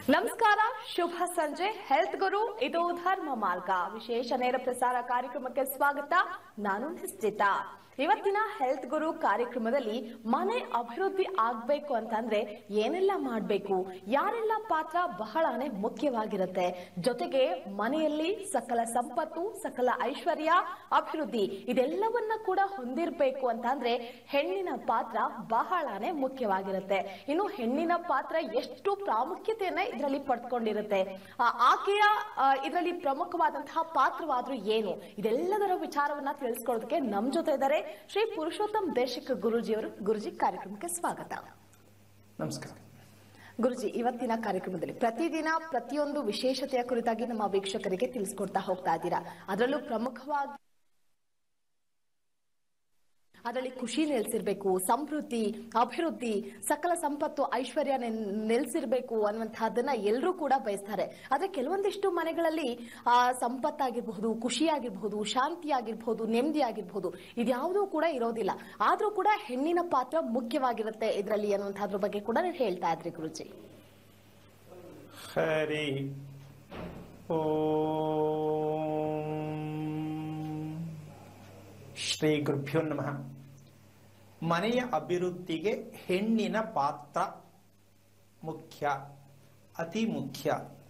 ನಮಸ್ಕಾರ ಶುಭ ಸಂಜೆ ಹೆಲ್ತ್ ಗುರು ಇದು ಧರ್ಮ ಮಾರ್ಗ ವಿಶೇಷ ನೇರ ಪ್ರಸಾರ ಕಾರ್ಯಕ್ರಮಕ್ಕೆ ಸ್ವಾಗತ ನಾನು ನಿಶ್ಚಿತ ಇವತ್ತಿನ ಹೆಲ್ತ್ ಗುರು ಕಾರ್ಯಕ್ರಮದಲ್ಲಿ ಮನೆ ಅಭಿವೃದ್ಧಿ ಆಗ್ಬೇಕು ಅಂತಂದ್ರೆ ಏನೆಲ್ಲ ಮಾಡ್ಬೇಕು ಯಾರೆಲ್ಲ ಪಾತ್ರ ಬಹಳನೇ ಮುಖ್ಯವಾಗಿರುತ್ತೆ ಜೊತೆಗೆ ಮನೆಯಲ್ಲಿ ಸಕಲ ಸಂಪತ್ತು ಸಕಲ ಐಶ್ವರ್ಯ ಅಭಿವೃದ್ಧಿ ಇದೆಲ್ಲವನ್ನ ಕೂಡ ಹೊಂದಿರಬೇಕು ಅಂತಂದ್ರೆ ಹೆಣ್ಣಿನ ಪಾತ್ರ ಬಹಳನೇ ಮುಖ್ಯವಾಗಿರುತ್ತೆ ಇನ್ನು ಹೆಣ್ಣಿನ ಪಾತ್ರ ಎಷ್ಟು ಪ್ರಾಮುಖ್ಯತೆಯನ್ನ ಇದರಲ್ಲಿ ಪಡ್ಕೊಂಡಿರುತ್ತೆ ಆ, ಆಕೆಯ ಇದರಲ್ಲಿ ಪ್ರಮುಖವಾದಂತಹ ಪಾತ್ರವಾದ್ರೂ ಏನು ಇದೆಲ್ಲದರ ವಿಚಾರವನ್ನ ತಿಳಿಸ್ಕೊಳ್ಳೋದಕ್ಕೆ ನಮ್ ಜೊತೆ ಇದ್ದಾರೆ ಶ್ರೀ ಪುರುಷೋತ್ತಮ್ ದೇಶಿಕ ಗುರುಜಿಯವರು ಗುರುಜಿ ಕಾರ್ಯಕ್ರಮಕ್ಕೆ ಸ್ವಾಗತ ನಮಸ್ಕಾರ ಗುರುಜಿ ಇವತ್ತಿನ ಕಾರ್ಯಕ್ರಮದಲ್ಲಿ ಪ್ರತಿದಿನ ಪ್ರತಿಯೊಂದು ವಿಶೇಷತೆಯ ಕುರಿತಾಗಿ ನಮ್ಮ ವೀಕ್ಷಕರಿಗೆ ತಿಳಿಸ್ಕೊಡ್ತಾ ಹೋಗ್ತಾ ಇದ್ದೀರಾ ಅದರಲ್ಲೂ ಪ್ರಮುಖವಾಗಿ ಅದರಲ್ಲಿ ಖುಷಿ ನೆಲೆಸಿರ್ಬೇಕು ಸಮೃದ್ಧಿ ಅಭಿವೃದ್ಧಿ ಸಕಲ ಸಂಪತ್ತು ಐಶ್ವರ್ಯ ನೆನ್- ನೆಲೆಸಿರ್ಬೇಕು ಅನ್ನುವಂತಹದ್ದನ್ನ ಎಲ್ಲರೂ ಕೂಡ ಬಯಸ್ತಾರೆ ಆದ್ರೆ ಕೆಲವೊಂದಿಷ್ಟು ಮನೆಗಳಲ್ಲಿ ಆ ಸಂಪತ್ತಾಗಿರ್ಬಹುದು ಖುಷಿ ಆಗಿರ್ಬಹುದು ಶಾಂತಿ ಆಗಿರ್ಬಹುದು ನೆಮ್ಮದಿ ಆಗಿರ್ಬಹುದು ಇದ್ಯಾವುದೂ ಕೂಡ ಇರೋದಿಲ್ಲ ಆದ್ರೂ ಕೂಡ ಹೆಣ್ಣಿನ ಪಾತ್ರ ಮುಖ್ಯವಾಗಿರುತ್ತೆ ಇದರಲ್ಲಿ ಅನ್ನುವಂಥದ್ರ ಬಗ್ಗೆ ಕೂಡ ನೀವು ಹೇಳ್ತಾ ಇದ್ರಿ ಗುರುಜಿ ಹರಿ ಓಂ ಶ್ರೀ ಗುರುಭ್ಯೋ ನಮಃ ಮನೆಯ ಅಭಿವೃದ್ಧಿಗೆ ಹೆಣ್ಣಿನ ಪಾತ್ರ ಮುಖ್ಯ ಅತಿ ಮುಖ್ಯ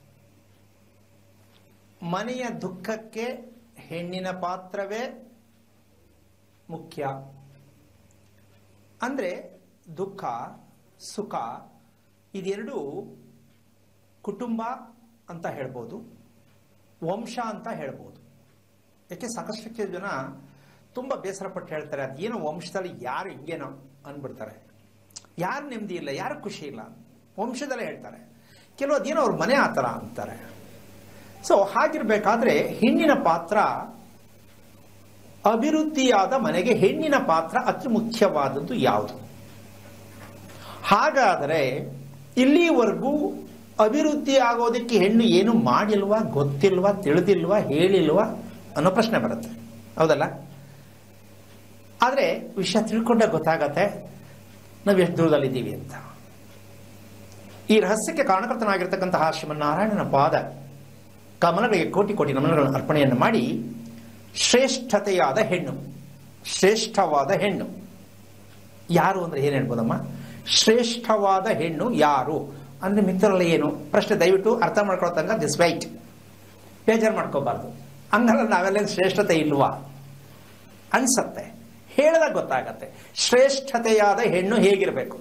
ಮನೆಯ ದುಃಖಕ್ಕೆ ಹೆಣ್ಣಿನ ಪಾತ್ರವೇ ಮುಖ್ಯ ಅಂದ್ರೆ ದುಃಖ ಸುಖ ಇದೆರಡೂ ಕುಟುಂಬ ಅಂತ ಹೇಳ್ಬೋದು ವಂಶ ಅಂತ ಹೇಳ್ಬೋದು ಯಾಕೆ ಸಾಕಷ್ಟು ಜನ ತುಂಬ ಬೇಸರ ಪಟ್ಟು ಹೇಳ್ತಾರೆ ಅದೇನೋ ವಂಶದಲ್ಲಿ ಯಾರು ಹಿಂಗೇನೋ ಅಂದ್ಬಿಡ್ತಾರೆ ಯಾರು ನೆಮ್ಮದಿ ಇಲ್ಲ ಯಾರು ಖುಷಿ ಇಲ್ಲ ವಂಶದಲ್ಲೇ ಹೇಳ್ತಾರೆ ಕೆಲವು ಅದೇನೋ ಅವ್ರ ಮನೆ ಆ ಥರ ಅಂತಾರೆ ಸೊ ಹಾಗಿರ್ಬೇಕಾದ್ರೆ ಹೆಣ್ಣಿನ ಪಾತ್ರ ಅಭಿವೃದ್ಧಿಯಾದ ಮನೆಗೆ ಹೆಣ್ಣಿನ ಪಾತ್ರ ಅತಿ ಮುಖ್ಯವಾದದ್ದು ಯಾವುದು ಹಾಗಾದರೆ ಇಲ್ಲಿವರೆಗೂ ಅಭಿವೃದ್ಧಿ ಆಗೋದಕ್ಕೆ ಹೆಣ್ಣು ಏನು ಮಾಡಿಲ್ವಾ ಗೊತ್ತಿಲ್ವಾ ತಿಳಿದಿಲ್ವಾ ಹೇಳಿಲ್ವಾ ಅನ್ನೋ ಪ್ರಶ್ನೆ ಬರುತ್ತೆ ಹೌದಲ್ಲ ಆದರೆ ವಿಷಯ ತಿಳ್ಕೊಂಡಾಗ ಗೊತ್ತಾಗತ್ತೆ ನಾವು ಎಷ್ಟು ದೂರದಲ್ಲಿದ್ದೀವಿ ಅಂತ ಈ ರಹಸ್ಯಕ್ಕೆ ಕಾರಣಕರ್ತನಾಗಿರ್ತಕ್ಕಂತಹ ಶ್ರೀಮನ್ನಾರಾಯಣನ ಪಾದ ಕಮಲಗಳಿಗೆ ಕೋಟಿ ಕೋಟಿ ನಮನಗಳನ್ನು ಅರ್ಪಣೆಯನ್ನು ಮಾಡಿ ಶ್ರೇಷ್ಠತೆಯಾದ ಹೆಣ್ಣು ಶ್ರೇಷ್ಠವಾದ ಹೆಣ್ಣು ಯಾರು ಅಂದ್ರೆ ಏನು ಹೇಳ್ಬೋದಮ್ಮ ಶ್ರೇಷ್ಠವಾದ ಹೆಣ್ಣು ಯಾರು ಅಂದ್ರೆ ಮಿತ್ರರಲ್ಲಿ ಏನು ಪ್ರಶ್ನೆ ದಯವಿಟ್ಟು ಅರ್ಥ ಮಾಡ್ಕೊಳ್ತಂಗ ದಿಸ್ ವೈಟ್ ಬೇಜಾರು ಮಾಡ್ಕೋಬಾರ್ದು ಹಂಗಲ್ಲ ನಾವೆಲ್ಲ ಶ್ರೇಷ್ಠತೆ ಇಲ್ವಾ ಅನ್ಸತ್ತೆ ಹೇಳಿದಾಗ ಗೊತ್ತಾಗತ್ತೆ ಶ್ರೇಷ್ಠತೆಯಾದ ಹೆಣ್ಣು ಹೇಗಿರಬೇಕು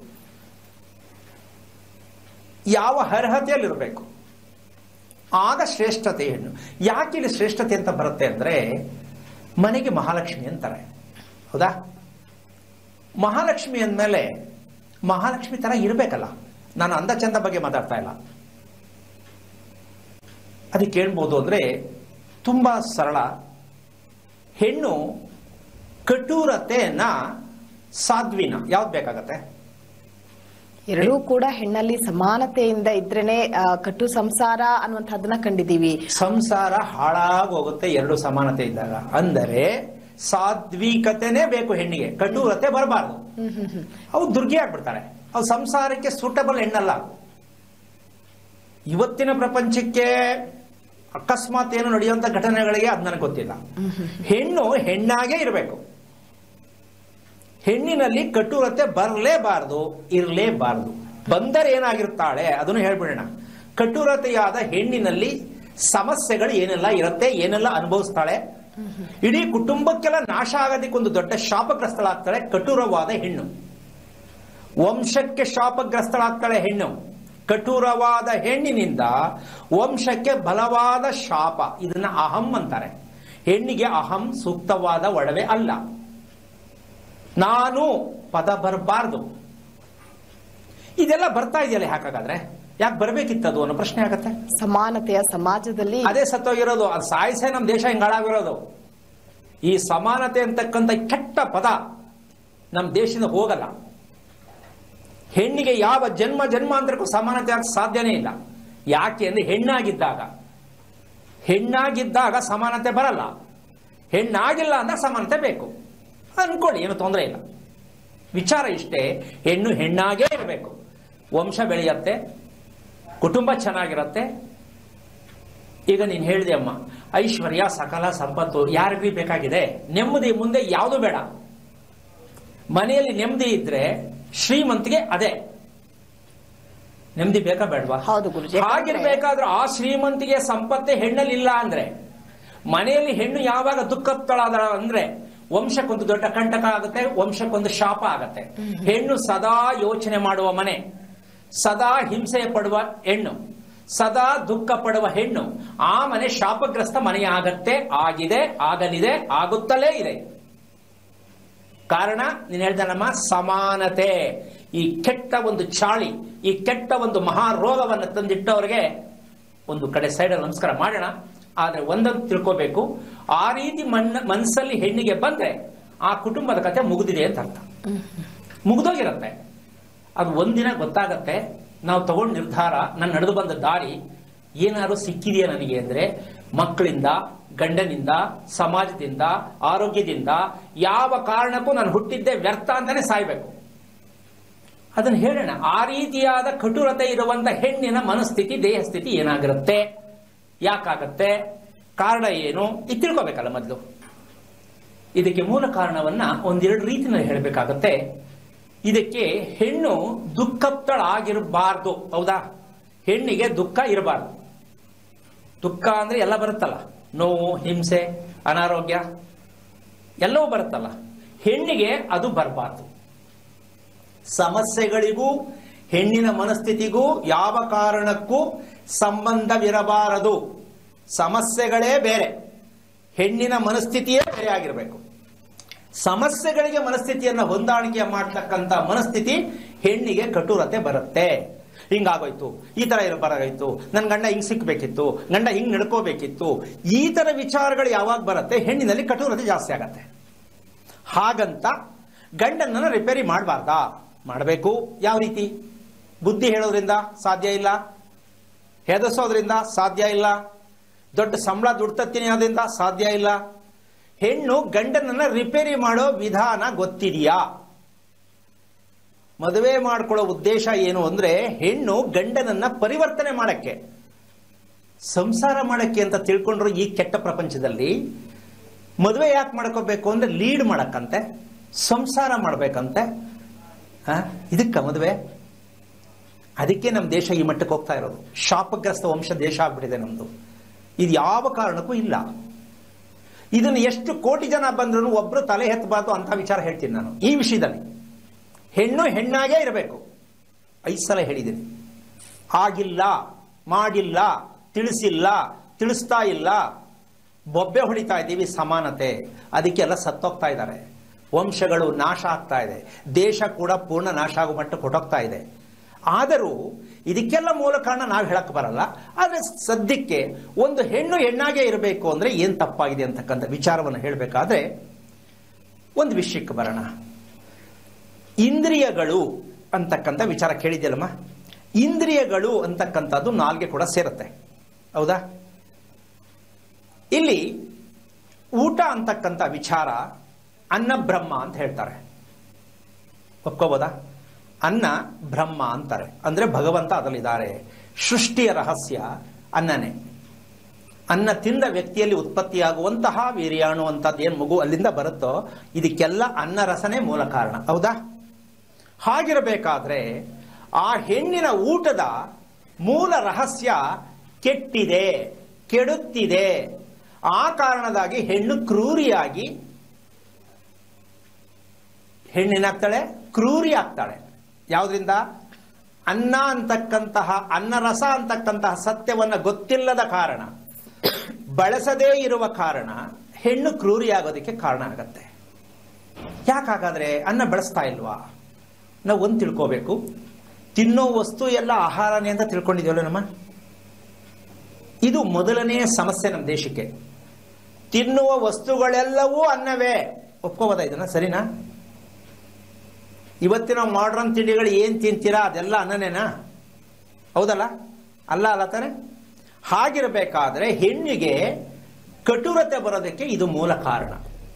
ಯಾವ ಅರ್ಹತೆಯಲ್ಲಿರಬೇಕು ಆಗ ಶ್ರೇಷ್ಠತೆ ಹೆಣ್ಣು ಯಾಕೆ ಇಲ್ಲಿ ಶ್ರೇಷ್ಠತೆ ಅಂತ ಬರುತ್ತೆ ಅಂದ್ರೆ ಮನೆಗೆ ಮಹಾಲಕ್ಷ್ಮಿ ಅಂತಾರೆ ಹೌದಾ ಮಹಾಲಕ್ಷ್ಮಿ ಅಂದಮೇಲೆ ಮಹಾಲಕ್ಷ್ಮಿ ತರ ಇರಬೇಕಲ್ಲ ನಾನು ಅಂದ ಚಂದ ಬಗ್ಗೆ ಮಾತಾಡ್ತಾ ಇಲ್ಲ ಅದಕ್ಕೆ ಹೇಳ್ಬೋದು ಅಂದ್ರೆ ತುಂಬಾ ಸರಳ ಹೆಣ್ಣು ಕಠೋರತೆಯನ್ನ ಸಾಧ್ವಿನ ಯಾವ್ದು ಬೇಕಾಗತ್ತೆ ಎರಡೂ ಕೂಡ ಹೆಣ್ಣಲ್ಲಿ ಸಮಾನತೆಯಿಂದ ಇದ್ರೇನೆ ಆ, ಕಟ್ಟು ಸಂಸಾರ ಅನ್ನುವಂಥದ್ದನ್ನ ಕಂಡಿದ್ದೀವಿ ಸಂಸಾರ ಹಾಳಾಗೋಗುತ್ತೆ ಎರಡು ಸಮಾನತೆ ಇದ್ದಾಗ ಅಂದರೆ ಸಾತ್ವಿಕತೆನೇ ಬೇಕು ಹೆಣ್ಣಿಗೆ ಕಠೋರತೆ ಬರಬಾರ್ದು ಅವು ದುರ್ಗಿ ಆಗ್ಬಿಡ್ತಾರೆ ಅವು ಸಂಸಾರಕ್ಕೆ ಸೂಟಬಲ್ ಹೆಣ್ಣಲ್ಲ ಇವತ್ತಿನ ಪ್ರಪಂಚಕ್ಕೆ ಅಕಸ್ಮಾತ್ ಏನು ನಡೆಯುವಂತ ಘಟನೆಗಳಿಗೆ ಅದು ನನಗೆ ಗೊತ್ತಿಲ್ಲ ಹೆಣ್ಣು ಹೆಣ್ಣಾಗೇ ಇರಬೇಕು ಹೆಣ್ಣಿನಲ್ಲಿ ಕಟುರತೆ ಬರಲೇಬಾರದು ಇರಲೇಬಾರದು ಬಂದರೆ ಏನಾಗಿರ್ತಾಳೆ ಅದನ್ನು ಹೇಳ್ಬಿಡೋಣ ಕಟುರತೆಯಾದ ಹೆಣ್ಣಿನಲ್ಲಿ ಸಮಸ್ಯೆಗಳು ಏನೆಲ್ಲ ಇರುತ್ತೆ ಏನೆಲ್ಲ ಅನುಭವಿಸ್ತಾಳೆ ಇಡೀ ಕುಟುಂಬಕ್ಕೆಲ್ಲ ನಾಶ ಆಗೋದಕ್ಕೆ ಒಂದು ದೊಡ್ಡ ಶಾಪಗ್ರಸ್ತಳಾಗ್ತಾಳೆ ಕಟುರವಾದ ಹೆಣ್ಣು ವಂಶಕ್ಕೆ ಶಾಪಗ್ರಸ್ತಳಾಗ್ತಾಳೆ ಹೆಣ್ಣು ಕಠೋರವಾದ ಹೆಣ್ಣಿನಿಂದ ವಂಶಕ್ಕೆ ಬಲವಾದ ಶಾಪ ಇದನ್ನ ಅಹಂ ಅಂತಾರೆ ಹೆಣ್ಣಿಗೆ ಅಹಂ ಸೂಕ್ತವಾದ ಒಡವೆ ಅಲ್ಲ ನಾನು ಪದ ಬರಬಾರ್ದು ಇದೆಲ್ಲ ಬರ್ತಾ ಇದೆಯಲ್ಲ ಯಾಕಾಗಾದ್ರೆ ಯಾಕೆ ಬರ್ಬೇಕಿತ್ತದು ಅನ್ನೋ ಪ್ರಶ್ನೆ ಆಗತ್ತೆ ಸಮಾನತೆಯ ಸಮಾಜದಲ್ಲಿ ಅದೇ ಸತ್ತೋಗಿರೋದು ಅದು ಸಾಯಿಸೇ ನಮ್ಮ ದೇಶ ಹಿಂಗ್ ಹಾಳಾಗಿರೋದು ಈ ಸಮಾನತೆ ಅಂತಕ್ಕಂಥ ಕೆಟ್ಟ ಪದ ನಮ್ಮ ದೇಶದಿಂದ ಹೋಗಲ್ಲ ಹೆಣ್ಣಿಗೆ ಯಾವ ಜನ್ಮ ಜನ್ಮಾಂತರಕ್ಕೂ ಸಮಾನತೆ ಆಗ ಸಾಧ್ಯನೇ ಇಲ್ಲ ಯಾಕೆ ಅಂದ್ರೆ ಹೆಣ್ಣಾಗಿದ್ದಾಗ ಹೆಣ್ಣಾಗಿದ್ದಾಗ ಸಮಾನತೆ ಬರಲ್ಲ ಹೆಣ್ಣಾಗಿಲ್ಲ ಅಂದಾಗ ಸಮಾನತೆ ಬೇಕು ಅನ್ಕೊಳ್ಳಿ ಏನು ತೊಂದರೆ ಇಲ್ಲ ವಿಚಾರ ಇಷ್ಟೇ ಹೆಣ್ಣು ಹೆಣ್ಣಾಗೇ ಇರಬೇಕು ವಂಶ ಬೆಳೆಯತ್ತೆ ಕುಟುಂಬ ಚೆನ್ನಾಗಿರತ್ತೆ ಈಗ ನೀನು ಹೇಳಿದೆ ಅಮ್ಮ ಐಶ್ವರ್ಯ ಸಕಲ ಸಂಪತ್ತು ಯಾರಿಗೂ ಬೇಕಾಗಿದೆ ನೆಮ್ಮದಿ ಮುಂದೆ ಯಾವುದು ಬೇಡ ಮನೆಯಲ್ಲಿ ನೆಮ್ಮದಿ ಇದ್ರೆ ಶ್ರೀಮಂತಿಗೆ ಅದೇ ನೆಮ್ಮದಿ ಬೇಕಾ ಬೇಡವಾ ಹೌದು ಗುರುಜಿ. ಹಾಗಿರ್ಬೇಕಾದ್ರೆ ಆ ಶ್ರೀಮಂತಿಗೆ ಸಂಪತ್ತೇ ಹೆಣ್ಣಲ್ಲಿ ಇಲ್ಲ ಅಂದ್ರೆ ಮನೆಯಲ್ಲಿ ಹೆಣ್ಣು ಯಾವಾಗ ದುಃಖತ್ತಳಾದ ಅಂದ್ರೆ ವಂಶಕ್ಕೊಂದು ದೊಡ್ಡ ಕಂಟಕ ಆಗುತ್ತೆ ವಂಶಕ್ಕೊಂದು ಶಾಪ ಆಗತ್ತೆ ಹೆಣ್ಣು ಸದಾ ಯೋಚನೆ ಮಾಡುವ ಮನೆ ಸದಾ ಹಿಂಸೆ ಪಡುವ ಹೆಣ್ಣು ಸದಾ ದುಃಖ ಪಡುವ ಹೆಣ್ಣು ಆ ಮನೆ ಶಾಪಗ್ರಸ್ತ ಮನೆ ಆಗತ್ತೆ ಆಗಿದೆ ಆಗಲಿದೆ ಆಗುತ್ತಲೇ ಇದೆ ಕಾರಣ ನೀನು ಹೇಳ್ದಲ್ಲಮ್ಮ ಸಮಾನತೆ ಈ ಕೆಟ್ಟ ಒಂದು ಚಾಳಿ ಈ ಕೆಟ್ಟ ಒಂದು ಮಹಾ ರೋಗವನ್ನು ತಂದಿಟ್ಟವರಿಗೆ ಒಂದು ಕಡೆ ಸೈಡಲ್ಲಿ ನಮಸ್ಕಾರ ಮಾಡೋಣ ಆದ್ರೆ ಒಂದನ್ನು ತಿಳ್ಕೋಬೇಕು ಆ ರೀತಿ ಮನ್ನ ಮನಸ್ಸಲ್ಲಿ ಹೆಣ್ಣಿಗೆ ಬಂದ್ರೆ ಆ ಕುಟುಂಬದ ಕತೆ ಮುಗಿದಿದೆ ಅಂತ ಅರ್ಥ ಮುಗಿದೋಗಿರತ್ತೆ ಅದು ಒಂದಿನ ಗೊತ್ತಾಗತ್ತೆ ನಾವು ತಗೊಂಡ ನಿರ್ಧಾರ ನಾನು ನಡೆದು ಬಂದ ದಾರಿ ಏನಾದ್ರು ಸಿಕ್ಕಿದೆಯಾ ನನಗೆ ಅಂದ್ರೆ ಮಕ್ಕಳಿಂದ ಗಂಡನಿಂದ ಸಮಾಜದಿಂದ ಆರೋಗ್ಯದಿಂದ ಯಾವ ಕಾರಣಕ್ಕೂ ನಾನು ಹುಟ್ಟಿದ್ದೆ ವ್ಯರ್ಥ ಅಂತಾನೆ ಸಾಯ್ಬೇಕು ಅದನ್ನು ಹೇಳೋಣ ಆ ರೀತಿಯಾದ ಕಟುರತೆ ಇರುವಂತ ಹೆಣ್ಣಿನ ಮನಸ್ಥಿತಿ ದೇಹ ಸ್ಥಿತಿ ಏನಾಗಿರುತ್ತೆ ಯಾಕಾಗತ್ತೆ ಕಾರಣ ಏನು ಇದು ತಿಳ್ಕೊಬೇಕಲ್ಲ ಮೊದಲು ಇದಕ್ಕೆ ಮೂಲ ಕಾರಣವನ್ನ ಒಂದೆರಡು ರೀತಿಯಲ್ಲಿ ಹೇಳಬೇಕಾಗತ್ತೆ ಇದಕ್ಕೆ ಹೆಣ್ಣು ದುಃಖಪ್ತಳಾಗಿರಬಾರ್ದು ಹೌದಾ ಹೆಣ್ಣಿಗೆ ದುಃಖ ಇರಬಾರ್ದು ದುಃಖ ಅಂದ್ರೆ ಎಲ್ಲ ಬರುತ್ತಲ್ಲ ನೋವು ಹಿಂಸೆ ಅನಾರೋಗ್ಯ ಎಲ್ಲವೂ ಬರುತ್ತಲ್ಲ ಹೆಣ್ಣಿಗೆ ಅದು ಬರಬಾರ್ದು ಸಮಸ್ಯೆಗಳಿಗೂ ಹೆಣ್ಣಿನ ಮನಸ್ಥಿತಿಗೂ ಯಾವ ಕಾರಣಕ್ಕೂ ಸಂಬಂಧವಿರಬಾರದು ಸಮಸ್ಯೆಗಳೇ ಬೇರೆ ಹೆಣ್ಣಿನ ಮನಸ್ಥಿತಿಯೇ ಬೇರೆ ಆಗಿರಬೇಕು ಸಮಸ್ಯೆಗಳಿಗೆ ಮನಸ್ಥಿತಿಯನ್ನ ಹೊಂದಾಣಿಕೆ ಮಾಡ್ತಕ್ಕಂಥ ಮನಸ್ಥಿತಿ ಹೆಣ್ಣಿಗೆ ಕಟುರತೆ ಬರುತ್ತೆ ಹಿಂಗಾಗೋಯ್ತು ಈ ತರ ಇರಬಾರಾಗೋಯ್ತು ನನ್ನ ಗಂಡ ಹಿಂಗ್ ಸಿಕ್ಬೇಕಿತ್ತು ಗಂಡ ಹಿಂಗ್ ನಡ್ಕೋಬೇಕಿತ್ತು ಈ ತರ ವಿಚಾರಗಳು ಯಾವಾಗ ಬರುತ್ತೆ ಹೆಣ್ಣಿನಲ್ಲಿ ಕಟುರತೆ ಜಾಸ್ತಿ ಆಗತ್ತೆ ಹಾಗಂತ ಗಂಡನನ್ನ ರಿಪೇರಿ ಮಾಡಬಾರ್ದಾ ಮಾಡಬೇಕು ಯಾವ ರೀತಿ ಬುದ್ಧಿ ಹೇಳೋದ್ರಿಂದ ಸಾಧ್ಯ ಇಲ್ಲ ಹೆದರ್ಸೋದ್ರಿಂದ ಸಾಧ್ಯ ಇಲ್ಲ ದೊಡ್ಡ ಸಂಬಳ ದುಡ್ತತ್ತೀನಿ ಅದರಿಂದ ಸಾಧ್ಯ ಇಲ್ಲ ಹೆಣ್ಣು ಗಂಡನನ್ನ ರಿಪೇರಿ ಮಾಡೋ ವಿಧಾನ ಗೊತ್ತಿದೆಯಾ ಮದುವೆ ಮಾಡ್ಕೊಳ್ಳೋ ಉದ್ದೇಶ ಏನು ಅಂದ್ರೆ ಹೆಣ್ಣು ಗಂಡನನ್ನ ಪರಿವರ್ತನೆ ಮಾಡಕ್ಕೆ ಸಂಸಾರ ಮಾಡಕ್ಕೆ ಅಂತ ತಿಳ್ಕೊಂಡ್ರು ಈ ಕೆಟ್ಟ ಪ್ರಪಂಚದಲ್ಲಿ ಮದುವೆ ಯಾಕೆ ಮಾಡ್ಕೋಬೇಕು ಅಂದ್ರೆ ಲೀಡ್ ಮಾಡಕ್ಕಂತೆ ಸಂಸಾರ ಮಾಡ್ಬೇಕಂತೆ ಹ? ಇದಕ್ಕ ಮದುವೆ ಅದಕ್ಕೆ ನಮ್ಮ ದೇಶ ಈ ಮಟ್ಟಕ್ಕೆ ಹೋಗ್ತಾ ಇರೋದು ಶಾಪಗ್ರಸ್ತ ವಂಶ ದೇಶ ಆಗ್ಬಿಟ್ಟಿದೆ ನಮ್ದು ಇದು ಯಾವ ಕಾರಣಕ್ಕೂ ಇಲ್ಲ ಇದನ್ನು ಎಷ್ಟು ಕೋಟಿ ಜನ ಬಂದ್ರು ಒಬ್ರು ತಲೆ ಎತ್ತಬಾರ್ದು ಅಂತ ವಿಚಾರ ಹೇಳ್ತೀನಿ ನಾನು ಈ ವಿಷಯದಲ್ಲಿ ಹೆಣ್ಣು ಹೆಣ್ಣಾಗೇ ಇರಬೇಕು ಐದು ಸಲ ಹೇಳಿದ್ದೀನಿ ಆಗಿಲ್ಲ ಮಾಡಿಲ್ಲ ತಿಳಿಸಿಲ್ಲ ತಿಳಿಸ್ತಾ ಇಲ್ಲ ಬೊಬ್ಬೆ ಹೊಡಿತಾ ಇದ್ದೀವಿ ಸಮಾನತೆ ಅದಕ್ಕೆಲ್ಲ ಸತ್ತೋಗ್ತಾ ಇದ್ದಾರೆ ವಂಶಗಳು ನಾಶ ಆಗ್ತಾ ಇದೆ ದೇಶ ಕೂಡ ಪೂರ್ಣ ನಾಶ ಆಗೋ ಮಟ್ಟ ಕೊಟ್ಟೋಗ್ತಾ ಇದೆ ಆದರೂ ಇದಕ್ಕೆಲ್ಲ ಮೂಲ ಕಾರಣ ನಾವು ಹೇಳಕ್ ಬರಲ್ಲ ಆದರೆ ಸದ್ಯಕ್ಕೆ ಒಂದು ಹೆಣ್ಣು ಹೆಣ್ಣಾಗೇ ಇರಬೇಕು ಅಂದ್ರೆ ಏನ್ ತಪ್ಪಾಗಿದೆ ಅಂತಕ್ಕಂಥ ವಿಚಾರವನ್ನು ಹೇಳಬೇಕಾದ್ರೆ ಒಂದು ವಿಷಯಕ್ಕೆ ಬರೋಣ ಇಂದ್ರಿಯಗಳು ಅಂತಕ್ಕಂಥ ವಿಚಾರ ಕೇಳಿದ್ಯಲ್ಲಮ್ಮ ಇಂದ್ರಿಯಗಳು ಅಂತಕ್ಕಂಥದ್ದು ನಾಲ್ಗೆ ಕೂಡ ಸೇರುತ್ತೆ ಹೌದಾ ಇಲ್ಲಿ ಊಟ ಅಂತಕ್ಕಂಥ ವಿಚಾರ ಅನ್ನ ಬ್ರಹ್ಮ ಅಂತ ಹೇಳ್ತಾರೆ ಒಪ್ಕೋಬೋದಾ ಅನ್ನ ಬ್ರಹ್ಮ ಅಂತಾರೆ ಅಂದ್ರೆ ಭಗವಂತ ಅದರಲ್ಲಿದ್ದಾರೆ ಸೃಷ್ಟಿಯ ರಹಸ್ಯ ಅನ್ನನೇ ಅನ್ನ ತಿಂದ ವ್ಯಕ್ತಿಯಲ್ಲಿ ಉತ್ಪತ್ತಿಯಾಗುವಂತಹ ವೀರ್ಯಾಣು ಅಂತದ್ದು ಏನು ಮಗು ಅಲ್ಲಿಂದ ಬರುತ್ತೋ ಇದಕ್ಕೆಲ್ಲ ಅನ್ನ ರಸನೇ ಮೂಲ ಕಾರಣ ಹೌದಾ ಹಾಗಿರಬೇಕಾದ್ರೆ ಆ ಹೆಣ್ಣಿನ ಊಟದ ಮೂಲ ರಹಸ್ಯ ಕೆಟ್ಟಿದೆ ಕೆಡುತ್ತಿದೆ ಆ ಕಾರಣದಾಗಿ ಹೆಣ್ಣು ಕ್ರೂರಿಯಾಗಿ ಹೆಣ್ಣಿನಾಗ್ತಾಳೆ ಕ್ರೂರಿ ಆಗ್ತಾಳೆ ಯಾವುದರಿಂದ ಅನ್ನ ಅಂತಕ್ಕಂತಹ ಅನ್ನರಸ ಅಂತಕ್ಕಂತಹ ಸತ್ಯವನ್ನ ಗೊತ್ತಿಲ್ಲದ ಕಾರಣ ಬಳಸದೇ ಇರುವ ಕಾರಣ ಹೆಣ್ಣು ಕ್ರೂರಿ ಆಗೋದಕ್ಕೆ ಕಾರಣ ಆಗತ್ತೆ ಯಾಕಾಗಾದ್ರೆ ಅನ್ನ ಬಳಸ್ತಾ ಇಲ್ವಾ ನಾವು ಒಂದು ತಿಳ್ಕೋಬೇಕು ತಿನ್ನೋ ವಸ್ತು ಎಲ್ಲ ಆಹಾರನೇ ಅಂತ ತಿಳ್ಕೊಂಡಿದ್ವಲ್ಲ ನಮ್ಮ ಇದು ಮೊದಲನೆಯ ಸಮಸ್ಯೆ ನಮ್ಮ ದೇಶಕ್ಕೆ ತಿನ್ನುವ ವಸ್ತುಗಳೆಲ್ಲವೂ ಅನ್ನವೇ ಒಪ್ಕೋಬೋದ ಇದನ್ನ ಸರಿನಾ ಇವತ್ತಿನ ಮಾಡ್ರನ್ ತಿಂಡಿಗಳು ಏನ್ ತಿಂತೀರಾ ಅದೆಲ್ಲ ಅನ್ನನೇನಾ ಹೌದಲ್ಲ ಅಲ್ಲ ಅಲ್ಲ ತಾನೆ ಹಾಗಿರಬೇಕಾದ್ರೆ ಹೆಣ್ಣಿಗೆ ಕಟುರತೆ ಬರೋದಕ್ಕೆ ಇದು ಮೂಲ ಕಾರಣ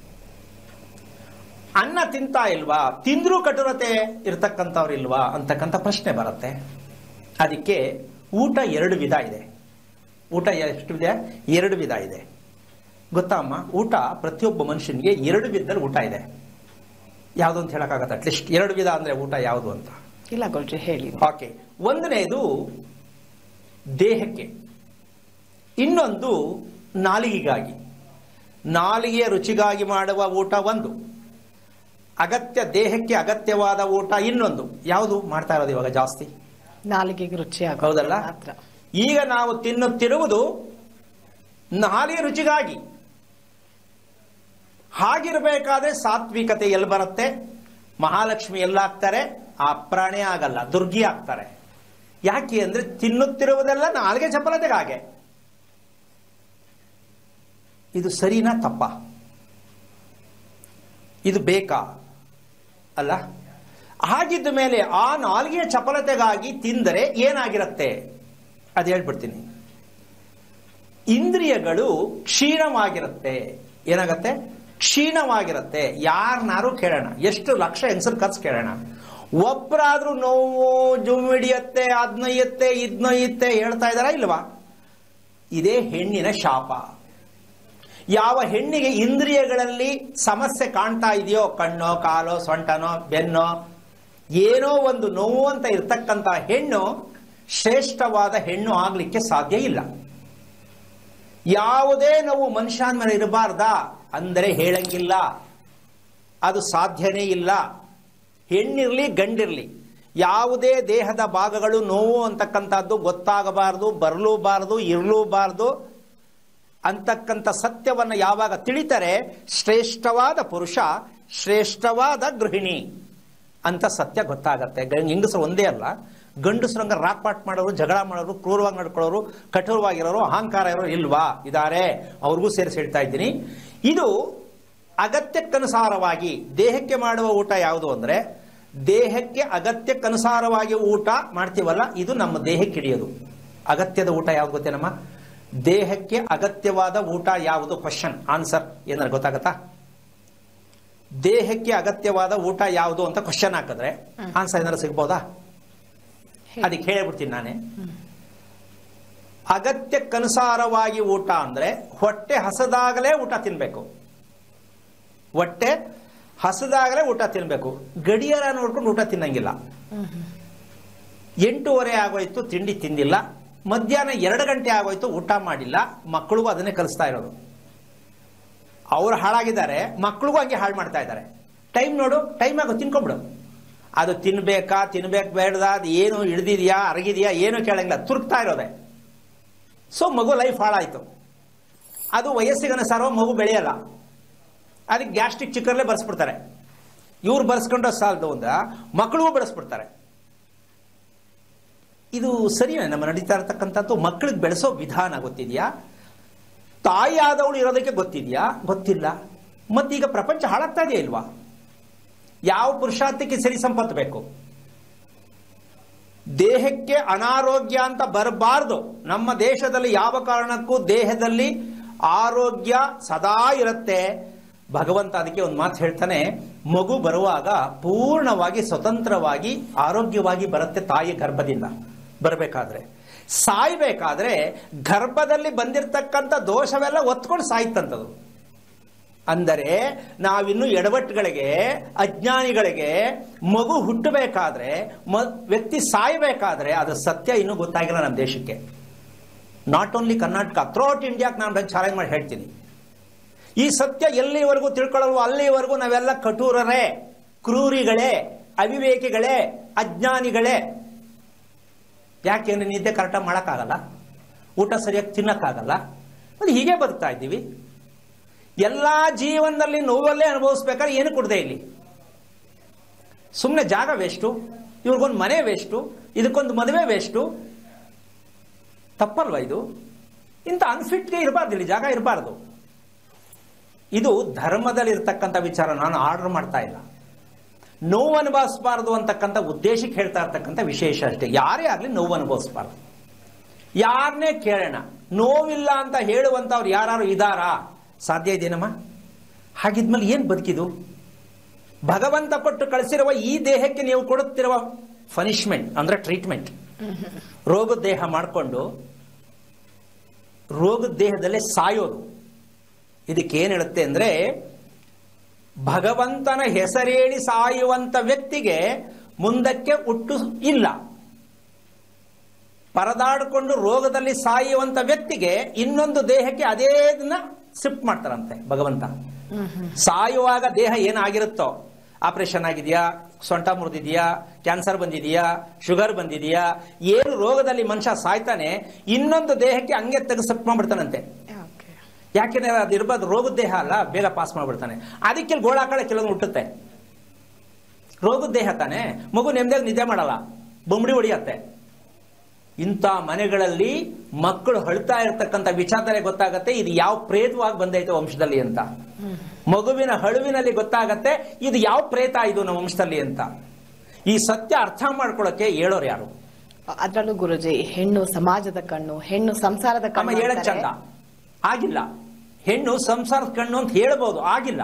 ಅನ್ನ ತಿಂತಾ ಇಲ್ವಾ ತಿಂದ್ರೂ ಕಟುರತೆ ಇರ್ತಕ್ಕಂಥವ್ರು ಇಲ್ವಾ ಅಂತಕ್ಕಂಥ ಪ್ರಶ್ನೆ ಬರುತ್ತೆ ಅದಕ್ಕೆ ಊಟ ಎರಡು ವಿಧ ಇದೆ ಊಟ ಎಷ್ಟು ವಿಧ ಎರಡು ವಿಧ ಇದೆ ಗೊತ್ತಾ ಅಮ್ಮ ಊಟ ಪ್ರತಿಯೊಬ್ಬ ಮನುಷ್ಯನಿಗೆ ಎರಡು ವಿಧದಲ್ಲಿ ಊಟ ಇದೆ ಯಾವುದು ಅಂತ ಹೇಳಕ್ಕಾಗತ್ತೆ ಅಟ್ಲೀಸ್ಟ್ ಎರಡು ವಿಧ ಅಂದ್ರೆ ಊಟ ಯಾವುದು ಅಂತ ಇಲ್ಲ ಗುರುಜಿ ಹೇಳಿ ಓಕೆ ಒಂದನೇದು ದೇಹಕ್ಕೆ ಇನ್ನೊಂದು ನಾಲಿಗೆಗಾಗಿ ನಾಲಿಗೆಯ ರುಚಿಗಾಗಿ ಮಾಡುವ ಊಟ ಒಂದು ಅಗತ್ಯ ದೇಹಕ್ಕೆ ಅಗತ್ಯವಾದ ಊಟ ಇನ್ನೊಂದು ಯಾವುದು ಮಾಡ್ತಾ ಇರೋದು ಇವಾಗ ಜಾಸ್ತಿ ನಾಲಿಗೆಗೆ ರುಚಿ ಆಗೋದು ಹೌದಲ್ಲ ಮಾತ್ರ ಈಗ ನಾವು ತಿನ್ನುತ್ತಿರುವುದು ನಾಲಿಗೆ ರುಚಿಗಾಗಿ ಹಾಗಿರಬೇಕಾದ್ರೆ ಸಾತ್ವಿಕತೆ ಎಲ್ಲಿ ಬರುತ್ತೆ ಮಹಾಲಕ್ಷ್ಮಿ ಎಲ್ಲಾಗ್ತಾರೆ ಆ ಪ್ರಾಣಿ ಆಗಲ್ಲ ದುರ್ಗಿ ಆಗ್ತಾರೆ ಯಾಕೆ ಅಂದ್ರೆ ತಿನ್ನುತ್ತಿರುವುದೆಲ್ಲ ನಾಲ್ಗೆ ಚಪಲತೆಗಾಗೆ ಇದು ಸರಿನಾ ತಪ್ಪ ಇದು ಬೇಕಾ ಅಲ್ಲ ಹಾಗಿದ್ದ ಮೇಲೆ ಆ ನಾಲ್ಗೆಯ ಚಪಲತೆಗಾಗಿ ತಿಂದರೆ ಏನಾಗಿರುತ್ತೆ ಅದು ಹೇಳ್ಬಿಡ್ತೀನಿ ಇಂದ್ರಿಯಗಳು ಕ್ಷೀಣವಾಗಿರುತ್ತೆ ಏನಾಗತ್ತೆ ಕ್ಷೀಣವಾಗಿರುತ್ತೆ ಯಾರನ್ನಾರು ಕೇಳೋಣ ಎಷ್ಟು ಲಕ್ಷ ಹೆಂಗಸರು ಖರ್ಚು ಕೇಳೋಣ ಒಬ್ಬರಾದ್ರೂ ನೋವು ಜುಮ್ ಹಿಡಿಯತ್ತೆ ಅದ್ ನೊಯ್ಯತ್ತೆ ಇದ್ ನೊಯ್ಯುತ್ತೆ ಹೇಳ್ತಾ ಇದಾರಾ ಇಲ್ವಾ ಇದೇ ಹೆಣ್ಣಿನ ಶಾಪ ಯಾವ ಹೆಣ್ಣಿಗೆ ಇಂದ್ರಿಯಗಳಲ್ಲಿ ಸಮಸ್ಯೆ ಕಾಣ್ತಾ ಇದೆಯೋ ಕಣ್ಣೋ ಕಾಲೋ ಸೊಂಟನೋ ಬೆನ್ನೋ ಏನೋ ಒಂದು ನೋವು ಅಂತ ಇರ್ತಕ್ಕಂಥ ಹೆಣ್ಣು ಶ್ರೇಷ್ಠವಾದ ಹೆಣ್ಣು ಆಗ್ಲಿಕ್ಕೆ ಸಾಧ್ಯ ಇಲ್ಲ ಯಾವುದೇ ನೋವು ಮನುಷ್ಯನ ಮೇಲೆ ಇರಬಾರ್ದಾ ಅಂದರೆ ಹೇಳಂಗಿಲ್ಲ ಅದು ಸಾಧ್ಯನೇ ಇಲ್ಲ ಹೆಣ್ಣಿರ್ಲಿ ಗಂಡಿರ್ಲಿ ಯಾವುದೇ ದೇಹದ ಭಾಗಗಳು ನೋವು ಅಂತಕ್ಕಂಥದ್ದು ಗೊತ್ತಾಗಬಾರದು ಬರಲೂಬಾರದು ಇರಲೂಬಾರದು ಅಂತಕ್ಕಂಥ ಸತ್ಯವನ್ನು ಯಾವಾಗ ತಿಳಿತಾರೆ ಶ್ರೇಷ್ಠವಾದ ಪುರುಷ ಶ್ರೇಷ್ಠವಾದ ಗೃಹಿಣಿ ಅಂತ ಸತ್ಯ ಗೊತ್ತಾಗತ್ತೆ ಗ- ಹೆಂಗಸರು ಒಂದೇ ಅಲ್ಲ ಗಂಡಸರು ಹಂಗ ರಾಕ್ಪಾಟ್ ಮಾಡೋರು ಜಗಳ ಮಾಡೋರು ಕ್ರೂರವಾಗಿ ನಡ್ಕೊಳ್ಳೋರು ಕಠೋರವಾಗಿರೋರು ಅಹಂಕಾರ ಇರೋರು ಇಲ್ವಾ ಇದಾರೆ ಅವ್ರಿಗೂ ಸೇರಿಸಿ ಹೇಳ್ತಾ ಇದ್ದೀನಿ ಇದು ಅಗತ್ಯಕ್ಕನುಸಾರವಾಗಿ ದೇಹಕ್ಕೆ ಮಾಡುವ ಊಟ ಯಾವುದು ಅಂದ್ರೆ ದೇಹಕ್ಕೆ ಅಗತ್ಯಕ್ಕನುಸಾರವಾಗಿ ಊಟ ಮಾಡ್ತೀವಲ್ಲ ಇದು ನಮ್ಮ ದೇಹಕ್ಕೆ ಹಿಡಿಯೋದು ಅಗತ್ಯದ ಊಟ ಯಾವ್ದು ಗೊತ್ತೇನಮ್ಮ ದೇಹಕ್ಕೆ ಅಗತ್ಯವಾದ ಊಟ ಯಾವುದು ಕ್ವಶನ್ ಆನ್ಸರ್ ಏನಾರು ಗೊತ್ತಾಗತ್ತಾ ದೇಹಕ್ಕೆ ಅಗತ್ಯವಾದ ಊಟ ಯಾವುದು ಅಂತ ಕ್ವಶನ್ ಹಾಕಿದ್ರೆ ಆನ್ಸರ್ ಏನಾರು ಸಿಗ್ಬೋದಾ ಅದಕ್ಕೆ ಹೇಳ್ಬಿಡ್ತೀನಿ ನಾನೇ ಅಗತ್ಯಕ್ಕನುಸಾರವಾಗಿ ಊಟ ಅಂದ್ರೆ ಹೊಟ್ಟೆ ಹಸದಾಗಲೇ ಊಟ ತಿನ್ಬೇಕು ಹೊಟ್ಟೆ ಹಸದಾಗಲೇ ಊಟ ತಿನ್ಬೇಕು ಗಡಿಯಾರ ನೋಡ್ಕೊಂಡು ಊಟ ತಿನ್ನಂಗಿಲ್ಲ ಎಂಟೂವರೆ ಆಗೋಯ್ತು ತಿಂಡಿ ತಿಂದಿಲ್ಲ ಮಧ್ಯಾಹ್ನ ಎರಡು ಗಂಟೆ ಆಗೋಯ್ತು ಊಟ ಮಾಡಿಲ್ಲ ಮಕ್ಕಳಿಗೂ ಅದನ್ನೇ ಕಲಿಸ್ತಾ ಇರೋದು ಅವ್ರು ಹಾಳಾಗಿದ್ದಾರೆ ಮಕ್ಕಳಿಗೂ ಹಂಗೆ ಹಾಳು ಮಾಡ್ತಾ ಇದ್ದಾರೆ ಟೈಮ್ ನೋಡು ಟೈಮ್ ಆಗೋ ತಿನ್ಕೊಂಬಿಡು ಅದು ತಿನ್ಬೇಕಾ ತಿನ್ಬೇಕು ಬೇಡದ ಅದು ಏನು ಹಿಡ್ದಿದ್ಯಾ ಅರಗಿದ್ಯಾ ಏನು ಕೇಳಂಗಿಲ್ಲ ತುರುಕ್ತಾ ಇರೋದೆ ಸೊ ಮಗು ಲೈಫ್ ಹಾಳಾಯ್ತು ಅದು ವಯಸ್ಸಿಗನುಸಾರ ಮಗು ಬೆಳೆಯಲ್ಲ ಅದಕ್ಕೆ ಗ್ಯಾಸ್ಟ್ರಿಕ್ ಚಿಕ್ಕರ್ಲೇ ಬರ್ಸ್ಬಿಡ್ತಾರೆ ಇವ್ರು ಬರ್ಸ್ಕೊಂಡ್ರೆ ಸಾಲದು ಅಂದ ಮಕ್ಕಳಿಗೂ ಬೆಳೆಸ್ಬಿಡ್ತಾರೆ ಇದು ಸರಿಯೇ ನಮ್ಮ ನಡೀತಾ ಇರತಕ್ಕಂಥದ್ದು ಮಕ್ಕಳಿಗೆ ಬೆಳೆಸೋ ವಿಧಾನ ಗೊತ್ತಿದೆಯಾ ತಾಯಿ ಆದವಳು ಇರೋದಕ್ಕೆ ಗೊತ್ತಿದೆಯಾ ಗೊತ್ತಿಲ್ಲ ಮತ್ತೀಗ ಪ್ರಪಂಚ ಹಾಳಾಗ್ತಾ ಇದೆಯಾ ಇಲ್ವಾ ಯಾವ ಪುರುಷಾರ್ಥಕ್ಕೆ ಸರಿ ಸಂಪತ್ತು ಬೇಕು ದೇಹಕ್ಕೆ ಅನಾರೋಗ್ಯ ಅಂತ ಬರಬಾರ್ದು ನಮ್ಮ ದೇಶದಲ್ಲಿ ಯಾವ ಕಾರಣಕ್ಕೂ ದೇಹದಲ್ಲಿ ಆರೋಗ್ಯ ಸದಾ ಇರುತ್ತೆ ಭಗವಂತ ಅದಕ್ಕೆ ಒಂದು ಮಾತು ಹೇಳ್ತಾನೆ ಮಗು ಬರುವಾಗ ಪೂರ್ಣವಾಗಿ ಸ್ವತಂತ್ರವಾಗಿ ಆರೋಗ್ಯವಾಗಿ ಬರುತ್ತೆ ತಾಯಿ ಗರ್ಭದಿಂದ ಬರಬೇಕಾದ್ರೆ ಸಾಯ್ಬೇಕಾದ್ರೆ ಗರ್ಭದಲ್ಲಿ ಬಂದಿರತಕ್ಕಂಥ ದೋಷವೆಲ್ಲ ಒತ್ಕೊಂಡು ಸಾಯ್ತಂಥದ್ದು ಅಂದರೆ ನಾವಿನ್ನು ಎಡವಟ್ಟುಗಳಿಗೆ ಅಜ್ಞಾನಿಗಳಿಗೆ ಮಗು ಹುಟ್ಟಬೇಕಾದ್ರೆ ಮ ವ್ಯಕ್ತಿ ಸಾಯಬೇಕಾದ್ರೆ ಅದು ಸತ್ಯ ಇನ್ನೂ ಗೊತ್ತಾಗಿಲ್ಲ ನಮ್ಮ ದೇಶಕ್ಕೆ ನಾಟ್ ಓನ್ಲಿ ಕರ್ನಾಟಕ ಥ್ರೋಟ್ ಇಂಡಿಯಾಕ್ಕೆ ನಾನು ಬಂದು ಚಾಲೆಂಜ್ ಮಾಡಿ ಹೇಳ್ತೀನಿ ಈ ಸತ್ಯ ಎಲ್ಲಿವರೆಗೂ ತಿಳ್ಕೊಳ್ಳಲ್ವೋ ಅಲ್ಲಿವರೆಗೂ ನಾವೆಲ್ಲ ಕಠೋರರೇ ಕ್ರೂರಿಗಳೇ ಅವಿವೇಕಿಗಳೇ ಅಜ್ಞಾನಿಗಳೇ ಯಾಕೆಂದ್ರೆ ನಿದ್ದೆ ಕರೆಕ್ಟಾಗಿ ಮಾಡೋಕ್ಕಾಗಲ್ಲ ಊಟ ಸರಿಯಾಗಿ ತಿನ್ನಕ್ಕಾಗಲ್ಲ ಅದು ಹೀಗೆ ಬದುಕ್ತಾ ಇದ್ದೀವಿ ಎಲ್ಲ ಜೀವನದಲ್ಲಿ ನೋವಲ್ಲೇ ಅನುಭವಿಸ್ಬೇಕಾದ್ರೆ ಏನು ಕೊಡದೆ ಇಲ್ಲಿ ಸುಮ್ಮನೆ ಜಾಗ ವೇಸ್ಟು ಇವ್ರಿಗೊಂದು ಮನೆ ವೇಸ್ಟು ಇದಕ್ಕೊಂದು ಮದುವೆ ವೇಸ್ಟು ತಪ್ಪಲ್ವಾ ಇದು ಇಂಥ ಅನ್ಫಿಟ್ಗೆ ಇರಬಾರ್ದು ಇಲ್ಲಿ ಜಾಗ ಇರಬಾರ್ದು ಇದು ಧರ್ಮದಲ್ಲಿ ಇರ್ತಕ್ಕಂಥ ವಿಚಾರ ನಾನು ಆರ್ಡರ್ ಮಾಡ್ತಾ ಇಲ್ಲ ನೋವು ಅನುಭವಿಸಬಾರದು ಅಂತಕ್ಕಂಥ ಉದ್ದೇಶಕ್ಕೆ ಹೇಳ್ತಾ ಇರ್ತಕ್ಕಂಥ ವಿಶೇಷ ಅಷ್ಟೇ ಯಾರೇ ಆಗಲಿ ನೋವು ಅನುಭವಿಸಬಾರ್ದು ಯಾರನ್ನೇ ಕೇಳೋಣ ನೋವಿಲ್ಲ ಅಂತ ಹೇಳುವಂಥವ್ರು ಯಾರು ಇದಾರಾ ಸಾಧ್ಯ ಇದೆಯೇನಮ್ಮ ಹಾಗಿದ್ಮೇಲೆ ಏನು ಬದುಕಿದು ಭಗವಂತ ಕೊಟ್ಟು ಕಳಿಸಿರುವ ಈ ದೇಹಕ್ಕೆ ನೀವು ಕೊಡುತ್ತಿರುವ ಪನಿಷ್ಮೆಂಟ್ ಅಂದ್ರೆ ಟ್ರೀಟ್ಮೆಂಟ್ ರೋಗದ ದೇಹ ಮಾಡಿಕೊಂಡು ರೋಗದ ದೇಹದಲ್ಲೇ ಸಾಯೋದು ಇದಕ್ಕೆ ಏನ್ ಹೇಳುತ್ತೆ ಅಂದ್ರೆ ಭಗವಂತನ ಹೆಸರೇಳಿ ಸಾಯುವಂತ ವ್ಯಕ್ತಿಗೆ ಮುಂದಕ್ಕೆ ಹುಟ್ಟು ಇಲ್ಲ ಪರದಾಡಿಕೊಂಡು ರೋಗದಲ್ಲಿ ಸಾಯುವಂತ ವ್ಯಕ್ತಿಗೆ ಇನ್ನೊಂದು ದೇಹಕ್ಕೆ ಅದೇ ಶಿಫ್ಟ್ ಮಾಡ್ತಾರಂತೆ ಭಗವಂತ ಸಾಯುವಾಗ ದೇಹ ಏನಾಗಿರುತ್ತೋ ಆಪರೇಷನ್ ಆಗಿದೆಯಾ ಸೊಂಟ ಮುರಿದಿದೆಯಾ ಕ್ಯಾನ್ಸರ್ ಬಂದಿದೆಯಾ ಶುಗರ್ ಬಂದಿದೆಯಾ ಏನು ರೋಗದಲ್ಲಿ ಮನುಷ್ಯ ಸಾಯ್ತಾನೆ ಇನ್ನೊಂದು ದೇಹಕ್ಕೆ ಹಂಗೆ ತೆಗೆದು ಶಿಫ್ಟ್ ಮಾಡ್ಬಿಡ್ತಾನಂತೆ ಓಕೆ ಯಾಕೆಂದ್ರೆ ಅದು ಇರ್ಬೋದು ರೋಗದ ದೇಹ ಅಲ್ಲ ಬೇಗ ಪಾಸ್ ಮಾಡ್ಬಿಡ್ತಾನೆ ಅದಕ್ಕೆ ಗೋಳಾಕಳ ಕೆಲವೊಂದು ಹುಟ್ಟುತ್ತೆ ರೋಗದ ದೇಹ ತಾನೆ ಮಗು ನೆಮ್ಮದಿಯಾಗಿ ನಿದ್ದೆ ಮಾಡಲ್ಲ ಬೊಂಬಡಿ ಹೊಡಿಯತ್ತೆ ಇಂಥ ಮನೆಗಳಲ್ಲಿ ಮಕ್ಕಳು ಅಳ್ತಾ ಇರ್ತಕ್ಕಂಥ ವಿಚಾರದಲ್ಲಿ ಗೊತ್ತಾಗತ್ತೆ ಇದು ಯಾವ ಪ್ರೇತವಾಗಿ ಬಂದೈತೆ ವಂಶದಲ್ಲಿ ಅಂತ ಮಗುವಿನ ಹಳುವಿನಲ್ಲಿ ಗೊತ್ತಾಗತ್ತೆ ಇದು ಯಾವ ಪ್ರೇತ ಇದು ನಮ್ಮ ವಂಶದಲ್ಲಿ ಅಂತ ಈ ಸತ್ಯ ಅರ್ಥ ಮಾಡ್ಕೊಳ್ಳೋಕೆ ಹೇಳೋರು ಯಾರು ಅದ್ರಲ್ಲೂ ಗುರುಜಿ ಹೆಣ್ಣು ಸಮಾಜದ ಕಣ್ಣು ಹೆಣ್ಣು ಸಂಸಾರದ ಅಮ್ಮ ಕಣ್ಣು ಹೇಳಕ್ ಅಂತಾರೆ. ಚಂದ ಆಗಿಲ್ಲ ಹೆಣ್ಣು ಸಂಸಾರದ ಕಣ್ಣು ಅಂತ ಹೇಳ್ಬೋದು ಆಗಿಲ್ಲ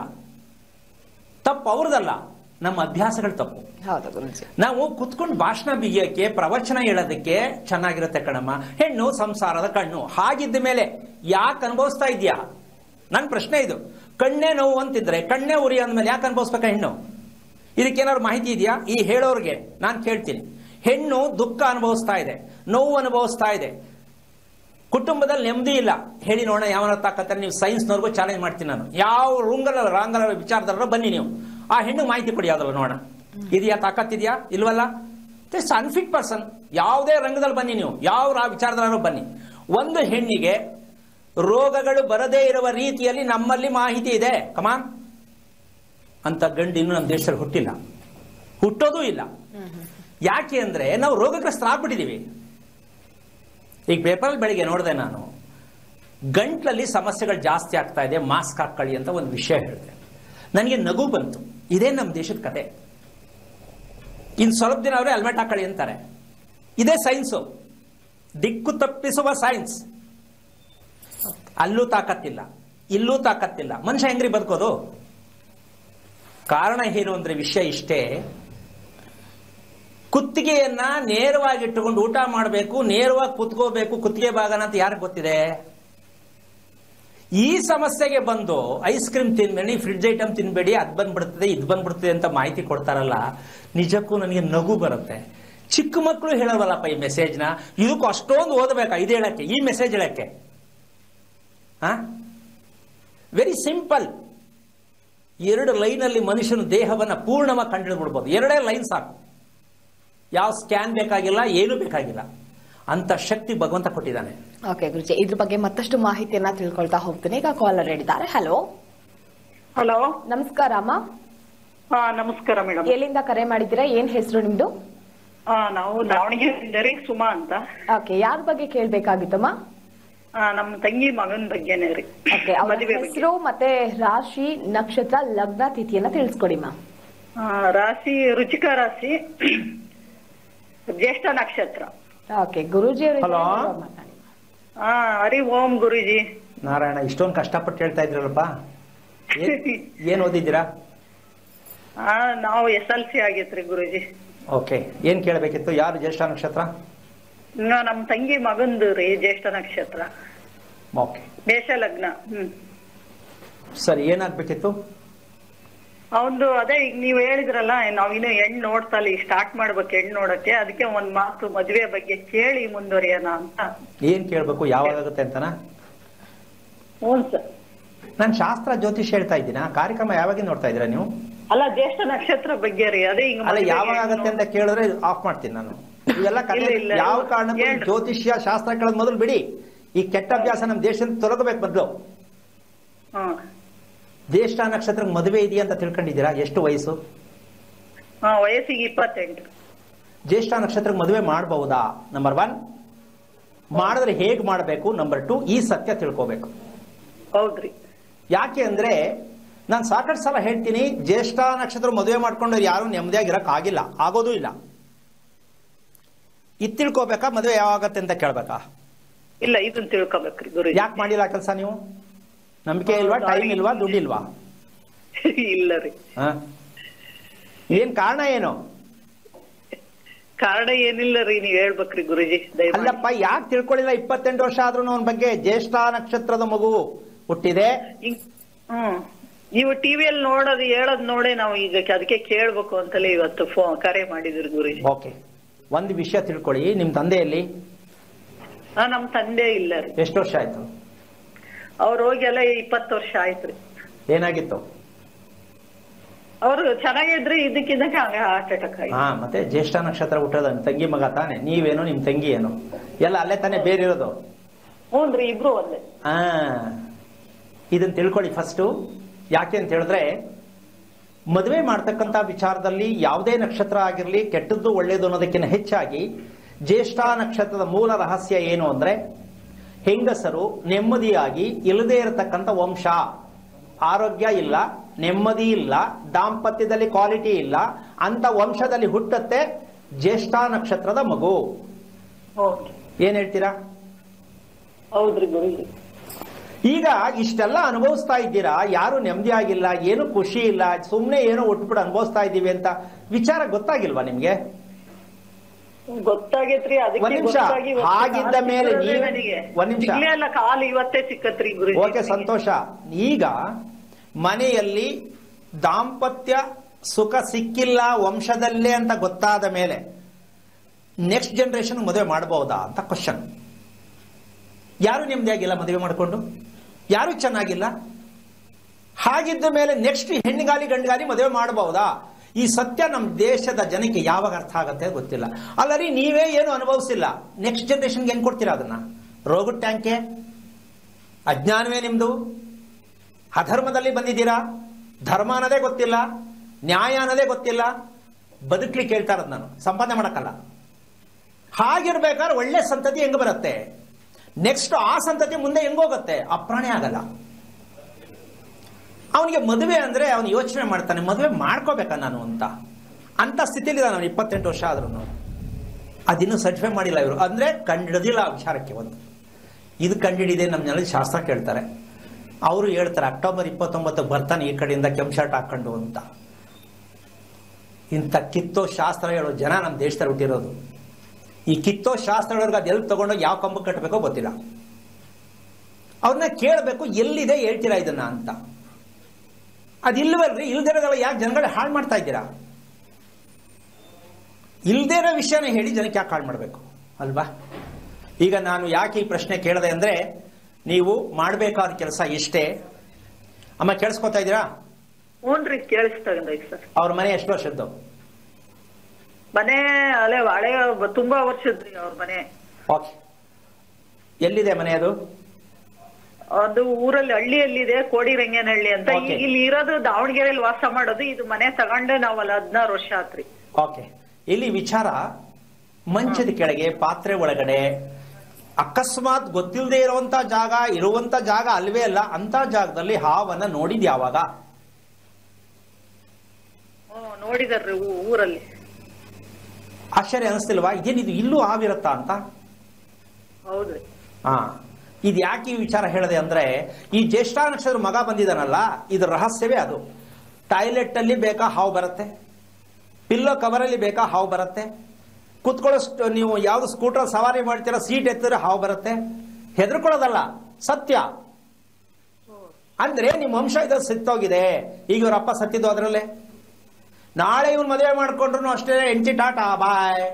ತಪ್ಪು ಅವ್ರದಲ್ಲ ನಮ್ಮ ಅಭ್ಯಾಸಗಳು ತಪ್ಪು ಹೌದು ಗುರುಜಿ ನಾವು ಕುತ್ಕೊಂಡು ಭಾಷಣ ಬಿಗಿಯಕ್ಕೆ ಪ್ರವಚನ ಹೇಳೋದಕ್ಕೆ ಚೆನ್ನಾಗಿರುತ್ತೆ ಕಣಮ್ಮ ಹೆಣ್ಣು ಸಂಸಾರದ ಕಣ್ಣು ಹಾಗಿದ್ದ ಮೇಲೆ ಯಾಕೆ ಅನುಭವಿಸ್ತಾ ಇದೆಯಾ ನನ್ನ ಪ್ರಶ್ನೆ ಇದು ಕಣ್ಣೇ ನೋವು ಅಂತಿದ್ರೆ ಕಣ್ಣೇ ಉರಿ ಅಂದ್ಮೇಲೆ ಯಾಕೆ ಅನುಭವಿಸ್ಬೇಕಾ ಹೆಣ್ಣು ಇದಕ್ಕೇನಾದ್ರು ಮಾಹಿತಿ ಇದೆಯಾ ಈ ಹೇಳೋರ್ಗೆ ನಾನು ಕೇಳ್ತೀನಿ ಹೆಣ್ಣು ದುಃಖ ಅನುಭವಿಸ್ತಾ ಇದೆ ನೋವು ಅನುಭವಿಸ್ತಾ ಇದೆ ಕುಟುಂಬದಲ್ಲಿ ನೆಮ್ಮದಿ ಇಲ್ಲ ಹೇಳಿ ನೋಡೋಣ ಯಾವನ ತಾಕತ್ತೆ ನೀವು ಸೈನ್ಸ್ನವ್ರಿಗೂ ಚಾಲೆಂಜ್ ಮಾಡ್ತೀನಿ ನಾನು ಯಾವ ರುಂಗಲ ರಾಂಗಲ ವಿಚಾರದಲ್ಲ ಬನ್ನಿ ನೀವು ಆ ಹೆಣ್ಣು ಮಾಹಿತಿ ಕೊಡಿ ಯಾವ್ದಲ್ಲ ನೋಡೋಣ ಇದೆಯಾ ತಾಕತ್ತಿದೆಯಾ ಇಲ್ವಲ್ಲ ಇಟ್ಸ್ ಅನ್ಫಿಟ್ ಪರ್ಸನ್ ಯಾವುದೇ ರಂಗದಲ್ಲಿ ಬನ್ನಿ ನೀವು ಯಾವ ರಾ- ವಿಚಾರದಲ್ಲಾದ್ರೂ ಬನ್ನಿ ಒಂದು ಹೆಣ್ಣಿಗೆ ರೋಗಗಳು ಬರದೇ ಇರುವ ರೀತಿಯಲ್ಲಿ ನಮ್ಮಲ್ಲಿ ಮಾಹಿತಿ ಇದೆ ಕಮಾನ್ ಅಂತ ಗಂಡು ಇನ್ನೂ ನಮ್ಮ ದೇಶದಲ್ಲಿ ಹುಟ್ಟಿಲ್ಲ ಹುಟ್ಟೋದೂ ಇಲ್ಲ ಯಾಕೆ ಅಂದ್ರೆ ನಾವು ರೋಗಗ್ರಸ್ತರಾಗ್ಬಿಟ್ಟಿದೀವಿ ಈಗ ಪೇಪರಲ್ಲಿ ಬೆಳಿಗ್ಗೆ ನೋಡಿದೆ ನಾನು ಗಂಟ್ಲಲ್ಲಿ ಸಮಸ್ಯೆಗಳು ಜಾಸ್ತಿ ಆಗ್ತಾ ಇದೆ ಮಾಸ್ಕ್ ಹಾಕೊಳ್ಳಿ ಅಂತ ಒಂದು ವಿಷಯ ಹೇಳಿದೆ ನನಗೆ ನಗು ಬಂತು ಇದೇ ನಮ್ಮ ದೇಶದ ಕತೆ ಇನ್ನು ಸ್ವಲ್ಪ ದಿನ ಅವರೇ ಹೆಲ್ಮೆಟ್ ಹಾಕೊಳ್ಳಿ ಅಂತಾರೆ ಇದೇ ಸೈನ್ಸು ದಿಕ್ಕು ತಪ್ಪಿಸುವ ಸೈನ್ಸ್ ಅಲ್ಲೂ ತಾಕತ್ತಿಲ್ಲ ಇಲ್ಲೂ ತಾಕತ್ತಿಲ್ಲ ಮನುಷ್ಯ ಹೆಂಗ್ರಿ ಬದುಕೋದು ಕಾರಣ ಏನು ಅಂದ್ರೆ ವಿಷಯ ಇಷ್ಟೇ ಕುತ್ತಿಗೆಯನ್ನ ನೇರವಾಗಿ ಇಟ್ಟುಕೊಂಡು ಊಟ ಮಾಡಬೇಕು ನೇರವಾಗಿ ಕುತ್ಕೋಬೇಕು ಕುತ್ತಿಗೆ ಭಾಗನ ಅಂತ ಯಾರಿಗೆ ಗೊತ್ತಿದೆ ಈ ಸಮಸ್ಯೆಗೆ ಬಂದು ಐಸ್ ಕ್ರೀಮ್ ತಿನ್ಬೇಡಿ ಫ್ರಿಡ್ಜ್ ಐಟಮ್ ತಿನ್ಬೇಡಿ ಅದ್ ಬಂದ್ಬಿಡ್ತದೆ ಇದು ಬಂದ್ಬಿಡ್ತದೆ ಅಂತ ಮಾಹಿತಿ ಕೊಡ್ತಾರಲ್ಲ ನಿಜಕ್ಕೂ ನನಗೆ ನಗು ಬರುತ್ತೆ ಚಿಕ್ಕ ಮಕ್ಕಳು ಹೇಳೋವಲ್ಲಪ್ಪ ಈ ಮೆಸೇಜ್ನ ಇದಕ್ಕೂ ಅಷ್ಟೊಂದು ಓದಬೇಕಾ ಇದು ಹೇಳಕ್ಕೆ ಈ ಮೆಸೇಜ್ ಹೇಳಕ್ಕೆ ವೆರಿ ಸಿಂಪಲ್ ಎರಡು ಲೈನಲ್ಲಿ ಮನುಷ್ಯನ ದೇಹವನ್ನ ಪೂರ್ಣವಾಗಿ ಕಂಡುಹಿಡ್ಬಿಡ್ಬೋದು ಎರಡೇ ಲೈನ್ ಸಾಕು ಯಾವ ಸ್ಕ್ಯಾನ್ ಬೇಕಾಗಿಲ್ಲ ಏನೂ ಬೇಕಾಗಿಲ್ಲ ಅಂತ ಶಕ್ತಿ ಭಗವಂತ ಕೊಟ್ಟಿದ್ದಾನೆ ಓಕೆ ಗುರುಜಿ ಇದ್ರ ಬಗ್ಗೆ ಮತ್ತಷ್ಟು ಮಾಹಿತಿಯನ್ನ ತಿಳ್ಕೊಳ್ತಾ ಹೋಗ್ತೀನಿ ಈಗ ಕಾಲರ್ ಹೇಳಿದ್ದಾರೆ ಹಲೋ ಹಲೋ ನಮಸ್ಕಾರ ಅಮ್ಮ ಹಾ ನಮಸ್ಕಾರ ಮೇಡಮ್ ಎಲ್ಲಿಂದ ಕರೆ ಮಾಡಿದ್ದೀರಾ ಏನ್ ಹೆಸರು ನಿಮ್ದು ಹಾ ನಾವು ದಾವಣಗೆರೆಯಿಂದ ರೀ ಸುಮಾ ಅಂತ ಓಕೆ ಯಾರ ಬಗ್ಗೆ ಕೇಳ್ಬೇಕಾಗಿತ್ತಮ್ಮ ಆ, ನಮ್ಮ ತಂಗಿ ಮಗನ ಬಗ್ಗೆನೇ ರೀ ಓಕೆ ಅವರ ಮದುವೆ ಬಗ್ಗೆ ಹೆಸರು ಮತ್ತೆ ರಾಶಿ ನಕ್ಷತ್ರ ಲಗ್ನ ತಿಥಿಯನ್ನ ತಿಳಿಸ್ಕೊಡಿ ಮಾ ಆ, ರಾಶಿ ರುಚಿಕ ರಾಶಿ ಜ್ಯೇಷ್ಠ ನಕ್ಷತ್ರ ಓಕೆ ಗುರುಜಿ ಅವರು Hello? ಮಾತಾಡಿ ಹಾ ಹರಿ ಓಂ ಗುರುಜಿ ನಾರಾಯಣ ಇಷ್ಟೊಂದು ಕಷ್ಟಪಟ್ಟು ಹೇಳ್ತಾ ಇದ್ರಲ್ಲಪ್ಪ ಏನ್- ಏನ್ ಓದಿದ್ದೀರಾ ಆ ನಾವು ಎಸ್ ಎಲ್ ಸಿ ಆಗೈತ್ರಿ ಗುರುಜಿ ಓಕೆ ಏನ್ ಕೇಳಬೇಕಿತ್ತು ಯಾರು ಜ್ಯೇಷ್ಠ ನಕ್ಷತ್ರ ಇನ್ನು ನಮ್ಮ ತಂಗಿ ಮಗಂದು ರೀ ಜ್ಯೇಷ್ಠ ನಕ್ಷತ್ರ ಓಕೆ ಮೇಷ ಲಗ್ನ ಹ್ಮ್ ಸರಿ ಏನಾಗ್ಬೇಕಿತ್ತು ಅವಂದು ಅದೇ ಈಗ ನೀವ್ ಹೇಳಿದ್ರಲ್ಲ ನಾವಿನ್ನು ಹೆಣ್ ನೋಡ್ತಲ್ಲಿ ಸ್ಟಾರ್ಟ್ ಮಾಡ್ಬೇಕು ಹೆಣ್ ನೋಡಕ್ಕೆ ಅದಕ್ಕೆ ಒಂದ್ ಮಾತು ಮದ್ವೆ ಬಗ್ಗೆ ಕೇಳಿ ಮುಂದುವರಿಯೋಣ ಅಂತ ಏನ್ ಕೇಳ್ಬೇಕು ಯಾವಾಗ ಆಗುತ್ತೆ ಅಂತನಾ ಹ್ಞೂ ಸರ್ ನಾನು ಶಾಸ್ತ್ರ ಜ್ಯೋತಿಷ್ ಹೇಳ್ತಾ ಇದ್ದೀನಾ ಕಾರ್ಯಕ್ರಮ ಯಾವಾಗ ನೋಡ್ತಾ ಇದ್ದೀರಾ ನೀವು ಅಲ್ಲ ಜ್ಯೇಷ್ಠ ನಕ್ಷತ್ರ ಬಗ್ಗೆ ರೀ ಅದೇ ಹಿಂಗ ಅಲ್ಲ ಯಾವಾಗ ಆಗತ್ತೆ ಅಂತ ಕೇಳಿದ್ರೆ ಆಫ್ ಮಾಡ್ತೀನಿ ನಾನು ಇವೆಲ್ಲ ಕತೆ ಇಲ್ಲ, ಇಲ್ಲ. ಯಾವ ಕಾರಣಕ್ಕೂ ಈ ಹೇಳ್ರಿ. ಜ್ಯೋತಿಷ್ಯ ಶಾಸ್ತ್ರ ಕೇಳೋದ್ ಮೊದಲು ಬಿಡಿ ಈ ಕೆಟ್ಟ ಅಭ್ಯಾಸ ನಮ್ಮ ದೇಶದಿಂದ ತೊಲಗಬೇಕು ಮೊದಲು ಹ್ಮ್ ಜ್ಯೇಷ್ಠ ನಕ್ಷತ್ರಕ್ಕೆ ಮದುವೆ ಇದೆಯಾ ಅಂತ ತಿಳ್ಕೊಂಡಿದ್ದೀರಾ ಎಷ್ಟು ವಯಸ್ಸು ಹಾ ವಯಸ್ಸಿಗೆ ಇಪ್ಪತ್ತೆಂಟು ಜ್ಯೇಷ್ಠ ನಕ್ಷತ್ರಕ್ಕೆ ಮದುವೆ ಮಾಡಬಹುದಾ ನಂಬರ್ ಒನ್ ಮಾಡಿದ್ರೆ ಹೇಗ್ ಮಾಡಬೇಕು ನಂಬರ್ ಟು ಈ ಸತ್ಯ ತಿಳ್ಕೋಬೇಕು ಹೌದ್ರಿ ಯಾಕೆ ಅಂದ್ರೆ ನಾನು ಸಾಕಷ್ಟು ಸಲ ಹೇಳ್ತೀನಿ ಜ್ಯೇಷ್ಠ ನಕ್ಷತ್ರ ಮದುವೆ ಮಾಡ್ಕೊಂಡು ಯಾರು ನೆಮ್ಮದಿಯಾಗಿ ಇರಕ್ ಆಗಿಲ್ಲ ಆಗೋದೂ ಇಲ್ಲ ಇದು ತಿಳ್ಕೋಬೇಕಾ ಮದುವೆ ಯಾವಾಗತ್ತೆ ಅಂತ ಕೇಳ್ಬೇಕಾ ಇಲ್ಲ ಇದನ್ನ ತಿಳ್ಕೊಬೇಕ್ರಿ ಗುರು ಯಾಕೆ ಮಾಡಿಲ್ಲ ಕೆಲಸ ನೀವು ನಂಬಿಕೆ ಇಲ್ವಾ ಟೈಮ್ ಇಲ್ವಾ ದುಡ್ಡಿಲ್ವಾ ಇಲ್ಲ ರೀ ಹ? ಏನ್ ಕಾರಣ ಏನು ಕಾರಣ ಏನಿಲ್ಲ ರೀ ನೀವ್ ಹೇಳ್ಬೇಕ್ರಿ ಗುರುಜಿ ದಯಮಾಡಿ ಅಲ್ಲಪ್ಪ ಯಾಕೆ ತಿಳ್ಕೊಳ್ಳಿಲ್ಲ ಇಪ್ಪತ್ತೆಂಟು ವರ್ಷ ಆದ್ರೂ ಅವನ ಬಗ್ಗೆ ಜ್ಯೇಷ್ಠ ನಕ್ಷತ್ರದ ಮಗು ಹುಟ್ಟಿದೆ ಹಿಂಗ್- ಹ್ಮ್ ನೀವು ಟಿವಿಯಲ್ಲಿ ನೋಡೋದು ಹೇಳೋದ್ ನೋಡೇ ನಾವು ಈಗ ಅದಕ್ಕೆ ಕೇಳ್ಬೇಕು ಅಂತಲೇ ಇವತ್ತು ಫೋನ್ ಕರೆ ಮಾಡಿದ್ರು ಗುರುಜಿ ಓಕೆ ಒಂದು ವಿಷಯ ತಿಳ್ಕೊಳ್ಳಿ ನಿಮ್ ತಂದೆಯಲ್ಲಿ ಹಾ ನಮ್ ತಂದೆ ಇಲ್ಲ ರೀ ಎಷ್ಟು ವರ್ಷ ಆಯ್ತು ಅವ್ರು ಹೋಗಿ ಎಲ್ಲ ಇಪ್ಪತ್ತು ವರ್ಷ ಆಯ್ತ್ರಿ ಏನಾಗಿತ್ತು ಅವ್ರು ಚೆನ್ನಾಗಿದ್ರಿ ಇದಕ್ಕಿದ್ದಕ್ಕೆ ಹಂಗ ಹಾರ್ಟ್ ಅಟ್ಯಾಕ್ ಆಯ್ತು ಹಾ ಮತ್ತೆ ಜ್ಯೇಷ್ಠ ನಕ್ಷತ್ರ ಹುಟ್ಟೋದ ನಿಮ್ ತಂಗಿ ಮಗ ತಾನೆ ನೀವೇನು ನಿಮ್ ತಂಗಿ ಏನು ಎಲ್ಲ ಅಲ್ಲೇ ತಾನೇ ಬೇರೆ ಇರೋದು ಹ್ಞೂನ್ರಿ ಇಬ್ರು ಒಂದೇ ಆ ಇದನ್ನ ತಿಳ್ಕೊಳ್ಳಿ ಫಸ್ಟು ಯಾಕೆ ಅಂತ ಹೇಳಿದ್ರೆ ಮದುವೆ ಮಾಡ್ತಕ್ಕಂಥ ವಿಚಾರದಲ್ಲಿ ಯಾವುದೇ ನಕ್ಷತ್ರ ಆಗಿರಲಿ ಕೆಟ್ಟದ್ದು ಒಳ್ಳೇದು ಅನ್ನೋದಕ್ಕಿಂತ ಹೆಚ್ಚಾಗಿ ಜ್ಯೇಷ್ಠ ನಕ್ಷತ್ರದ ಮೂಲ ರಹಸ್ಯ ಏನು ಅಂದ್ರೆ ಹೆಂಗಸರು ನೆಮ್ಮದಿಯಾಗಿ ಇಲ್ಲದೇ ಇರತಕ್ಕಂಥ ವಂಶ ಆರೋಗ್ಯ ಇಲ್ಲ ನೆಮ್ಮದಿ ಇಲ್ಲ ದಾಂಪತ್ಯದಲ್ಲಿ ಕ್ವಾಲಿಟಿ ಇಲ್ಲ ಅಂತ ವಂಶದಲ್ಲಿ ಹುಟ್ಟತ್ತೆ ಜ್ಯೇಷ್ಠ ನಕ್ಷತ್ರದ ಮಗು ಓಕೆ ಏನ್ ಹೇಳ್ತೀರಾ ಹೌದ್ರಿ ಗುರುಜಿ ಈಗ ಇಷ್ಟೆಲ್ಲ ಅನುಭವಿಸ್ತಾ ಇದ್ದೀರಾ ಯಾರು ನೆಮ್ಮದಿ ಆಗಿಲ್ಲ ಏನು ಖುಷಿ ಇಲ್ಲ ಸುಮ್ನೆ ಏನೋ ಉಟ್ಬಿಟ್ಟು ಅನುಭವಿಸ್ತಾ ಇದ್ದೀವಿ ಅಂತ ವಿಚಾರ ಗೊತ್ತಾಗಿಲ್ವಾ ನಿಮ್ಗೆ ಗೊತ್ತಾಗೈತ್ರಿ ಅದಕ್ಕೆ ಒಂದ್ ನಿಮಿಷ. ಗೊತ್ತಾಗಿ ಇವತ್ತು ಹಾಗಿದ್ದ ಕಾಲ್ ಮೇಲೆ ಸಿಕ್ಕಿರೋದೇ ನೀವು- ನನಗೆ. ಒಂದ್ ನಿಮಿಷ. ಸಿಗ್ಲೇ ಅಲ್ಲ ಕಾಲ್ ಇವತ್ತೇ ಸಿಕ್ಕತ್ರಿ ಗುರುಜಿ ಓಕೆ ಸಂತೋಷ ಈಗ ಮನೆಯಲ್ಲಿ ದಾಂಪತ್ಯ ಸುಖ ಸಿಕ್ಕಿಲ್ಲ ವಂಶದಲ್ಲೇ ಅಂತ ಗೊತ್ತಾದ ಮೇಲೆ ನೆಕ್ಸ್ಟ್ ಜನರೇಷನ್ ಮದುವೆ ಮಾಡಬಹುದಾ ಅಂತ ಕ್ವಶನ್ ಯಾರು ನೆಮ್ಮದಿಯಾಗಿಲ್ಲ ಮದುವೆ ಮಾಡಿಕೊಂಡು ಯಾರು ಚೆನ್ನಾಗಿಲ್ಲ ಹಾಗಿದ್ದ ಮೇಲೆ ನೆಕ್ಸ್ಟ್ ಹೆಣ್ಣಿಗಾಲಿ ಗಂಡಿಗಾಲಿ ಮದುವೆ ಮಾಡಬಹುದಾ ಈ ಸತ್ಯ ನಮ್ಮ ದೇಶದ ಜನಕ್ಕೆ ಯಾವಾಗ ಅರ್ಥ ಆಗತ್ತೆ ಗೊತ್ತಿಲ್ಲ ಅಲ್ಲರಿ ನೀವೇ ಏನು ಅನುಭವಿಸಿಲ್ಲ ನೆಕ್ಸ್ಟ್ ಜನರೇಷನ್ಗೆ ಹೆಂಗ್ ಕೊಡ್ತೀರಾ ಅದನ್ನ ರೋಗದ ಟ್ಯಾಂಕೆ ಅಜ್ಞಾನವೇ ನಿಮ್ದು ಅಧರ್ಮದಲ್ಲಿ ಬಂದಿದ್ದೀರಾ ಧರ್ಮ ಅನ್ನೋದೇ ಗೊತ್ತಿಲ್ಲ ನ್ಯಾಯ ಅನ್ನೋದೇ ಗೊತ್ತಿಲ್ಲ ಬದುಕ್ಲಿಕ್ಕೆ ಹೇಳ್ತಾ ಇರೋದು ನಾನು ಸಂಪಾದನೆ ಮಾಡಕ್ಕಲ್ಲ ಹಾಗಿರ್ಬೇಕಾದ್ರೆ ಒಳ್ಳೆ ಸಂತತಿ ಹೆಂಗ್ ಬರುತ್ತೆ ನೆಕ್ಸ್ಟ್ ಆ ಸಂತತಿ ಮುಂದೆ ಹೆಂಗೋಗುತ್ತೆ ಅಪ್ರಾಣಿ ಆಗಲ್ಲ ಅವನಿಗೆ ಮದುವೆ ಅಂದ್ರೆ ಅವನು ಯೋಚನೆ ಮಾಡ್ತಾನೆ ಮದುವೆ ಮಾಡ್ಕೋಬೇಕಾ ನಾನು ಅಂತ ಅಂತ ಸ್ಥಿತಿಲಿ ನಾನು ಇಪ್ಪತ್ತೆಂಟು ವರ್ಷ ಆದ್ರೂ ಅದಿನ್ನೂ ಸರ್ಟಿಫೈ ಮಾಡಿಲ್ಲ ಇವರು ಅಂದ್ರೆ ಕಂಡಿಡಿದಿಲ್ಲ ಆ ವಿಚಾರಕ್ಕೆ ಒಂದು ಇದು ಕಂಡಿಡಿದೆ ನಮ್ಮನ್ನೆಲ್ಲ ಶಾಸ್ತ್ರ ಕೇಳ್ತಾರೆ ಅವರು ಹೇಳ್ತಾರೆ ಅಕ್ಟೋಬರ್ ಇಪ್ಪತ್ತೊಂಬತ್ತು ಬರ್ತಾನೆ ಈ ಕಡೆಯಿಂದ ಕೆಂಪು ಶರ್ಟ್ ಹಾಕೊಂಡು ಅಂತ ಇಂಥ ಕಿತ್ತೋ ಶಾಸ್ತ್ರ ಹೇಳೋ ಜನ ನಮ್ಮ ದೇಶದಲ್ಲಿ ಹುಟ್ಟಿರೋದು ಈ ಕಿತ್ತೋ ಶಾಸ್ತ್ರಗಳಿಗೆ ಅದು ಎಲ್ಲಿ ತಗೊಂಡೋಗಿ ಯಾವ ಕಂಬ ಕಟ್ಟಬೇಕೋ ಗೊತ್ತಿಲ್ಲ ಅವ್ರನ್ನ ಕೇಳಬೇಕು ಎಲ್ಲಿದೆ ಹೇಳ್ತೀರಾ ಇದನ್ನ ಅಂತ ಅದಿಲ್ವಲ್ರಿ ಇಲ್ದಿರೋದೆಲ್ಲ ಯಾಕೆ ಜನಗಳು ಹಾಳು ಮಾಡ್ತಾ ಇದ್ದೀರಾ ಇಲ್ದೇ ಇರೋ ವಿಷಯನ ಹೇಳಿ ಜನಕ್ಕೆ ಯಾಕೆ ಹಾಳು ಮಾಡಬೇಕು ಅಲ್ವಾ ಈಗ ನಾನು ಯಾಕೆ ಈ ಪ್ರಶ್ನೆ ಕೇಳಿದೆ ಅಂದ್ರೆ ನೀವು ಮಾಡಬೇಕಾದ ಕೆಲಸ ಇಷ್ಟೇ ಅಮ್ಮ ಕೇಳಿಸ್ಕೊತಾ ಇದ್ದೀರಾ ಹ್ಞೂನ್ರಿ ಕೇಳಿಸ್ತಾ ಸರ್ ಅವ್ರ ಮನೆ ಎಷ್ಟು ವರ್ಷದ್ದು ಮನೆ ಅಲೆ ಹಳೆ ತುಂಬಾ ವರ್ಷದ್ರಿ ಅವ್ರ ಮನೆ ಓಕೆ ಎಲ್ಲಿದೆ ಮನೆ ಅದು ಅದು ಊರಲ್ಲಿ ಹಳ್ಳಿಯಲ್ಲಿದೆ ಕೋಡಿರಂಗನಹಳ್ಳಿ ಅಂತ Okay. ಈಗ ಇಲ್ಲಿ ಇರೋದು ದಾವಣಗೆರೆಯಲ್ಲಿ ವಾಸ ಮಾಡೋದು ಇದು ಮನೆ ತಗೊಂಡೆ ನಾವಲ್ಲ ಹದಿನಾರು ವರ್ಷ ಆತ್ರಿ ಓಕೆ ಇಲ್ಲಿ ವಿಚಾರ ಮಂಚದ ಕೆಳಗೆ ಪಾತ್ರೆ ಒಳಗಡೆ ಅಕಸ್ಮಾತ್ ಗೊತ್ತಿಲ್ಲದೆ ಇರುವಂತ ಜಾಗ ಇರುವಂತ ಜಾಗ ಅಲ್ವೇ ಅಲ್ಲ ಅಂತ ಜಾಗದಲ್ಲಿ ಹಾವನ್ನ ನೋಡಿದ್ ಯಾವಾಗ ಹ್ಮ್ ನೋಡಿದಾರ್ರಿ ಊ- ಊರಲ್ಲಿ ಆಶ್ಚರ್ಯ ಅನಿಸ್ತಿಲ್ವಾ ಇದೇನಿದು ಇಲ್ಲೂ ಹಾವಿರುತ್ತಾ ಅಂತ ಹೌದ್ರಿ ಹಾ ಇದು ಯಾಕೆ ಈ ವಿಚಾರ ಹೇಳಿದೆ ಅಂದ್ರೆ ಈ ಜ್ಯೇಷ್ಠ ನಕ್ಷತ್ರ ಮಗ ಬಂದಿದ್ದಾನಲ್ಲ ಇದು ರಹಸ್ಯವೇ ಅದು ಟಾಯ್ಲೆಟ್ ಅಲ್ಲಿ ಬೇಕಾ ಹಾವು ಬರುತ್ತೆ ಪಿಲ್ಲೋ ಕವರಲ್ಲಿ ಬೇಕಾ ಹಾವು ಬರುತ್ತೆ ಕುತ್ಕೊಳ್ಳೋ ಸ್ಟ್- ನೀವು ಯಾವ್ದು ಸ್ಕೂಟರ್ ಸವಾರಿ ಮಾಡ್ತೀರಾ ಸೀಟ್ ಎತ್ತಿದ್ರೆ ಹಾವು ಬರುತ್ತೆ ಹೆದರ್ಕೊಳ್ಳೋದಲ್ಲ ಸತ್ಯ ಅಂದ್ರೆ ನಿಮ್ಮ ವಂಶ ಇದು ಸಿತ್ತೋಗಿದೆ ಈಗ ಇವ್ರ ಅಪ್ಪ ಸತ್ತಿದ್ದು ಅದರಲ್ಲೇ ನಾಳೆ ಇವ್ನು ಮದುವೆ ಮಾಡ್ಕೊಂಡ್ರು ಅಷ್ಟೇ ಎಂಟಿ ಟಾಟಾ ಬಾಯ್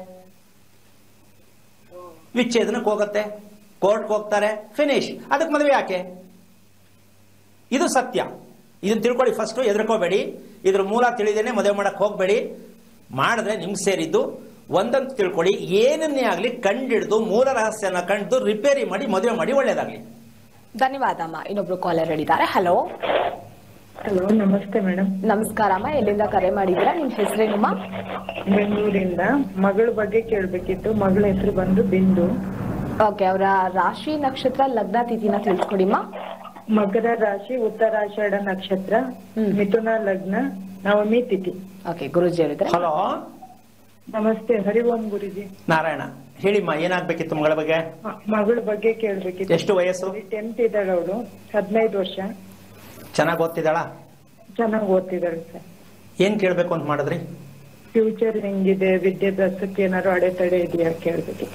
ವಿಚ್ಛೇದನಕ್ಕೆ ಹೋಗುತ್ತೆ ಕೋರ್ಟ್ಗೆ ಹೋಗ್ತಾರೆ ಫಿನಿಶ್ ಅದಕ್ಕೆ ಮದುವೆ ಯಾಕೆ ಇದು ಸತ್ಯ ಇದನ್ನ ತಿಳ್ಕೊಳ್ಳಿ ಫಸ್ಟ್ ಎದ್ರಕೋಬೇಡಿ ಇದ್ರ ಮೂಲ ತಿಳಿದೇನೆ ಮದುವೆ ಮಾಡಕ್ ಹೋಗ್ಬೇಡಿ ಮಾಡಿದ್ರೆ ನಿಮ್ಗೆ ಸೇರಿದ್ದು ಒಂದಂತ ತಿಳ್ಕೊಳ್ಳಿ ಏನನ್ನೇ ಆಗ್ಲಿ ಕಂಡಿಡ್ದು ಮೂಲ ರಹಸ್ಯನ ಕಂಡು ರಿಪೇರಿ ಮಾಡಿ ಮದುವೆ ಮಾಡಿ ಒಳ್ಳೇದಾಗ್ಲಿ ಧನ್ಯವಾದ ಅಮ್ಮ ಇನ್ನೊಬ್ರು ಕಾಲರ್ ಹೇಳಿದ್ದಾರೆ ಹಲೋ ಹಲೋ ನಮಸ್ತೆ ಮೇಡಮ್ ನಮಸ್ಕಾರ ಅಮ್ಮ ಎಲ್ಲಿಂದ ಕರೆ ಮಾಡಿದ್ದೀರಾ ನಿಮ್ ಹೆಸರೇನಮ್ಮ ಬೆಂಗಳೂರಿಂದ ಮಗಳ ಬಗ್ಗೆ ಕೇಳ್ಬೇಕಿತ್ತು ಮಗಳ ಹೆಸರು ಬಂದು ಬಿಂದು ಓಕೆ ಅವರ ರಾಶಿ ನಕ್ಷತ್ರ ಲಗ್ನ ತಿಥಿನ ತಿಳಿಸ್ಕೊಡಿಮ್ಮ ಮಕರ ರಾಶಿ ಉತ್ತರಾಷಾಢ ನಕ್ಷತ್ರ ಹ್ಮ್. ಮಿಥುನ ಲಗ್ನ ನವಮಿ ತಿಥಿ ಓಕೆ ಗುರುಜಿ ಹೇಳಿದ್ರೆ ಹಲೋ ನಮಸ್ತೆ ಹರಿ ಓಂ ಗುರುಜಿ ನಾರಾಯಣ ಹೇಳಿಮ್ಮ ಏನಾಗ್ಬೇಕಿತ್ತು ಮಗಳ ಬಗ್ಗೆ ಮ- ಮಗಳ ಬಗ್ಗೆ ಕೇಳ್ಬೇಕಿತ್ತು ಎಷ್ಟು ವಯಸ್ಸು ಟೆಂತ್ ಇದ್ದಾಳೆ ಅವಳು ಹದಿನೈದು ವರ್ಷ ಚೆನ್ನಾಗಿ ಓದ್ತಿದ್ದಾಳ ಚೆನ್ನಾಗಿ ಓದ್ತಿದ್ದಾಳೆ ಸರ್ ಏನ್ ಕೇಳ್ಬೇಕು ಅಂತ ಮಾಡಿದ್ರಿ ಫ್ಯೂಚರ್ ಹೆಂಗಿದೆ ವಿದ್ಯಾಭ್ಯಾಸಕ್ಕೆ ಏನಾದ್ರು ಅಡೆತಡೆ ಇದೆಯಾ ಕೇಳ್ಬೇಕಿತ್ತು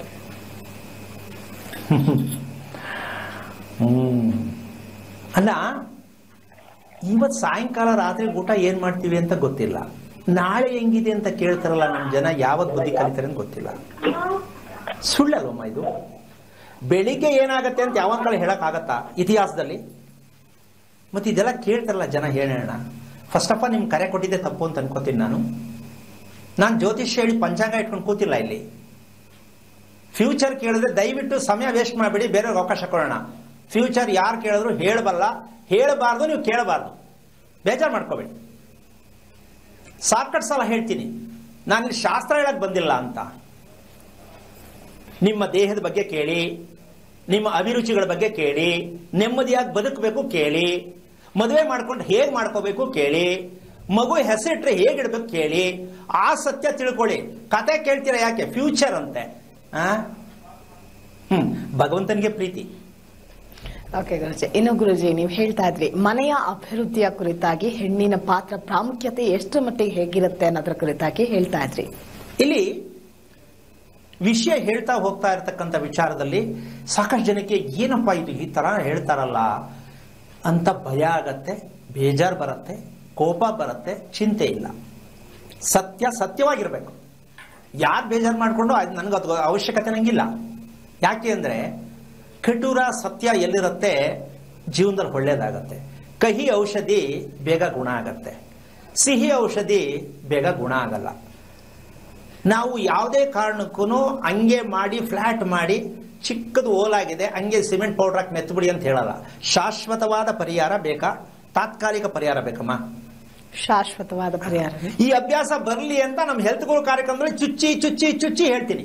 ಹ್ಮ್ ಅಲ್ಲ ಇವತ್ ಸಾಯಂಕಾಲ ರಾತ್ರಿ ಊಟ ಏನ್ ಮಾಡ್ತೀವಿ ಅಂತ ಗೊತ್ತಿಲ್ಲ ನಾಳೆ ಹೆಂಗಿದೆ ಅಂತ ಕೇಳ್ತಾರಲ್ಲ ನಮ್ ಜನ ಯಾವತ್ ಬುದ್ಧಿ ಕಲಿತಾರೆ ಅಂತ ಗೊತ್ತಿಲ್ಲ ಸುಳ್ಳಲ್ವಮ್ಮ ಇದು ಬೆಳಿಗ್ಗೆ ಏನಾಗತ್ತೆ ಅಂತ ಯಾವನ್ ಕಡೆ ಹೇಳಕ್ ಆಗತ್ತಾ ಇತಿಹಾಸದಲ್ಲಿ ಮತ್ತೆ ಇದೆಲ್ಲ ಕೇಳ್ತಾರಲ್ಲ ಜನ ಹೇಳೋಣ ಫಸ್ಟ್ ಆಫ್ ಆಲ್ ನಿಮ್ಗೆ ಕರೆ ಕೊಟ್ಟಿದ್ದೆ ತಪ್ಪು ಅಂತ ಅನ್ಕೋತೀನಿ ನಾನು ನಾನು ಜ್ಯೋತಿಷ್ಯ ಹೇಳಿ ಪಂಚಾಂಗ ಇಟ್ಕೊಂಡು ಕೂತಿಲ್ಲ ಇಲ್ಲಿ ಫ್ಯೂಚರ್ ಕೇಳಿದ್ರೆ ದಯವಿಟ್ಟು ಸಮಯ ವೇಸ್ಟ್ ಮಾಡಬೇಡಿ ಬೇರೆಯವ್ರಿಗೆ ಅವಕಾಶ ಕೊಡೋಣ ಫ್ಯೂಚರ್ ಯಾರು ಕೇಳಿದ್ರು ಹೇಳಬಲ್ಲ ಹೇಳಬಾರ್ದು ನೀವು ಕೇಳಬಾರ್ದು ಬೇಜಾರು ಮಾಡ್ಕೋಬೇಡಿ ಸಾಕಷ್ಟು ಸಲ ಹೇಳ್ತೀನಿ ನಾನು ಇಲ್ಲಿ ಶಾಸ್ತ್ರ ಹೇಳಕ್ ಬಂದಿಲ್ಲ ಅಂತ ನಿಮ್ಮ ದೇಹದ ಬಗ್ಗೆ ಕೇಳಿ ನಿಮ್ಮ ಅಭಿರುಚಿಗಳ ಬಗ್ಗೆ ಕೇಳಿ ನೆಮ್ಮದಿಯಾಗಿ ಬದುಕಬೇಕು ಕೇಳಿ ಮದುವೆ ಮಾಡ್ಕೊಂಡು ಹೇಗೆ ಮಾಡ್ಕೋಬೇಕು ಕೇಳಿ ಮಗು ಹೆಸರಿಟ್ರೆ ಹೇಗಿಡ್ಬೇಕು ಕೇಳಿ ಆ ಸತ್ಯ ತಿಳ್ಕೊಳ್ಳಿ ಕತೆ ಕೇಳ್ತೀರಾ ಯಾಕೆ ಫ್ಯೂಚರ್ ಅಂತೆ ಆ ಹ್ಮ್ ಭಗವಂತನಿಗೆ ಪ್ರೀತಿ ಓಕೆ ಗುರುಜಿ ಇನ್ನು ಗುರುಜಿ ನೀವು ಹೇಳ್ತಾ ಇದ್ರಿ ಮನೆಯ ಅಭಿವೃದ್ಧಿಯ ಕುರಿತಾಗಿ ಹೆಣ್ಣಿನ ಪಾತ್ರ ಪ್ರಾಮುಖ್ಯತೆ ಎಷ್ಟು ಮಟ್ಟಿಗೆ ಹೇಗಿರುತ್ತೆ ಅನ್ನೋದ್ರ ಕುರಿತಾಗಿ ಹೇಳ್ತಾ ಇದ್ರಿ ಇಲ್ಲಿ ವಿಷಯ ಹೇಳ್ತಾ ಹೋಗ್ತಾ ಇರತಕ್ಕಂಥ ವಿಚಾರದಲ್ಲಿ ಸಾಕಷ್ಟು ಜನಕ್ಕೆ ಏನಪ್ಪ ಇದು ಈ ತರ ಹೇಳ್ತಾರಲ್ಲ ಅಂತ ಭಯ ಆಗತ್ತೆ ಬೇಜಾರು ಬರುತ್ತೆ ಕೋಪ ಬರುತ್ತೆ ಚಿಂತೆ ಇಲ್ಲ ಸತ್ಯ ಸತ್ಯವಾಗಿರ್ಬೇಕು ಯಾರು ಬೇಜಾರು ಮಾಡಿಕೊಂಡು ಅದು ನನಗೆ ಅದು ಅವಶ್ಯಕತೆ ನಂಗಿಲ್ಲ ಯಾಕೆ ಅಂದ್ರೆ ಕಟೂರ ಸತ್ಯ ಎಲ್ಲಿರುತ್ತೆ ಜೀವನದಲ್ಲಿ ಒಳ್ಳೇದಾಗತ್ತೆ ಕಹಿ ಔಷಧಿ ಬೇಗ ಗುಣ ಆಗತ್ತೆ ಸಿಹಿ ಔಷಧಿ ಬೇಗ ಗುಣ ಆಗಲ್ಲ ನಾವು ಯಾವುದೇ ಕಾರಣಕ್ಕೂ ಹಂಗೆ ಮಾಡಿ ಫ್ಲಾಟ್ ಮಾಡಿ ಚಿಕ್ಕದು ಓಲಾಗಿದೆ ಹಂಗೆ ಸಿಮೆಂಟ್ ಪೌಡರ್ ಹಾಕಿ ಮೆತ್ತಬಿಡಿ ಅಂತ ಹೇಳಲ್ಲ ಶಾಶ್ವತವಾದ ಪರಿಹಾರ ಬೇಕಾ ತಾತ್ಕಾಲಿಕ ಪರಿಹಾರ ಬೇಕಮ್ಮ ಶಾಶ್ವತವಾದ ಪರಿಹಾರ ಈ ಅಭ್ಯಾಸ ಬರಲಿ ಅಂತ ನಮ್ಮ ಹೆಲ್ತ್ ಗುರು ಕಾರ್ಯಕ್ರಮದಲ್ಲಿ ಚುಚ್ಚಿ ಚುಚ್ಚಿ ಚುಚ್ಚಿ ಹೇಳ್ತೀನಿ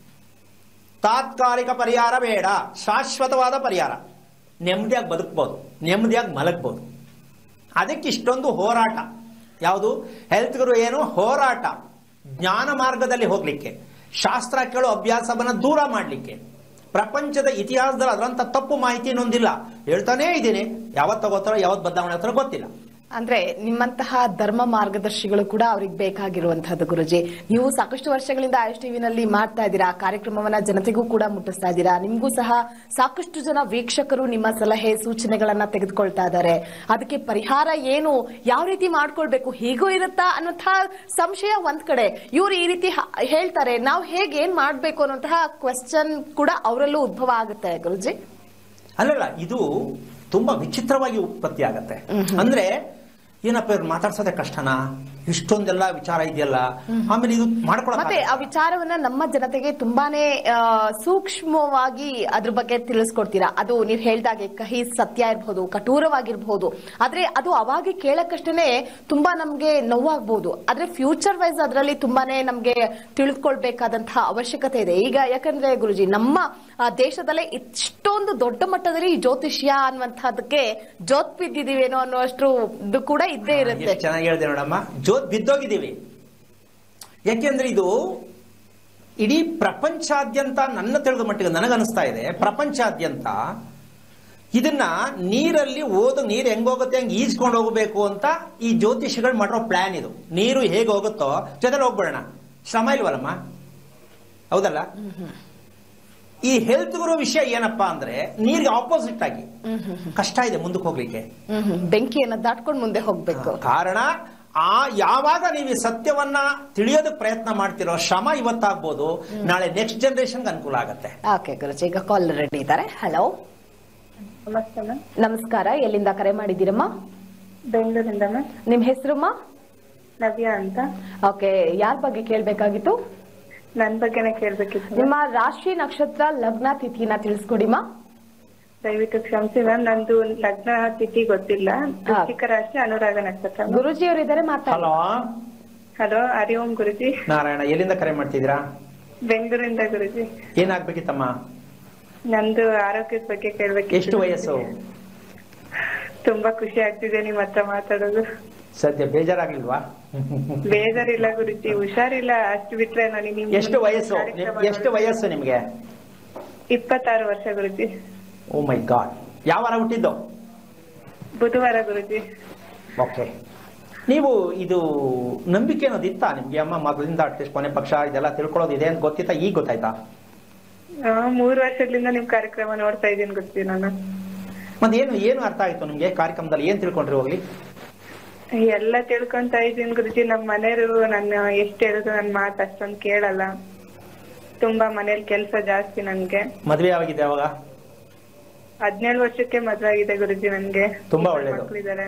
ತಾತ್ಕಾಲಿಕ ಪರಿಹಾರ ಬೇಡ ಶಾಶ್ವತವಾದ ಪರಿಹಾರ ನೆಮ್ಮದಿಯಾಗಿ ಬದುಕ್ಬೋದು ನೆಮ್ಮದಿಯಾಗಿ ಮಲಗ್ಬೋದು ಅದಕ್ಕೆ ಇಷ್ಟೊಂದು ಹೋರಾಟ ಯಾವುದು ಹೆಲ್ತ್ ಗುರು ಏನು ಹೋರಾಟ ಜ್ಞಾನ ಮಾರ್ಗದಲ್ಲಿ ಹೋಗ್ಲಿಕ್ಕೆ ಶಾಸ್ತ್ರ ಕೇಳೋ ಅಭ್ಯಾಸವನ್ನ ದೂರ ಮಾಡಲಿಕ್ಕೆ ಪ್ರಪಂಚದ ಇತಿಹಾಸದಲ್ಲಿ ಅದರಂತ ತಪ್ಪು ಮಾಹಿತಿ ಇನ್ನೊಂದಿಲ್ಲ ಹೇಳ್ತಾನೇ ಇದ್ದೀನಿ ಯಾವತ್ತು ತಗೋತಾರೋ ಯಾವತ್ತು ಬದಲಾವಣೆ ಆಗ್ತಾರೋ ಗೊತ್ತಿಲ್ಲ ಅಂದ್ರೆ ನಿಮ್ಮಂತಹ ಧರ್ಮ ಮಾರ್ಗದರ್ಶಿಗಳು ಕೂಡ ಅವ್ರಿಗೆ ಬೇಕಾಗಿರುವಂತಹದ್ದು ಗುರುಜಿ ನೀವು ಸಾಕಷ್ಟು ವರ್ಷಗಳಿಂದ ಆಯುಷ್ ಟಿವಿನಲ್ಲಿ ಮಾಡ್ತಾ ಇದ್ದೀರಾ ಆ ಕಾರ್ಯಕ್ರಮವನ್ನ ಜನತೆಗೂ ಕೂಡ ಮುಟ್ಟಿಸ್ತಾ ಇದ್ದೀರಾ ನಿಮ್ಗೂ ಸಹ ಸಾಕಷ್ಟು ಜನ ವೀಕ್ಷಕರು ನಿಮ್ಮ ಸಲಹೆ ಸೂಚನೆಗಳನ್ನ ತೆಗೆದುಕೊಳ್ತಾ ಇದ್ದಾರೆ ಅದಕ್ಕೆ ಪರಿಹಾರ ಏನು ಯಾವ ರೀತಿ ಮಾಡ್ಕೊಳ್ಬೇಕು ಹೀಗೂ ಇರುತ್ತಾ ಅನ್ನೋಂತಹ ಸಂಶಯ ಒಂದ್ ಕಡೆ ಇವ್ರು ಈ ರೀತಿ ಹ- ಹೇಳ್ತಾರೆ ನಾವು ಹೇಗೆ ಏನ್ ಮಾಡ್ಬೇಕು ಅನ್ನೋಂತಹ ಕ್ವೆಶ್ಚನ್ ಕೂಡ ಅವರಲ್ಲೂ ಉದ್ಭವ ಆಗುತ್ತೆ ಗುರುಜಿ ಅಲ್ಲಲ್ಲ ಇದು ತುಂಬಾ ವಿಚಿತ್ರವಾಗಿ ಉತ್ಪತ್ತಿ ಆಗತ್ತೆ ಅಂದ್ರೆ ಏನಪ್ಪ ಇವ್ರು ಮಾತಾಡ್ಸೋದೇ ಕಷ್ಟನಾ ಇಷ್ಟೊಂದೆಲ್ಲ ವಿಚಾರ ಇದೆಯಲ್ಲ ಆಮೇಲೆ ಇದು ಮಾಡ್ಕೊಳಕ್ ಮತ್ತೆ ಆ ವಿಚಾರವನ್ನ ನಮ್ಮ ಜನತೆಗೆ ತುಂಬಾನೇ ಆ, ಸೂಕ್ಷ್ಮವಾಗಿ ಅದ್ರ ಬಗ್ಗೆ ತಿಳಿಸ್ಕೊಡ್ತೀರಾ ಅದು ನೀವು ಹೇಳ್ದಾಗೆ ಕಹಿ ಸತ್ಯ ಇರ್ಬೋದು ಕಠೋರವಾಗಿರ್ಬೋದು ಆದ್ರೆ ಅದು ಅವಾಗ ಕೇಳಕ್ಕಷ್ಟೇ ತುಂಬಾ ನಮ್ಗೆ ನೋವಾಗ್ಬೋದು ಆದ್ರೆ ಫ್ಯೂಚರ್ ವೈಸ್ ಅದರಲ್ಲಿ ತುಂಬಾನೇ ನಮ್ಗೆ ತಿಳಿದುಕೊಳ್ಬೇಕಾದಂತಹ ಅವಶ್ಯಕತೆ ಇದೆ ಈಗ ಯಾಕಂದ್ರೆ ಗುರುಜಿ ನಮ್ಮ ಆ, ದೇಶದಲ್ಲೇ ಇಷ್ಟೊಂದು ದೊಡ್ಡ ಮಟ್ಟದಲ್ಲಿ ಈ ಜ್ಯೋತಿಷ್ಯ ಅನ್ನುವಂತಹದಕ್ಕೆ ಜೋತ್ ಬಿದ್ದಿದೀವೇನೋ ಅನ್ನುವಷ್ಟು ಇದು ಕೂಡ ಇದ್ದೇ ಇರುತ್ತೆ ಎಷ್ಟು ಚೆನ್ನಾಗಿ ಹೇಳಿದೆ ನೋಡಮ್ಮ ಜೋತ್ ಬಿದ್ದೋಗಿದ್ದೀವಿ ಯಾಕೆಂದ್ರೆ ಇದು ಇಡೀ ಪ್ರಪಂಚಾದ್ಯಂತ ನನ್ನ ತಿಳಿದ ಮಟ್ಟಿಗೆ ನನಗನ್ನಿಸ್ತಾ ಇದೆ ಪ್ರಪಂಚಾದ್ಯಂತ ಇದನ್ನ ನೀರಲ್ಲಿ ಓದು ನೀರು ಹೆಂಗೋಗುತ್ತೆ ಹಂಗೆ ಈಜ್ಕೊಂಡು ಹೋಗಬೇಕು ಅಂತ ಈ ಜ್ಯೋತಿಷಿಗಳು ಮಾಡಿರೋ ಪ್ಲಾನ್ ಇದು ನೀರು ಹೇಗೆ ಹೋಗುತ್ತೋ ಜೊತೆಲಿ ಹೋಗ್ಬಿಡೋಣ ಶ್ರಮ ಇಲ್ವಲ್ಲಮ್ಮ ಹೌದಲ್ಲ ಈ ಹೆಲ್ತ್ ಗುರು ವಿಷಯ ಏನಪ್ಪಾ ಅಂದ್ರೆ ನೀರಿಗೆ ಆಪೋಸಿಟ್ ಆಗಿ ಕಷ್ಟ ಇದೆ ಮುಂದಕ್ಕೆ ಹೋಗ್ಲಿಕ್ಕೆ ಹ್ಮ್ ಹ್ಮ್. ಬೆಂಕಿಯನ್ನ ದಾಟ್ಕೊಂಡು ಮುಂದೆ ಹೋಗ್ಬೇಕು ಕಾರಣ ಆ ಯಾವಾಗ ನೀವು ಈ ಸತ್ಯವನ್ನ ತಿಳಿಯೋದಕ್ಕೆ ಪ್ರಯತ್ನ ಮಾಡ್ತಿರೋ ಶ್ರಮ ಇವತ್ತಾಗ್ಬೋದು ನಾಳೆ ನೆಕ್ಸ್ಟ್ ಜನರೇಷನ್ಗೆ ಅನುಕೂಲ ಆಗತ್ತೆ ಓಕೆ ಗುರುಜಿ ಈಗ ಕಾಲ್ ರೆಡಿ ಇದ್ದಾರೆ ಹಲೋ ನಮಸ್ತೆ ಮ್ಯಾಮ್ ನಮಸ್ಕಾರ ಎಲ್ಲಿಂದ ಕರೆ ಮಾಡಿದ್ದೀರಮ್ಮ ಬೆಂಗಳೂರಿಂದ ಮ್ಯಾಮ್ ನಿಮ್ ಹೆಸರಮ್ಮ ನವ್ಯ ಅಂತ ಓಕೆ ಯಾರ ಬಗ್ಗೆ ಕೇಳ್ಬೇಕಾಗಿತ್ತು ನನ್ ಬಗ್ಗೆನೇ ಕೇಳ್ಬೇಕಿತ್ತು ma'am. ನಿಮ್ಮ ರಾಶಿ ನಕ್ಷತ್ರ ಲಗ್ನ ತಿಥಿನ ತಿಳಿಸ್ಕೊಡಿಮ್ಮ ದಯವಿಟ್ಟು ಕ್ಷಮಿಸಿ ಮ್ಯಾಮ್ ನಂದು ಲಗ್ನ ತಿಥಿ ಗೊತ್ತಿಲ್ಲ ವೃಶ್ಚಿಕ ರಾಶಿ ಅನುರಾಗ ನಕ್ಷತ್ರ ma'am. ಗುರುಜಿ ಅವರಿದ್ದಾರೆ ಮಾತಾಡಿ ಹಲೋ ಹಲೋ ಹರಿ ಓಂ ಗುರುಜಿ ನಾರಾಯಣ ಎಲ್ಲಿಂದ ಕರೆ ಮಾಡ್ತಿದ್ದೀರಾ ಬೆಂಗಳೂರಿಂದ ಗುರುಜಿ ಏನಾಗ್ಬೇಕಿತ್ತಮ್ಮ ನಂದು ಆರೋಗ್ಯದ ಬಗ್ಗೆ ಕೇಳ್ಬೇಕಿತ್ತು ಎಷ್ಟು ವಯಸ್ಸು ತುಂಬಾ ಖುಷಿ ಆಗ್ತಿದೆ ನಿಮ್ ಹತ್ರ ಮಾತಾಡೋದು ಸದ್ಯ ಬೇಜಾರಾಗ್ಲಿಲ್ವಾ ಬೇಜಾರಿಲ್ಲ ಗುರುಜಿ ಹುಷಾರಿಲ್ಲ ಅಷ್ಟು ಬಿಟ್ರೆ ನನಗೆ ನಿಮ್ ಎಷ್ಟು ವಯಸ್ಸು ನಿಮ್- ಎಷ್ಟು ವಯಸ್ಸು ನಿಮ್ಗೆ ಇಪ್ಪತ್ತಾರು ವರ್ಷ ಗುರುಜಿ ಓ ಮೈ ಗಾಡ್ ಯಾವ ವಾರ ಹುಟ್ಟಿದ್ದು ಬುಧವಾರ ಗುರುಜಿ ಓಕೆ ನೀವು ಇದು ನಂಬಿಕೆ ಅನ್ನೋದು ಇತ್ತಾ ನಿಮ್ಗೆ ಅಮ್ಮ ಮೊದಲಿಂದ ಅಟ್ಲೀಸ್ಟ್ ಕೊನೆ ಪಕ್ಷ ಇದೆಲ್ಲ ತಿಳ್ಕೊಳ್ಳೋದು ಇದೆ ಅಂತ ಗೊತ್ತಿತ್ತಾ ಈಗ ಗೊತ್ತಾಯ್ತಾ ಆ, ಮೂರ್ ವರ್ಷದಿಂದ ನಿಮ್ ಕಾರ್ಯಕ್ರಮ ನೋಡ್ತಾ ಇದೀನಿ ಗೊತ್ತಿ ನಾನು ಮತ್ತೆ ಏನು ಏನು ಅರ್ಥ ಆಯ್ತು ನಿಮ್ಗೆ ಕಾರ್ಯಕ್ರಮದಲ್ಲಿ ಏನ್ ತಿಳ್ಕೊಂಡ್ರಿ ಹೋಗ್ಲಿ ಎಲ್ಲ ತಿಳ್ಕೊಂತ ಇದೀನಿ ಗುರುಜಿ ನಮ್ ಮನೆಯವರು ನನ್ನ ಎಷ್ಟ್ ಹೇಳಿದ್ರು ನನ್ ಮಾತ್ ಅಷ್ಟೊಂದ್ ಕೇಳಲ್ಲ ತುಂಬಾ ಮನೇಲಿ ಕೆಲ್ಸ ಜಾಸ್ತಿ ನನ್ಗೆ ಮದ್ವೆ ಯಾವಾಗಿದೆ ಅವಾಗ ಹದ್ನೇಳು ವರ್ಷಕ್ಕೆ ಮದ್ವೆ ಆಗಿದೆ ಗುರುಜಿ ನನ್ಗೆ ತುಂಬಾ ಒಳ್ಳೇದು. ಮಕ್ಳಿದಾರೆ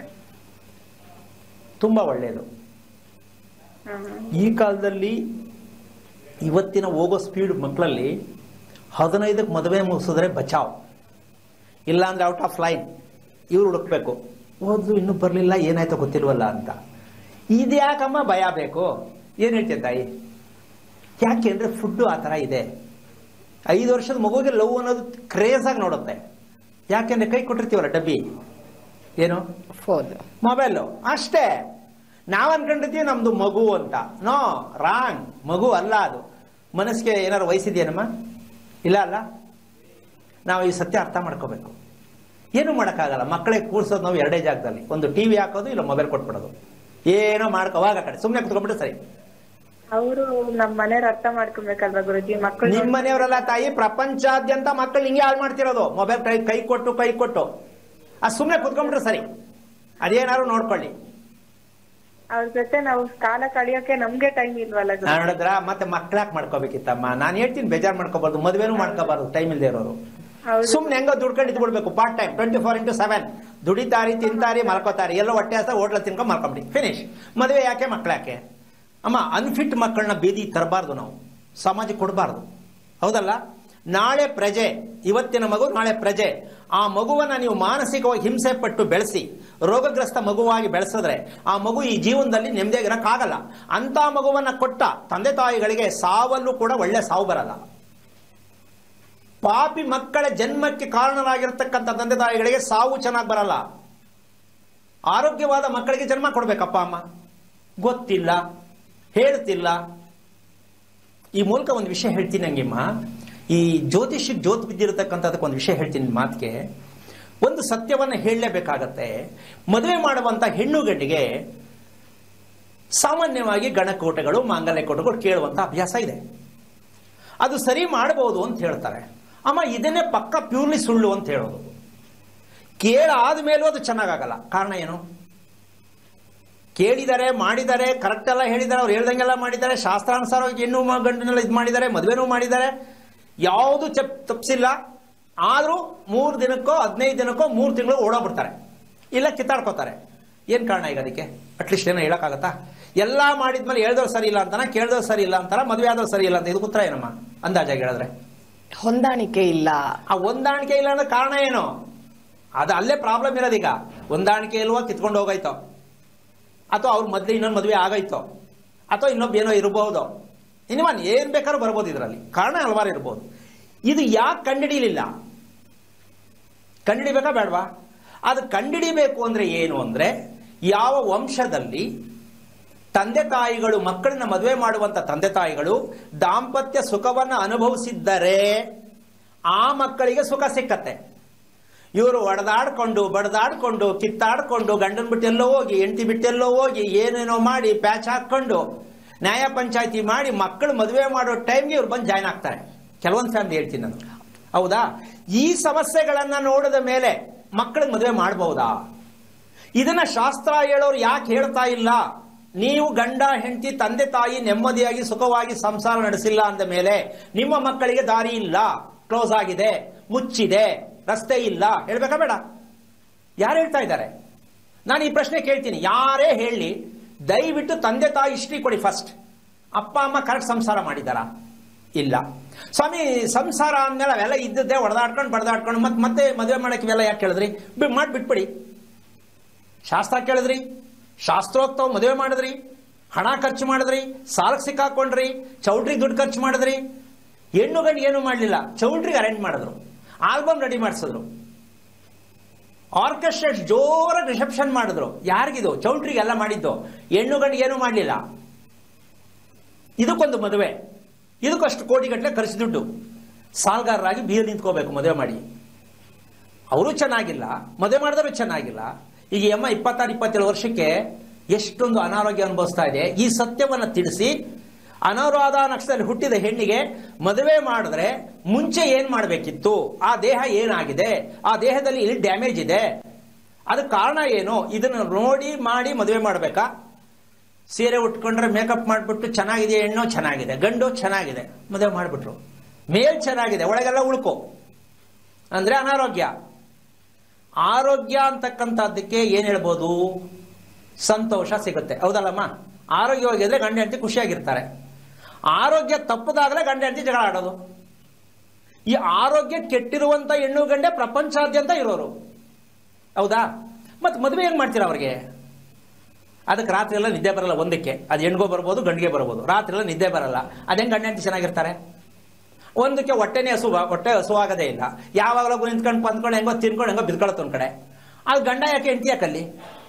ತುಂಬಾ ಒಳ್ಳೆಯದು ಹ್ಮ್. ಈ ಕಾಲದಲ್ಲಿ ಇವತ್ತಿನ ಹೋಗೋ ಸ್ಪೀಡ್ ಮಕ್ಕಳಲ್ಲಿ ಹದಿನೈದಕ್ಕೆ ಮದುವೆ ಮುಗಿಸಿದ್ರೆ ಬಚಾವ್ ಇಲ್ಲಾಂದ್ರೆ ಔಟ್ ಆಫ್ ಲೈನ್ ಇವ್ರು ಹುಡುಕ್ಬೇಕು ಓದ್ಲು ಇನ್ನೂ ಬರಲಿಲ್ಲ ಏನಾಯ್ತೋ ಗೊತ್ತಿಲ್ವಲ್ಲ ಅಂತ ಇದ್ಯಾಕಮ್ಮ ಭಯ ಬೇಕು ಏನು ಹೇಳ್ತೀಯ ತಾಯಿ ಯಾಕೆ ಅಂದರೆ ಫುಡ್ಡು ಆ ಥರ ಇದೆ ಐದು ವರ್ಷದ ಮಗುವಿಗೆ ಲವ್ ಅನ್ನೋದು ಕ್ರೇಜಾಗಿ ನೋಡುತ್ತೆ ಯಾಕೆಂದ್ರೆ ಕೈ ಕೊಟ್ಟಿರ್ತೀವಲ್ಲ ಡಬ್ಬಿ ಏನು ಫೋನ್ ಮೊಬೈಲು ಅಷ್ಟೇ ನಾವ್ ಅನ್ಕೊಂಡಿರ್ತೀವಿ ನಮ್ದು ಮಗು ಅಂತ ನೋ ರಾಂಗ್ ಮಗು ಅಲ್ಲ ಅದು ಮನಸ್ಸಿಗೆ ಏನಾರು ವಯಸ್ಸಿದೆಯೇನಮ್ಮ ಇಲ್ಲ ಅಲ್ಲ ನಾವು ಈ ಸತ್ಯ ಅರ್ಥ ಮಾಡ್ಕೋಬೇಕು ಏನು ಮಾಡೋಕ್ಕಾಗಲ್ಲ ಮಕ್ಕಳಿಗೆ ಕೂರ್ಸೋದು ನಾವು ಎರಡೇ ಜಾಗದಲ್ಲಿ ಒಂದು ಟಿವಿ ಹಾಕೋದು ಇಲ್ಲ ಮೊಬೈಲ್ ಕೊಟ್ಬಿಡೋದು ಏನೋ ಮಾಡ್ಕೋ ಹೋಗ ಕಡೆ ಸುಮ್ಮನೆ ಕುತ್ಕೊಂಡ್ಬಿಟ್ಟು ಸರಿ ಅವರು ನಮ್ ಮನೆಯವ್ರು ಅರ್ಥ ಮಾಡ್ಕೊಬೇಕಲ್ವಾ ಗುರುಜಿ ಮಕ್ಕಳು ನಿಮ್ಮ ಮನೆಯವರೆಲ್ಲ ತಾಯಿ ಪ್ರಪಂಚಾದ್ಯಂತ ಮಕ್ಕಳು ಹಿಂಗೆ ಹಾಳು ಮಾಡ್ತಿರೋದು ಮೊಬೈಲ್ ಕೈ ಕೈ ಕೊಟ್ಟು ಕೈ ಕೊಟ್ಟು ಅದು ಸುಮ್ಮನೆ ಕುತ್ಕೊಂಡ್ಬಿಟ್ರೆ ಸರಿ ಅದೇನಾದ್ರು ನೋಡ್ಕೊಳ್ಳಿ ಅವ್ರ ಜೊತೆ ನಾವು ಕಾಲ ಕಳಿಯೋಕೆ ನಮ್ಗೆ ಟೈಮ್ ಇಲ್ವಲ್ಲ ಗುರುಜಿ? ನಾನ್ ನೋಡಿದ್ರ ಮತ್ತೆ ಮಕ್ಳಾಕ್ ಮಾಡ್ಕೋಬೇಕಿತ್ತಮ್ಮ ನಾನು ಹೇಳ್ತೀನಿ ಬೇಜಾರ್ ಮಾಡ್ಕೋಬಾರ್ದು ಮದ್ವೆನೂ ಮಾಡ್ಕೋಬಾರ್ದು ಟೈಮ್ ಇಲ್ದೇ ಇರೋರು ಹೌದು ಸುಮ್ನೆ ಹೆಂಗೋ ದುಡ್ಕೊಂಡು ಇದ್ಬಿಡ್ಬೇಕು part time twenty four into seven ದುಡಿತಾರಿ ತಿಂತಾರಿ ಮಲ್ಕೋತಾರಿ ಎಲ್ಲ ಹೊಟ್ಟೆ ಹಸ ಹೋಟ್ಲ ತಿನ್ಕೊಂಡು ಮಲ್ಕೊಂಬಿಡಿ ಫಿನಿಶ್ ಮದುವೆ ಯಾಕೆ ಮಕ್ಳಾಕೆ ಅಮ್ಮ ಅನ್ಫಿಟ್ ಮಕ್ಕಳನ್ನ ಬೀದಿ ತರಬಾರ್ದು ನಾವು ಸಮಾಜಕ್ಕೆ ಕೊಡಬಾರ್ದು ಹೌದಲ್ಲ ನಾಳೆ ಪ್ರಜೆ ಇವತ್ತಿನ ಮಗು ನಾಳೆ ಪ್ರಜೆ ಆ ಮಗುವನ್ನ ನೀವು ಮಾನಸಿಕವಾಗಿ ಹಿಂಸೆ ಪಟ್ಟು ಬೆಳೆಸಿ ರೋಗಗ್ರಸ್ತ ಮಗುವಾಗಿ ಬೆಳೆಸಿದ್ರೆ ಆ ಮಗು ಈ ಜೀವನದಲ್ಲಿ ನೆಮ್ಮದಿಯಾಗಿರಕ್ಕಾಗಲ್ಲ ಅಂತ ಮಗುವನ್ನ ಕೊಟ್ಟ ತಂದೆ ತಾಯಿಗಳಿಗೆ ಸಾವಲ್ಲೂ ಕೂಡ ಒಳ್ಳೆ ಸಾವು ಬರಲ್ಲ ಪಾಪಿ ಮಕ್ಕಳ ಜನ್ಮಕ್ಕೆ ಕಾರಣರಾಗಿರ್ತಕ್ಕಂಥ ತಂದೆ ತಾಯಿಗಳಿಗೆ ಸಾವು ಚೆನ್ನಾಗಿ ಬರಲ್ಲ ಆರೋಗ್ಯವಾದ ಮಕ್ಕಳಿಗೆ ಜನ್ಮ ಕೊಡ್ಬೇಕಪ್ಪ ಅಮ್ಮ ಗೊತ್ತಿಲ್ಲ ಹೇಳ್ತಿಲ್ಲ ಈ ಮೂಲಕ ಒಂದು ವಿಷಯ ಹೇಳ್ತೀನಿ ನಂಗಿಮ್ಮ ಈ ಜ್ಯೋತಿಷಕ್ಕೆ ಜೋತ್ ಬಿದ್ದಿರತಕ್ಕಂಥದಕ್ಕೆ ಒಂದು ವಿಷಯ ಹೇಳ್ತೀನಿ ನಿಮ್ ಮಾತಿಗೆ ಒಂದು ಸತ್ಯವನ್ನ ಹೇಳಲೇಬೇಕಾಗತ್ತೆ ಮದುವೆ ಮಾಡುವಂತ ಹೆಣ್ಣು ಗಂಡಿಗೆ ಸಾಮಾನ್ಯವಾಗಿ ಗಣಕೋಟೆಗಳು ಮಾಂಗಲ್ಯ ಕೋಟೆಗಳು ಕೇಳುವಂತ ಅಭ್ಯಾಸ ಇದೆ ಅದು ಸರಿ ಮಾಡಬಹುದು ಅಂತ ಹೇಳ್ತಾರೆ ಅಮ್ಮ ಇದನ್ನೇ ಪಕ್ಕ ಪ್ಯೂರ್ಲಿ ಸುಳ್ಳು ಅಂತ ಹೇಳೋದು ಕೇಳಾದ ಮೇಲೂ ಅದು ಚೆನ್ನಾಗಾಗಲ್ಲ ಕಾರಣ ಏನು ಕೇಳಿದ್ದಾರೆ ಮಾಡಿದ್ದಾರೆ ಕರೆಕ್ಟ್ ಎಲ್ಲ ಹೇಳಿದ್ದಾರೆ ಅವ್ರು ಹೇಳ್ದಂಗೆಲ್ಲ ಮಾಡಿದ್ದಾರೆ ಶಾಸ್ತ್ರಾನುಸಾರವಾಗಿ ಹೆಣ್ಣು ಮ- ಗಂಡನೆಲ್ಲ ಇದು ಮಾಡಿದ್ದಾರೆ ಮದುವೆನೂ ಮಾಡಿದ್ದಾರೆ ಯಾವುದು ಚೆಪ್ ತಪ್ಪಿಸಿಲ್ಲ ಆದರೂ ಮೂರು ದಿನಕ್ಕೋ ಹದಿನೈದು ದಿನಕ್ಕೋ ಮೂರು ತಿಂಗಳು ಓಡೋಗ್ಬಿಡ್ತಾರೆ ಇಲ್ಲ ಕಿತ್ತಾಡ್ಕೋತಾರೆ ಏನು ಕಾರಣ ಈಗ ಅದಕ್ಕೆ ಅಟ್ಲೀಸ್ಟ್ ಏನೋ ಹೇಳೋಕ್ಕಾಗತ್ತಾ ಎಲ್ಲ ಮಾಡಿದ್ಮೇಲೆ ಹೇಳ್ದವ್ರು ಸರಿ ಇಲ್ಲ ಅಂತಾನ ಕೇಳ್ದವ್ರು ಸರಿ ಇಲ್ಲ ಅಂತಾರ ಮದುವೆ ಆದವ್ರು ಸರಿ ಇಲ್ಲ ಅಂತ ಇದಕ್ಕೆ ಉತ್ತರ ಏನಮ್ಮ ಅಂದಾಜಾಗಿ ಹೇಳಿದ್ರೆ ಹೊಂದಾಣಿಕೆ ಇಲ್ಲ ಆ ಹೊಂದಾಣಿಕೆ ಇಲ್ಲ ಅನ್ನೋ ಕಾರಣ ಏನು ಅದು ಅಲ್ಲೇ ಪ್ರಾಬ್ಲಮ್ ಇರೋದೀಗ ಹೊಂದಾಣಿಕೆ ಇಲ್ವೋ ಕಿತ್ಕೊಂಡು ಹೋಗೈತೋ ಅಥವಾ ಅವ್ರ ಮೊದಲು ಇನ್ನೊಂದು ಮದುವೆ ಆಗೈತೋ ಅಥವಾ ಇನ್ನೊಬ್ಬ ಏನೋ ಇರಬಹುದು ಇನ್ನೊಂದು ಏನ್ ಬೇಕಾದ್ರೂ ಬರ್ಬೋದು ಇದರಲ್ಲಿ ಕಾರಣ ಹಲವಾರು ಇರ್ಬೋದು ಇದು ಯಾಕೆ ಕಂಡಿಡಿಲಿಲ್ಲ ಕಂಡಿಡಿಬೇಕಾ ಬೇಡವಾ ಅದು ಕಂಡಿಡಿಬೇಕು ಅಂದ್ರೆ ಏನು ಅಂದ್ರೆ ಯಾವ ವಂಶದಲ್ಲಿ ತಂದೆ ತಾಯಿಗಳು ಮಕ್ಕಳನ್ನ ಮದುವೆ ಮಾಡುವಂತ ತಂದೆ ತಾಯಿಗಳು ದಾಂಪತ್ಯ ಸುಖವನ್ನ ಅನುಭವಿಸಿದ್ದರೆ ಆ ಮಕ್ಕಳಿಗೆ ಸುಖ ಸಿಕ್ಕತ್ತೆ ಇವರು ಒಡೆದಾಡ್ಕೊಂಡು ಬಡದಾಡ್ಕೊಂಡು ಕಿತ್ತಾಡ್ಕೊಂಡು ಗಂಡನ್ ಬಿಟ್ಟೆಲ್ಲೋ ಹೋಗಿ ಹೆಂಡತಿ ಬಿಟ್ಟೆಲ್ಲೋ ಹೋಗಿ ಏನೇನೋ ಮಾಡಿ ಪ್ಯಾಚ್ ಹಾಕೊಂಡು ನ್ಯಾಯ ಪಂಚಾಯತಿ ಮಾಡಿ ಮಕ್ಕಳು ಮದುವೆ ಮಾಡೋ ಟೈಮ್ಗೆ ಇವ್ರು ಬಂದು ಜಾಯ್ನ್ ಆಗ್ತಾರೆ ಕೆಲವೊಂದು ಫ್ಯಾಮಿಲಿ ಹೇಳ್ತೀನಿ ನಾನು ಹೌದಾ ಈ ಸಮಸ್ಯೆಗಳನ್ನ ನೋಡಿದ ಮೇಲೆ ಮಕ್ಕಳಿಗೆ ಮದುವೆ ಮಾಡಬಹುದಾ ಇದನ್ನ ಶಾಸ್ತ್ರ ಹೇಳೋರು ಯಾಕೆ ಹೇಳ್ತಾ ಇಲ್ಲ ನೀವು ಗಂಡ ಹೆಂಡತಿ ತಂದೆ ತಾಯಿ ನೆಮ್ಮದಿಯಾಗಿ ಸುಖವಾಗಿ ಸಂಸಾರ ನಡೆಸಿಲ್ಲ ಅಂದ ಮೇಲೆ ನಿಮ್ಮ ಮಕ್ಕಳಿಗೆ ದಾರಿ ಇಲ್ಲ ಕ್ಲೋಸ್ ಆಗಿದೆ ಮುಚ್ಚಿದೆ ರಸ್ತೆ ಇಲ್ಲ ಹೇಳ್ಬೇಕಾ ಬೇಡ ಯಾರು ಹೇಳ್ತಾ ಇದ್ದಾರೆ ನಾನು ಈ ಪ್ರಶ್ನೆ ಕೇಳ್ತೀನಿ ಯಾರೇ ಹೇಳಿ ದಯವಿಟ್ಟು ತಂದೆ ತಾಯಿ ಹಿಸ್ಟ್ರಿ ಕೊಡಿ ಫಸ್ಟ್ ಅಪ್ಪ ಅಮ್ಮ ಕರೆಕ್ಟ್ ಸಂಸಾರ ಮಾಡಿದಾರಾ ಇಲ್ಲ ಸ್ವಾಮಿ ಸಂಸಾರ ಅಂದ್ಮೇಲೆ ಅವೆಲ್ಲ ಇದ್ದದ್ದೇ ಹೊಡೆದಾಡ್ಕೊಂಡು ಬಡದಾಡ್ಕೊಂಡು ಮತ್ತೆ ಮತ್ತೆ ಮದುವೆ ಮಾಡಕ್ಕೆ ಇವೆಲ್ಲ ಯಾಕೆ ಕೇಳಿದ್ರಿ ಬಿ ಮಾಡಿ ಬಿಟ್ಬಿಡಿ ಶಾಸ್ತ್ರ ಕೇಳಿದ್ರಿ ಶಾಸ್ತ್ರೋಕ್ತವ್ ಮದುವೆ ಮಾಡಿದ್ರಿ ಹಣ ಖರ್ಚು ಮಾಡಿದ್ರಿ ಸಾಲಕ್ಕೆ ಸಿಕ್ಕಾಕೊಂಡ್ರಿ ಚೌಲ್ಟ್ರಿಗೆ ದುಡ್ಡು ಖರ್ಚು ಮಾಡಿದ್ರಿ ಹೆಣ್ಣು ಗಂಡು ಏನು ಮಾಡಲಿಲ್ಲ ಚೌಲ್ಟ್ರಿಗೆ ಅರೇಂಜ್ ಮಾಡಿದ್ರು ಆಲ್ಬಮ್ ರೆಡಿ ಮಾಡಿಸಿದ್ರು ಆರ್ಕೆಸ್ಟ್ರಾ ಜೋರಾಗಿ ರಿಸೆಪ್ಷನ್ ಮಾಡಿದ್ರು ಯಾರಿಗಿದು ಚೌಲ್ಟ್ರಿಗೆ ಎಲ್ಲ ಮಾಡಿದ್ದು ಹೆಣ್ಣು ಗಂಡು ಏನು ಮಾಡಲಿಲ್ಲ ಇದಕ್ಕೊಂದು ಮದುವೆ ಇದಕ್ಕಷ್ಟು ಕೋಟಿಗಟ್ಟಲೆ ಖರ್ಚು ದುಡ್ಡು ಸಾಲ್ಗಾರರಾಗಿ ಬೀರ್ ನಿಂತ್ಕೋಬೇಕು ಮದುವೆ ಮಾಡಿ ಅವರು ಚೆನ್ನಾಗಿಲ್ಲ ಮದುವೆ ಮಾಡಿದವರು ಚೆನ್ನಾಗಿಲ್ಲ ಈಗ ಈ ಅಮ್ಮ ಇಪ್ಪತ್ತಾರು ಇಪ್ಪತ್ತೇಳು ವರ್ಷಕ್ಕೆ ಎಷ್ಟೊಂದು ಅನಾರೋಗ್ಯ ಅನುಭವಿಸ್ತಾ ಇದೆ ಈ ಸತ್ಯವನ್ನು ತಿಳಿಸಿ ಅನುರಾಧ ನಕ್ಷತ್ರದಲ್ಲಿ ಹುಟ್ಟಿದ ಹೆಣ್ಣಿಗೆ ಮದುವೆ ಮಾಡಿದ್ರೆ ಮುಂಚೆ ಏನ್ ಮಾಡಬೇಕಿತ್ತು ಆ ದೇಹ ಏನಾಗಿದೆ ಆ ದೇಹದಲ್ಲಿ ಇಲ್ಲಿ ಡ್ಯಾಮೇಜ್ ಇದೆ ಅದಕ್ಕೆ ಕಾರಣ ಏನು ಇದನ್ನು ನೋಡಿ ಮಾಡಿ ಮದುವೆ ಮಾಡಬೇಕಾ ಸೀರೆ ಉಟ್ಕೊಂಡ್ರೆ ಮೇಕಪ್ ಮಾಡಿಬಿಟ್ಟು ಚೆನ್ನಾಗಿದೆ ಹೆಣ್ಣು ಚೆನ್ನಾಗಿದೆ ಗಂಡು ಚೆನ್ನಾಗಿದೆ ಮದುವೆ ಮಾಡಿಬಿಟ್ರು ಮೇಲ್ ಚೆನ್ನಾಗಿದೆ ಒಳಗೆಲ್ಲ ಉಳ್ಕೊ ಅಂದ್ರೆ ಅನಾರೋಗ್ಯ ಆರೋಗ್ಯ ಅಂತಕ್ಕಂಥದ್ದಕ್ಕೆ ಏನ್ ಹೇಳ್ಬೋದು ಸಂತೋಷ ಸಿಗುತ್ತೆ ಹೌದಲ್ಲಮ್ಮ ಆರೋಗ್ಯವಾಗಿದ್ರೆ ಗಂಡ ಹೆಂಡತಿ ಖುಷಿಯಾಗಿರ್ತಾರೆ ಆರೋಗ್ಯ ತಪ್ಪದಾಗಲೇ ಗಂಡ ಹೆಂಡತಿ ಜಗಳ ಆಡೋದು ಈ ಆರೋಗ್ಯ ಕೆಟ್ಟಿರುವಂತ ಹೆಣ್ಣು ಗಂಡೆ ಪ್ರಪಂಚಾದ್ಯಂತ ಇರೋರು ಹೌದಾ ಮತ್ತೆ ಮದುವೆ ಹೆಂಗ್ ಮಾಡ್ತೀರಾ ಅವ್ರಿಗೆ ಅದಕ್ಕೆ ರಾತ್ರಿ ಎಲ್ಲ ನಿದ್ದೆ ಬರಲ್ಲ ಒಂದಕ್ಕೆ ಅದು ಹೆಣ್ಗೋ ಬರ್ಬೋದು ಗಂಡಿಗೆ ಬರ್ಬೋದು ರಾತ್ರಿ ಎಲ್ಲ ನಿದ್ದೆ ಬರಲ್ಲ ಅದೇನ್ ಗಂಡ ಹೆಂಡತಿ ಚೆನ್ನಾಗಿರ್ತಾರೆ ಒಂದಕ್ಕೆ ಹೊಟ್ಟೆನೇ ಹಸು ಹೊಟ್ಟೆ ಹಸುವಾಗದೇ ಇಲ್ಲ ಯಾವಾಗಲೂ ನಿಂತ್ಕೊಂಡು ಪಂದ್ಕೊಂಡು ಹೆಂಗೋ ತಿನ್ಕೊಂಡು ಹೆಂಗೋ ಬಿದ್ಕೊಳತ್ತ ಒಂದ್ ಕಡೆ ಅದು ಗಂಡ ಯಾಕೆ ಹೆಂಡತಿ ಯಾಕಲ್ಲಿ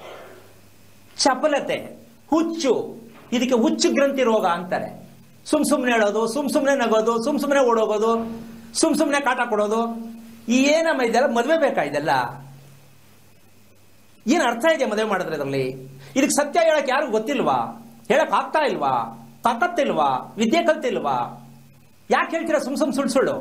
ಚಪಲತೆ ಹುಚ್ಚು ಇದಕ್ಕೆ ಹುಚ್ಚು ಗ್ರಂಥಿ ರೋಗ ಅಂತಾರೆ ಸುಮ್ ಸುಮ್ನೆ ಹೇಳೋದು ಸುಮ್ ಸುಮ್ನೆ ನಗೋದು ಸುಮ್ ಸುಮ್ನೆ ಓಡೋಗೋದು ಸುಮ್ ಸುಮ್ನೆ ಕಾಟ ಕೊಡೋದು ಏನಮ್ಮ ಇದೆಲ್ಲ ಮದುವೆ ಬೇಕಾ ಇದೆಲ್ಲ ಏನ್ ಅರ್ಥ ಇದೆ ಮದುವೆ ಮಾಡಿದ್ರೆ ಇದರಲ್ಲಿ ಇದಕ್ಕೆ ಸತ್ಯ ಹೇಳಕ್ ಯಾರು ಗೊತ್ತಿಲ್ವಾ ಹೇಳಕ್ ಆಗ್ತಾ ಇಲ್ವಾ ತಾಕತ್ತಿಲ್ವಾ ವಿದ್ಯೆ ಕಲ್ತಿಲ್ವಾ ಯಾಕೆ ಹೇಳ್ತೀರಾ ಸುಮ್ ಸುಮ್ ಸುಳ್ಳು ಸುಳ್ಳು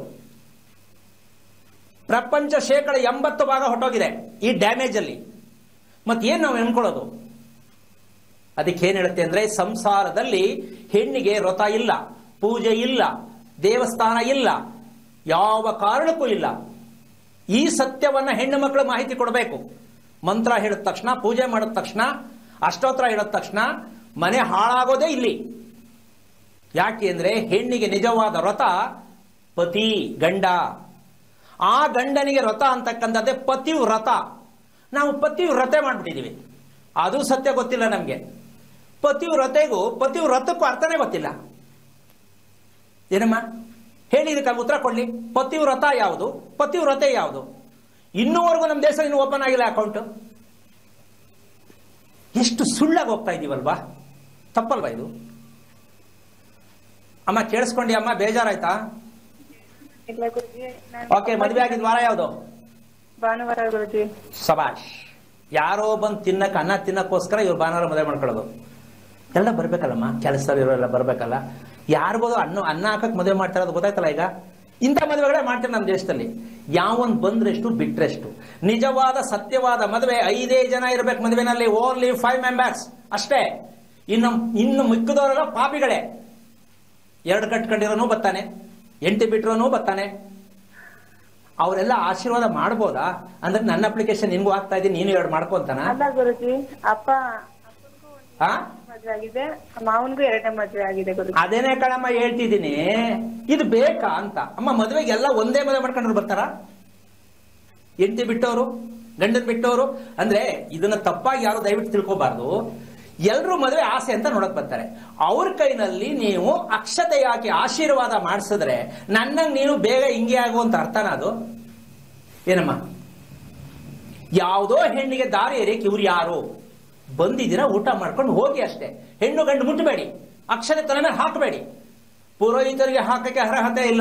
ಪ್ರಪಂಚ ಶೇಕಡ ಎಂಬತ್ತು ಭಾಗ ಹೊಟ್ಟೋಗಿದೆ ಈ ಡ್ಯಾಮೇಜ್ ಅಲ್ಲಿ ಮತ್ತೇನ್ ನಾವು ಅನ್ಕೊಳ್ಳೋದು ಅದಕ್ಕೆ ಏನ್ ಹೇಳುತ್ತೆ ಅಂದ್ರೆ ಸಂಸಾರದಲ್ಲಿ ಹೆಣ್ಣಿಗೆ ವ್ರತ ಇಲ್ಲ ಪೂಜೆ ಇಲ್ಲ ದೇವಸ್ಥಾನ ಇಲ್ಲ ಯಾವ ಕಾರಣಕ್ಕೂ ಇಲ್ಲ ಈ ಸತ್ಯವನ್ನ ಹೆಣ್ಣು ಮಕ್ಕಳು ಮಾಹಿತಿ ಕೊಡಬೇಕು ಮಂತ್ರ ಹೇಳಿದ ತಕ್ಷಣ ಪೂಜೆ ಮಾಡಿದ ತಕ್ಷಣ ಅಷ್ಟೋತ್ರ ಹೇಳಿದ ತಕ್ಷಣ ಮನೆ ಹಾಳಾಗೋದೇ ಇಲ್ಲಿ ಯಾಕೆ ಅಂದ್ರೆ ಹೆಣ್ಣಿಗೆ ನಿಜವಾದ ವ್ರತ ಪತಿ ಗಂಡ ಆ ಗಂಡನಿಗೆ ವ್ರತ ಅಂತಕ್ಕಂಥದ್ದೇ ಪತಿ ವ್ರತ ನಾವು ಪತಿ ವ್ರತೆ ಮಾಡ್ಬಿಟ್ಟಿದೀವಿ ಅದು ಸತ್ಯ ಗೊತ್ತಿಲ್ಲ ನಮ್ಗೆ ಪತಿ ವ್ರತೆಗೂ ಪತಿ ವ್ರತಕ್ಕೂ ಅರ್ಥನೇ ಗೊತ್ತಿಲ್ಲ ಏನಮ್ಮ ಹೇಳಿ ಇದಕ್ಕೆ ಉತ್ತರ ಕೊಡ್ಲಿ ಪತಿವ್ರತ ಯಾವುದು ಪತಿವ್ರತೆ ಯಾವುದು ಇನ್ನೂವರೆಗೂ ನಮ್ಮ ದೇಶ ಇನ್ನು ಓಪನ್ ಆಗಿಲ್ಲ ಅಕೌಂಟ್ ಎಷ್ಟು ಸುಳ್ಳಾಗಿ ಹೋಗ್ತಾ ಇದೀವಲ್ವಾ ತಪ್ಪಲ್ವಾ ಇದು ಅಮ್ಮ ಕೇಳಿಸ್ಕೊಂಡಿ ಅಮ್ಮ ಬೇಜಾರಾಯ್ತಾ ಇಲ್ಲ ಗುರುಜಿ ನಾನು ಓಕೆ ಮದುವೆ ಆಗಿದ್ ವಾರ ಯಾವುದು ಭಾನುವಾರ ಗುರುಜಿ ಸಬಾಷ್ ಯಾರೋ ಬಂದು ತಿನ್ನಕ್ಕೆ ಅನ್ನ ತಿನ್ನಕ್ಕೋಸ್ಕರ ಇವ್ರು ಭಾನುವಾರ ಮದುವೆ ಮಾಡ್ಕೊಳ್ಳೋದು ಎಲ್ಲ ಬರ್ಬೇಕಲ್ಲಮ್ಮ ಕೆಲಸದಲ್ಲಿ ಇರೋರೆಲ್ಲ ಬರ್ಬೇಕಲ್ಲ ಯಾರಿಗೋದು ಅನ್ನ ಅನ್ನ ಹಾಕಕ್ ಮದುವೆ ಮಾಡ್ತಾ ಇರೋದು ಗೊತ್ತಾಯ್ತಲ್ಲ ಈಗ ಇಂಥ ಮದುವೆಗಳೇ ಮಾಡ್ತಾರೆ ನಮ್ಮ ದೇಶದಲ್ಲಿ ಯಾವನ್ ಬಂದ್ರೆಷ್ಟು ಬಿಟ್ರೆಷ್ಟು ನಿಜವಾದ ಸತ್ಯವಾದ ಮದುವೆ ಐದೇ ಜನ ಇರ್ಬೇಕು ಮದುವೆನಲ್ಲಿ ಓನ್ಲಿ ಫೈವ್ ಮೆಂಬರ್ಸ್ ಅಷ್ಟೇ ಇನ್ನು ಇನ್ನು ಮಿಕ್ಕದವರೆಲ್ಲ ಪಾಪಿಗಳೇ ಎರಡು ಕಟ್ಕೊಂಡಿರೋನು ಬರ್ತಾನೆ ಎಂಟಿ ಬಿಟ್ರೋನು ಬರ್ತಾನೆ ಅವರೆಲ್ಲ ಆಶೀರ್ವಾದ ಮಾಡ್ಬೋದಾ ಅಂದ್ರೆ ನನ್ನ ಅಪ್ಲಿಕೇಶನ್ ನಿನ್ಗೂ ಆಗ್ತಾ ಇದ್ದೀನಿ ನೀನು ಎರಡು ಮಾಡ್ಕೊಂತಾನ ಅಲ್ಲ ಗುರುಜಿ ಅಪ್ಪ ಅಪ್ಪನ್ಗೂ ಒಂದ್ ಹಾ ಮದ್ವೆ ಆಗಿದೆ ಮಾವನ್ಗೂ ಎರಡನೇ ಮದ್ವೆ ಆಗಿದೆ ಗುರುಜಿ ಅದೇನೇ ಕಣಮ್ಮ ಹೇಳ್ತಿದ್ದೀನಿ ಇದು ಬೇಕಾ ಅಂತ ಅಮ್ಮ ಮದುವೆಗೆ ಎಲ್ಲ ಒಂದೇ ಮದುವೆ ಮಾಡ್ಕೊಂಡ್ರು ಬರ್ತಾರ ಎಂಟಿ ಬಿಟ್ಟವರು ಗಂಡನ್ ಬಿಟ್ಟವರು ಅಂದ್ರೆ ಇದನ್ನ ತಪ್ಪಾಗಿ ಯಾರು ದಯವಿಟ್ಟು ತಿಳ್ಕೊಬಾರ್ದು ಎಲ್ರೂ ಮದುವೆ ಆಸೆ ಅಂತ ನೋಡಕ್ ಬರ್ತಾರೆ ಅವ್ರ ಕೈನಲ್ಲಿ ನೀವು ಅಕ್ಷತೆ ಹಾಕಿ ಆಶೀರ್ವಾದ ಮಾಡಿಸಿದ್ರೆ ನನ್ನಂಗ್ ನೀನು ಬೇಗ ಹಿಂಗೆ ಆಗುವಂತ ಅರ್ಥನ ಅದು ಏನಮ್ಮ ಯಾವುದೋ ಹೆಣ್ಣಿಗೆ ದಾರಿ ಏರಿಯಕ್ಕೆ ಇವ್ರು ಯಾರು ಬಂದಿದ್ದೀರಾ ಊಟ ಮಾಡ್ಕೊಂಡು ಹೋಗಿ ಅಷ್ಟೇ ಹೆಣ್ಣು ಗಂಡು ಮುಟ್ಟಬೇಡಿ ಅಕ್ಷತೆ ತಲೆ ಮೇಲೆ ಹಾಕಬೇಡಿ ಪುರೋಹಿತರಿಗೆ ಹಾಕಕ್ಕೆ ಅರ್ಹತೆ ಇಲ್ಲ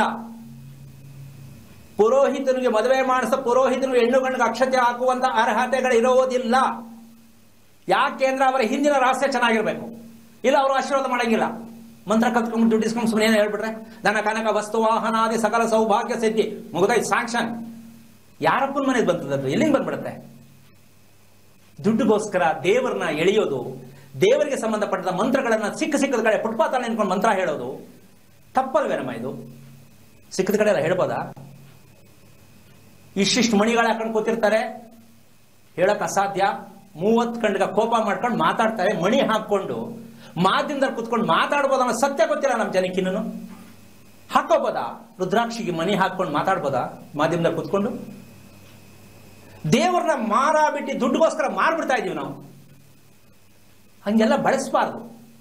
ಪುರೋಹಿತನಿಗೆ ಮದುವೆ ಮಾಡಿಸ ಪುರೋಹಿತನಿಗೆ ಹೆಣ್ಣು ಗಂಡಿಗೆ ಅಕ್ಷತೆ ಹಾಕುವಂತ ಅರ್ಹತೆಗಳು ಇರೋದಿಲ್ಲ ಯಾಕೆಂದ್ರೆ ಅವರ ಹಿಂದಿನ ರಹಸ್ಯ ಚೆನ್ನಾಗಿರ್ಬೇಕು ಇಲ್ಲ ಅವರು ಆಶೀರ್ವಾದ ಮಾಡಂಗಿಲ್ಲ ಮಂತ್ರ ಕತ್ಕೊಂಡು ದುಡ್ಡು ಇಸ್ಕೊಂಡು ಸುಮ್ಮನೆ ಏನು ಹೇಳ್ಬಿಟ್ರೆ ದನ ಕನಕ ವಸ್ತು ವಾಹನಾದಿ ಸಕಲ ಸೌಭಾಗ್ಯ ಸಿದ್ಧಿ ಮುಗಿದಾಯ್ತು ಸ್ಯಾಂಕ್ಷನ್ ಯಾರಪ್ಪನ ಮನೆಗೆ ಬಂತದ್ದು ಎಲ್ಲಿಂದ ಬಂದ್ಬಿಡುತ್ತೆ ದುಡ್ಡುಗೋಸ್ಕರ ದೇವರನ್ನ ಎಳೆಯೋದು ದೇವರಿಗೆ ಸಂಬಂಧಪಟ್ಟ ಮಂತ್ರಗಳನ್ನ ಸಿಕ್ಕ ಸಿಕ್ಕದ ಕಡೆ ಫುಟ್ಪಾತ್ ನಿಂತ್ಕೊಂಡು ಮಂತ್ರ ಹೇಳೋದು ತಪ್ಪಲ್ವೇನಮ್ಮ ಇದು ಸಿಕ್ಕದ ಕಡೆ ಎಲ್ಲ ಹೇಳ್ಬೋದಾ ಇಷ್ಟಿಷ್ಟು ಮಣಿಗಳು ಹಾಕೊಂಡು ಕೂತಿರ್ತಾರೆ ಹೇಳಕ್ ಅಸಾಧ್ಯ ಮೂವತ್ ಕಂಡ್ಗ ಕೋಪ ಮಾಡ್ಕೊಂಡು ಮಾತಾಡ್ತಾರೆ ಮಣಿ ಹಾಕೊಂಡು ಮಾಧ್ಯಮದಲ್ಲಿ ಕುತ್ಕೊಂಡು ಮಾತಾಡ್ಬೋದ ಅನ್ನೋ ಸತ್ಯ ಗೊತ್ತಿಲ್ಲ ನಮ್ಮ ಜನಕ್ಕಿನ್ನು ಹಾಕೋಬೋದಾ ರುದ್ರಾಕ್ಷಿಗೆ ಮಣಿ ಹಾಕೊಂಡು ಮಾತಾಡ್ಬೋದಾ ಮಾಧ್ಯಮದಲ್ಲಿ ಕುತ್ಕೊಂಡು ದೇವ್ರನ್ನ ಮಾರ ಬಿಟ್ಟು ದುಡ್ಡುಗೋಸ್ಕರ ಮಾರ್ಬಿಡ್ತಾ ಇದೀವಿ ನಾವು ಹಂಗೆಲ್ಲ ಬಳಸಬಾರ್ದು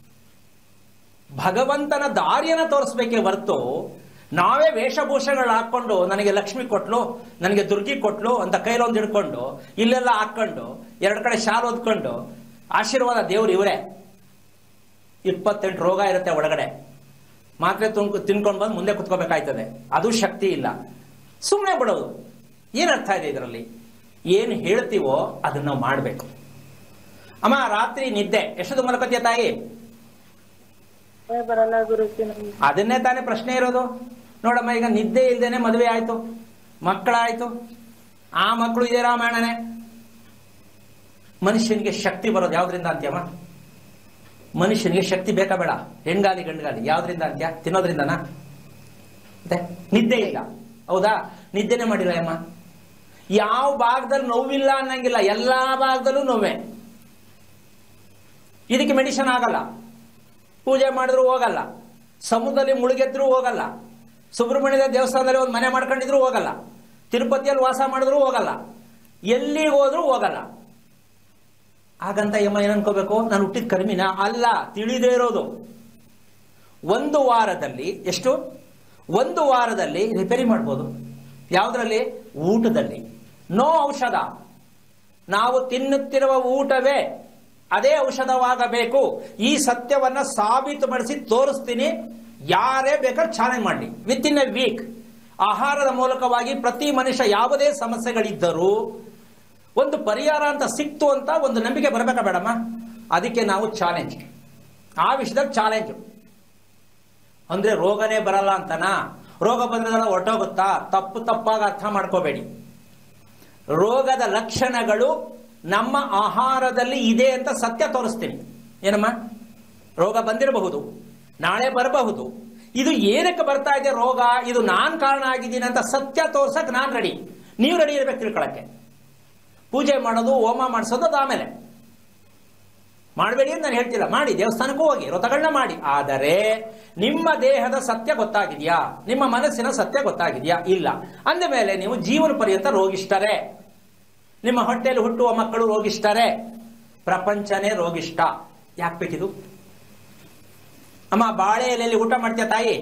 ಭಗವಂತನ ದಾರಿಯನ್ನ ತೋರಿಸ್ಬೇಕೇ ಹೊರತು ನಾವೇ ವೇಷಭೂಷಣಗಳು ಹಾಕೊಂಡು ನನಗೆ ಲಕ್ಷ್ಮಿ ಕೊಟ್ಲು ನನಗೆ ದುರ್ಗಿ ಕೊಟ್ಲು ಅಂತ ಕೈಲೊಂದು ಹಿಡ್ಕೊಂಡು ಇಲ್ಲೆಲ್ಲ ಹಾಕೊಂಡು ಎರಡು ಕಡೆ ಶಾಲು ಓದ್ಕೊಂಡು ಆಶೀರ್ವಾದ ದೇವ್ರು ಇವರೇ ಇಪ್ಪತ್ತೆಂಟು ರೋಗ ಇರುತ್ತೆ ಒಳಗಡೆ ಮಾತ್ರೆ ತುಂಗ್ ತಿನ್ಕೊಂಡು ಬಂದು ಮುಂದೆ ಕುತ್ಕೋಬೇಕಾಯ್ತದೆ ಅದು ಶಕ್ತಿ ಇಲ್ಲ ಸುಮ್ಮನೆ ಬಿಡೋದು ಏನ್ ಅರ್ಥ ಇದೆ ಇದರಲ್ಲಿ ಏನು ಹೇಳ್ತೀವೋ ಅದನ್ನ ನಾವು ಮಾಡಬೇಕು ಅಮ್ಮ ರಾತ್ರಿ ನಿದ್ದೆ ಎಷ್ಟೊತ್ತು ಮಲಕತಿಯ ತಾಯಿ ಬರಲ್ಲ ಗುರುಜಿ ನಮ್ಗೆ ಅದನ್ನೇ ತಾನೇ ಪ್ರಶ್ನೆ ಇರೋದು ನೋಡಮ್ಮ ಈಗ ನಿದ್ದೆ ಇಲ್ದೇನೆ ಮದುವೆ ಆಯ್ತು ಮಕ್ಕಳಾಯ್ತು ಆ ಮಕ್ಕಳು ಇದೇ ರಾಮಾಯಣನೇ ಮನುಷ್ಯನಿಗೆ ಶಕ್ತಿ ಬರೋದು ಯಾವ್ದ್ರಿಂದ ಅಂತ್ಯಮ್ಮ ಮನುಷ್ಯನಿಗೆ ಶಕ್ತಿ ಬೇಕಾ ಬೇಡ ಹೆಣ್ಗಾಲಿ ಗಂಡ್ಗಾಲಿ ಯಾವ್ದ್ರಿಂದ ಅಂತ್ಯ ತಿನ್ನೋದ್ರಿಂದನಾ ಮತ್ತೆ ನಿದ್ದೆ ಇಲ್ಲ ಹೌದಾ ನಿದ್ದೆನೆ ಮಾಡಿಲ್ಲ ಅಮ್ಮ ಯಾವ ಭಾಗದಲ್ಲಿ ನೋವಿಲ್ಲ ಅನ್ನಂಗಿಲ್ಲ ಎಲ್ಲಾ ಭಾಗದಲ್ಲೂ ನೋವೇ ಇದಕ್ಕೆ ಮೆಡಿಸಿನ್ ಆಗಲ್ಲ ಪೂಜೆ ಮಾಡಿದ್ರು ಹೋಗಲ್ಲ ಸಮುದ್ರದಲ್ಲಿ ಮುಳುಗೆದ್ರು ಹೋಗಲ್ಲ ಸುಬ್ರಹ್ಮಣ್ಯದ ದೇವಸ್ಥಾನದಲ್ಲಿ ಒಂದು ಮನೆ ಮಾಡ್ಕೊಂಡಿದ್ರು ಹೋಗಲ್ಲ ತಿರುಪತಿಯಲ್ಲಿ ವಾಸ ಮಾಡಿದ್ರು ಹೋಗಲ್ಲ ಎಲ್ಲಿಗೆ ಹೋದ್ರೂ ಹೋಗಲ್ಲ ಹಾಗಂತ ಯಮ್ಮ ಏನ್ ಅನ್ಕೋಬೇಕು ನಾನು ಹುಟ್ಟಿದ ಕರ್ಮಿನ ಅಲ್ಲ ತಿಳಿದೇ ಇರೋದು ಒಂದು ವಾರದಲ್ಲಿ ಎಷ್ಟು ಒಂದು ವಾರದಲ್ಲಿ ರಿಪೇರಿ ಮಾಡ್ಬೋದು ಯಾವುದರಲ್ಲಿ ಊಟದಲ್ಲಿ ನೋ ಔಷಧ ನಾವು ತಿನ್ನುತ್ತಿರುವ ಊಟವೇ ಅದೇ ಔಷಧವಾಗಬೇಕು ಈ ಸತ್ಯವನ್ನ ಸಾಬೀತುಪಡಿಸಿ ತೋರಿಸ್ತೀನಿ ಯಾರೇ ಬೇಕಾದ್ರೆ ಚಾಲೆಂಜ್ ಮಾಡಲಿ ವಿತ್ ಇನ್ ಎ ವೀಕ್ ಆಹಾರದ ಮೂಲಕವಾಗಿ ಪ್ರತಿ ಮನುಷ್ಯ ಯಾವುದೇ ಸಮಸ್ಯೆಗಳಿದ್ದರೂ ಒಂದು ಪರಿಹಾರ ಅಂತ ಸಿಕ್ತು ಅಂತ ಒಂದು ನಂಬಿಕೆ ಬರಬೇಕಾ ಬೇಡಮ್ಮ ಅದಕ್ಕೆ ನಾವು ಚಾಲೆಂಜ್ ಆ ವಿಷಯದಲ್ಲಿ ಚಾಲೆಂಜ್ ಅಂದ್ರೆ ರೋಗನೇ ಬರಲ್ಲ ಅಂತನಾ ರೋಗ ಬಂದ್ರೆ ಹೊರಟೋಗುತ್ತಾ ತಪ್ಪು ತಪ್ಪಾಗಿ ಅರ್ಥ ಮಾಡ್ಕೋಬೇಡಿ ರೋಗದ ಲಕ್ಷಣಗಳು ನಮ್ಮ ಆಹಾರದಲ್ಲಿ ಇದೆ ಅಂತ ಸತ್ಯ ತೋರಿಸ್ತೀನಿ ಏನಮ್ಮ ರೋಗ ಬಂದಿರಬಹುದು ನಾಳೆ ಬರಬಹುದು ಇದು ಏನಕ್ಕೆ ಬರ್ತಾ ಇದೆ ರೋಗ ಇದು ನಾನ್ ಕಾರಣ ಆಗಿದ್ದೀನಿ ಅಂತ ಸತ್ಯ ತೋರ್ಸಕ್ ನಾನ್ ರೆಡಿ ನೀವು ರೆಡಿ ಇರ್ಬೇಕು ತಿಳ್ಕೊಳಕ್ಕೆ ಪೂಜೆ ಮಾಡೋದು ಹೋಮ ಮಾಡಿಸೋದು ಅದು ಆಮೇಲೆ ಮಾಡಬೇಡಿ ಅಂತ ನಾನು ಹೇಳ್ತಿಲ್ಲ ಮಾಡಿ ದೇವಸ್ಥಾನಕ್ಕೂ ಹೋಗಿ ವ್ರತಗಳನ್ನ ಮಾಡಿ ಆದರೆ ನಿಮ್ಮ ದೇಹದ ಸತ್ಯ ಗೊತ್ತಾಗಿದೆಯಾ ನಿಮ್ಮ ಮನಸ್ಸಿನ ಸತ್ಯ ಗೊತ್ತಾಗಿದೆಯಾ ಇಲ್ಲ ಅಂದ ಮೇಲೆ ನೀವು ಜೀವನ ಪರ್ಯಂತ ರೋಗಿಷ್ಠರೇ ನಿಮ್ಮ ಹೊಟ್ಟೆಯಲ್ಲಿ ಹುಟ್ಟುವ ಮಕ್ಕಳು ರೋಗಿಷ್ಠರೇ ಪ್ರಪಂಚನೇ ರೋಗಿಷ್ಠ ಯಾಕೆ ಬೇಕಿದು ಅಮ್ಮ ಬಾಳೆ ಎಲೆಯಲ್ಲಿ ಊಟ ಮಾಡ್ತೀಯ ತಾಯಿ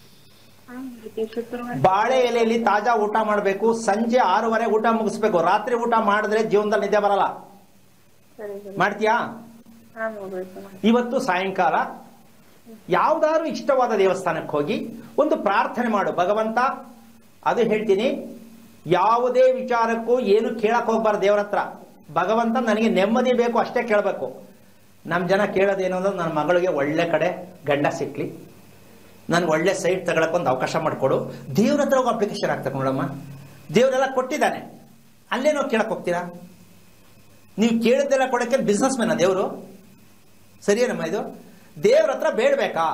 ಶುಕ್ರವಾರ ಬಾಳೆ ಎಲೆಯಲ್ಲಿ ತಾಜಾ ಊಟ ಮಾಡಬೇಕು ಸಂಜೆ ಆರೂವರೆ ಊಟ ಮುಗಿಸ್ಬೇಕು ರಾತ್ರಿ ಊಟ ಮಾಡಿದ್ರೆ ಜೀವನದಲ್ಲಿ ನಿದ್ದೆ ಬರಲ್ಲ ಸರಿ ಸರಿ ಮಾಡ್ತೀಯಾ ಹಾ ಮುಗಿತು ಇವತ್ತು ಸಾಯಂಕಾಲ ಯಾವ್ದಾದ್ರು ಇಷ್ಟವಾದ ದೇವಸ್ಥಾನಕ್ಕೆ ಹೋಗಿ ಒಂದು ಪ್ರಾರ್ಥನೆ ಮಾಡು ಭಗವಂತ ಅದು ಹೇಳ್ತೀನಿ ಯಾವುದೇ ವಿಚಾರಕ್ಕೂ ಏನು ಕೇಳಕ್ ಹೋಗ್ಬಾರ್ದು ದೇವ್ರ ಹತ್ರ ಭಗವಂತ ನನಗೆ ನೆಮ್ಮದಿ ಬೇಕು ಅಷ್ಟೇ ಕೇಳಬೇಕು ನಮ್ಮ ಜನ ಕೇಳೋದೇನು ಅಂದ್ರೆ ನನ್ನ ಮಗಳಿಗೆ ಒಳ್ಳೆ ಕಡೆ ಗಂಡ ಸಿಕ್ಲಿ ನನ್ಗೆ ಒಳ್ಳೆ ಸೈಟ್ ತಗೊಳಕ್ ಒಂದು ಅವಕಾಶ ಮಾಡಿಕೊಡು ದೇವ್ರ ಹತ್ರ ಹೋಗಿ ಅಪ್ಲಿಕೇಶನ್ ಆಗ್ತದೆ ನೋಡಮ್ಮ ದೇವರೆಲ್ಲ ಕೊಟ್ಟಿದ್ದಾನೆ ಅಲ್ಲೇನೋ ಕೇಳಕ್ ಹೋಗ್ತೀರಾ ನೀವು ಕೇಳಿದ್ದೆಲ್ಲ ಕೊಡಕ್ಕೆ ಬಿಸ್ನೆಸ್ ಮ್ಯಾನ ದೇವರು ಸರಿಯೇನಮ್ಮ ಇದು ದೇವ್ರ ಹತ್ರ ಬೇಡ್ಬೇಕಾ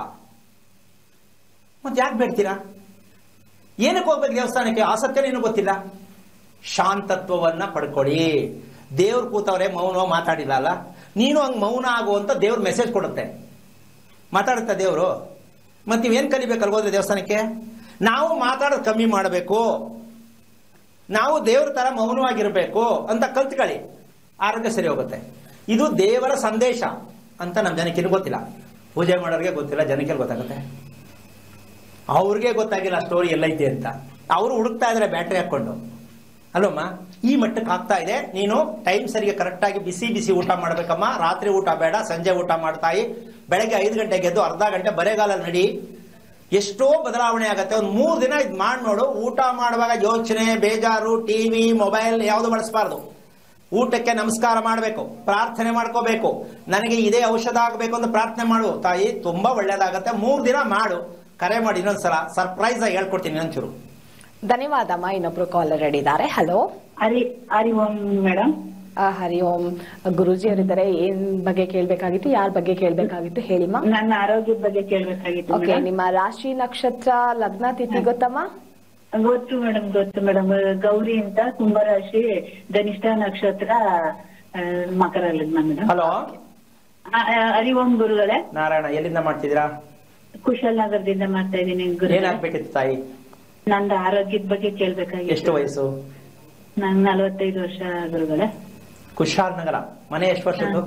ಮತ್ತೆ ಯಾಕೆ ಬೇಡ್ತೀರಾ ಏನಕ್ಕೆ ಹೋಗ್ಬೇಕು ದೇವಸ್ಥಾನಕ್ಕೆ ಆ ಸತ್ಯನೇನು ಗೊತ್ತಿಲ್ಲ ಶಾಂತತ್ವವನ್ನ ಪಡ್ಕೊಳ್ಳಿ ದೇವ್ರು ಕೂತವ್ರೆ ಮೌನ ಮಾತಾಡಿಲ್ಲ ಅಲ್ಲ ನೀನು ಹಂಗ್ ಮೌನ ಆಗು ಅಂತ ದೇವ್ರ ಮೆಸೇಜ್ ಕೊಡುತ್ತೆ ಮಾತಾಡುತ್ತಾ ದೇವರು ಮತ್ತೆ ನೀವೇನ್ ಕಲಿಬೇಕಲ್ಲ ಹೋದ್ರೆ ದೇವಸ್ಥಾನಕ್ಕೆ ನಾವು ಮಾತಾಡೋದು ಕಮ್ಮಿ ಮಾಡಬೇಕು ನಾವು ದೇವ್ರ ತರ ಮೌನವಾಗಿರ್ಬೇಕು ಅಂತ ಕಲ್ತ್ಕೊಳ್ಳಿ ಆರೋಗ್ಯ ಸರಿ ಹೋಗುತ್ತೆ ಇದು ದೇವರ ಸಂದೇಶ ಅಂತ ನಮ್ಮ ಜನಕ್ಕೆ ಗೊತ್ತಿಲ್ಲ ಪೂಜೆ ಮಾಡೋರಿಗೆ ಗೊತ್ತಿಲ್ಲ ಜನಕ್ಕೆ ಗೊತ್ತಾಗುತ್ತೆ ಅವ್ರಿಗೆ ಗೊತ್ತಾಗಿಲ್ಲ ಸ್ಟೋರಿ ಎಲ್ಲೈತೆ ಅಂತ ಅವರು ಹುಡುಕ್ತಾ ಇದಾರೆ ಬ್ಯಾಟ್ರಿ ಹಾಕೊಂಡು ಅಲ್ವಮ್ಮ ಈ ಮಟ್ಟಕ್ಕೆ ಆಗ್ತಾ ಇದೆ ನೀನು ಟೈಮ್ ಸರಿಗೆ ಕರೆಕ್ಟ್ ಆಗಿ ಬಿಸಿ ಬಿಸಿ ಊಟ ಮಾಡ್ಬೇಕಮ್ಮ ರಾತ್ರಿ ಊಟ ಬೇಡ ಸಂಜೆ ಊಟ ಮಾಡ್ತಾಯಿ ಬೆಳಗ್ಗೆ ಐದು ಗಂಟೆಗೆ ಎದ್ದು ಅರ್ಧ ಗಂಟೆ ಬರೆಗಾಲಲ್ಲಿ ನಡಿ ಎಷ್ಟೋ ಬದಲಾವಣೆ ಆಗತ್ತೆ ಒಂದು ಮೂರು ದಿನ ಇದು ಮಾಡಿ ನೋಡು ಊಟ ಮಾಡುವಾಗ ಯೋಚನೆ ಬೇಜಾರು ಟಿವಿ ಮೊಬೈಲ್ ಯಾವುದು ಬಳಸಬಾರ್ದು ಊಟಕ್ಕೆ ನಮಸ್ಕಾರ ಮಾಡಬೇಕು ಪ್ರಾರ್ಥನೆ ಮಾಡ್ಕೋಬೇಕು ನನಗೆ ಇದೇ ಔಷಧ ಆಗಬೇಕು ಅಂತ ಪ್ರಾರ್ಥನೆ ಮಾಡು ತಾಯಿ ತುಂಬಾ ಒಳ್ಳೇದಾಗತ್ತೆ ಮೂರು ದಿನ ಮಾಡು ಕರೆ ಮಾಡಿ ಇನ್ನೊಂದ್ಸಲ ಸರ್ಪ್ರೈಸ್ ಆಗಿ ಹೇಳ್ಕೊಡ್ತೀನಿ ಇನ್ನೊಂಚೂರು ಧನ್ಯವಾದಮ್ಮ ಇನ್ನೊಬ್ರು ಕಾಲರ್ ಇದ್ದಾರೆ ಹಲೋ ಹರಿ ಹರಿ ಓಂ ಮೇಡಮ್ ಹರಿ ಓಂ ಗುರುಜಿ ಅವರಿದ್ದಾರೆ ಏನ್ ಬಗ್ಗೆ ಕೇಳ್ಬೇಕಾಗಿತ್ತು ಯಾರ ಬಗ್ಗೆ ಕೇಳ್ಬೇಕಾಗಿತ್ತು ಹೇಳಿಮ್ಮ ನನ್ನ ಆರೋಗ್ಯದ ಬಗ್ಗೆ ಕೇಳ್ಬೇಕಾಗಿತ್ತು ಓಕೆ ಮೇಡಮ್ ನಿಮ್ಮ ರಾಶಿ ನಕ್ಷತ್ರ ಲಗ್ನ ತಿಥಿ ಗೊತ್ತಮ್ಮ ಗೊತ್ತು ಮೇಡಮ್ ಗೊತ್ತು ಮೇಡಮ್ ಗೌರಿ ಅಂತ ಕುಂಭರಾಶಿ ಧನಿಷ್ಠ ನಕ್ಷತ್ರ ಆ, ಮಕರ ಲಗ್ನ ಮೇಡಮ್ ಹಲೋ ಹರಿ ಓಂ ಗುರುಗಳೇ ನಾರಾಯಣ ಎಲ್ಲಿಂದ ಮಾಡ್ತಿದ್ದೀರಾ ಕುಶಲ್ ನಗರದಿಂದ ಮಾಡ್ತಾ ಇದ್ದೀನಿ ಗುರು ಏನಾಗ್ಬೇಕಿತ್ತು ತಾಯಿ ನಂದು ಆರೋಗ್ಯದ ಬಗ್ಗೆ ಎಷ್ಟು ಕೇಳ್ಬೇಕಾಗಿತ್ತು ವಯಸ್ಸು ನನ್ ನಲವತ್ತೈದು ವರ್ಷ ಗುರುಗಳೇ ಕುಶಾಲ್ ನಗರ ಮನೆ ಎಷ್ಟು ವರ್ಷದ್ದು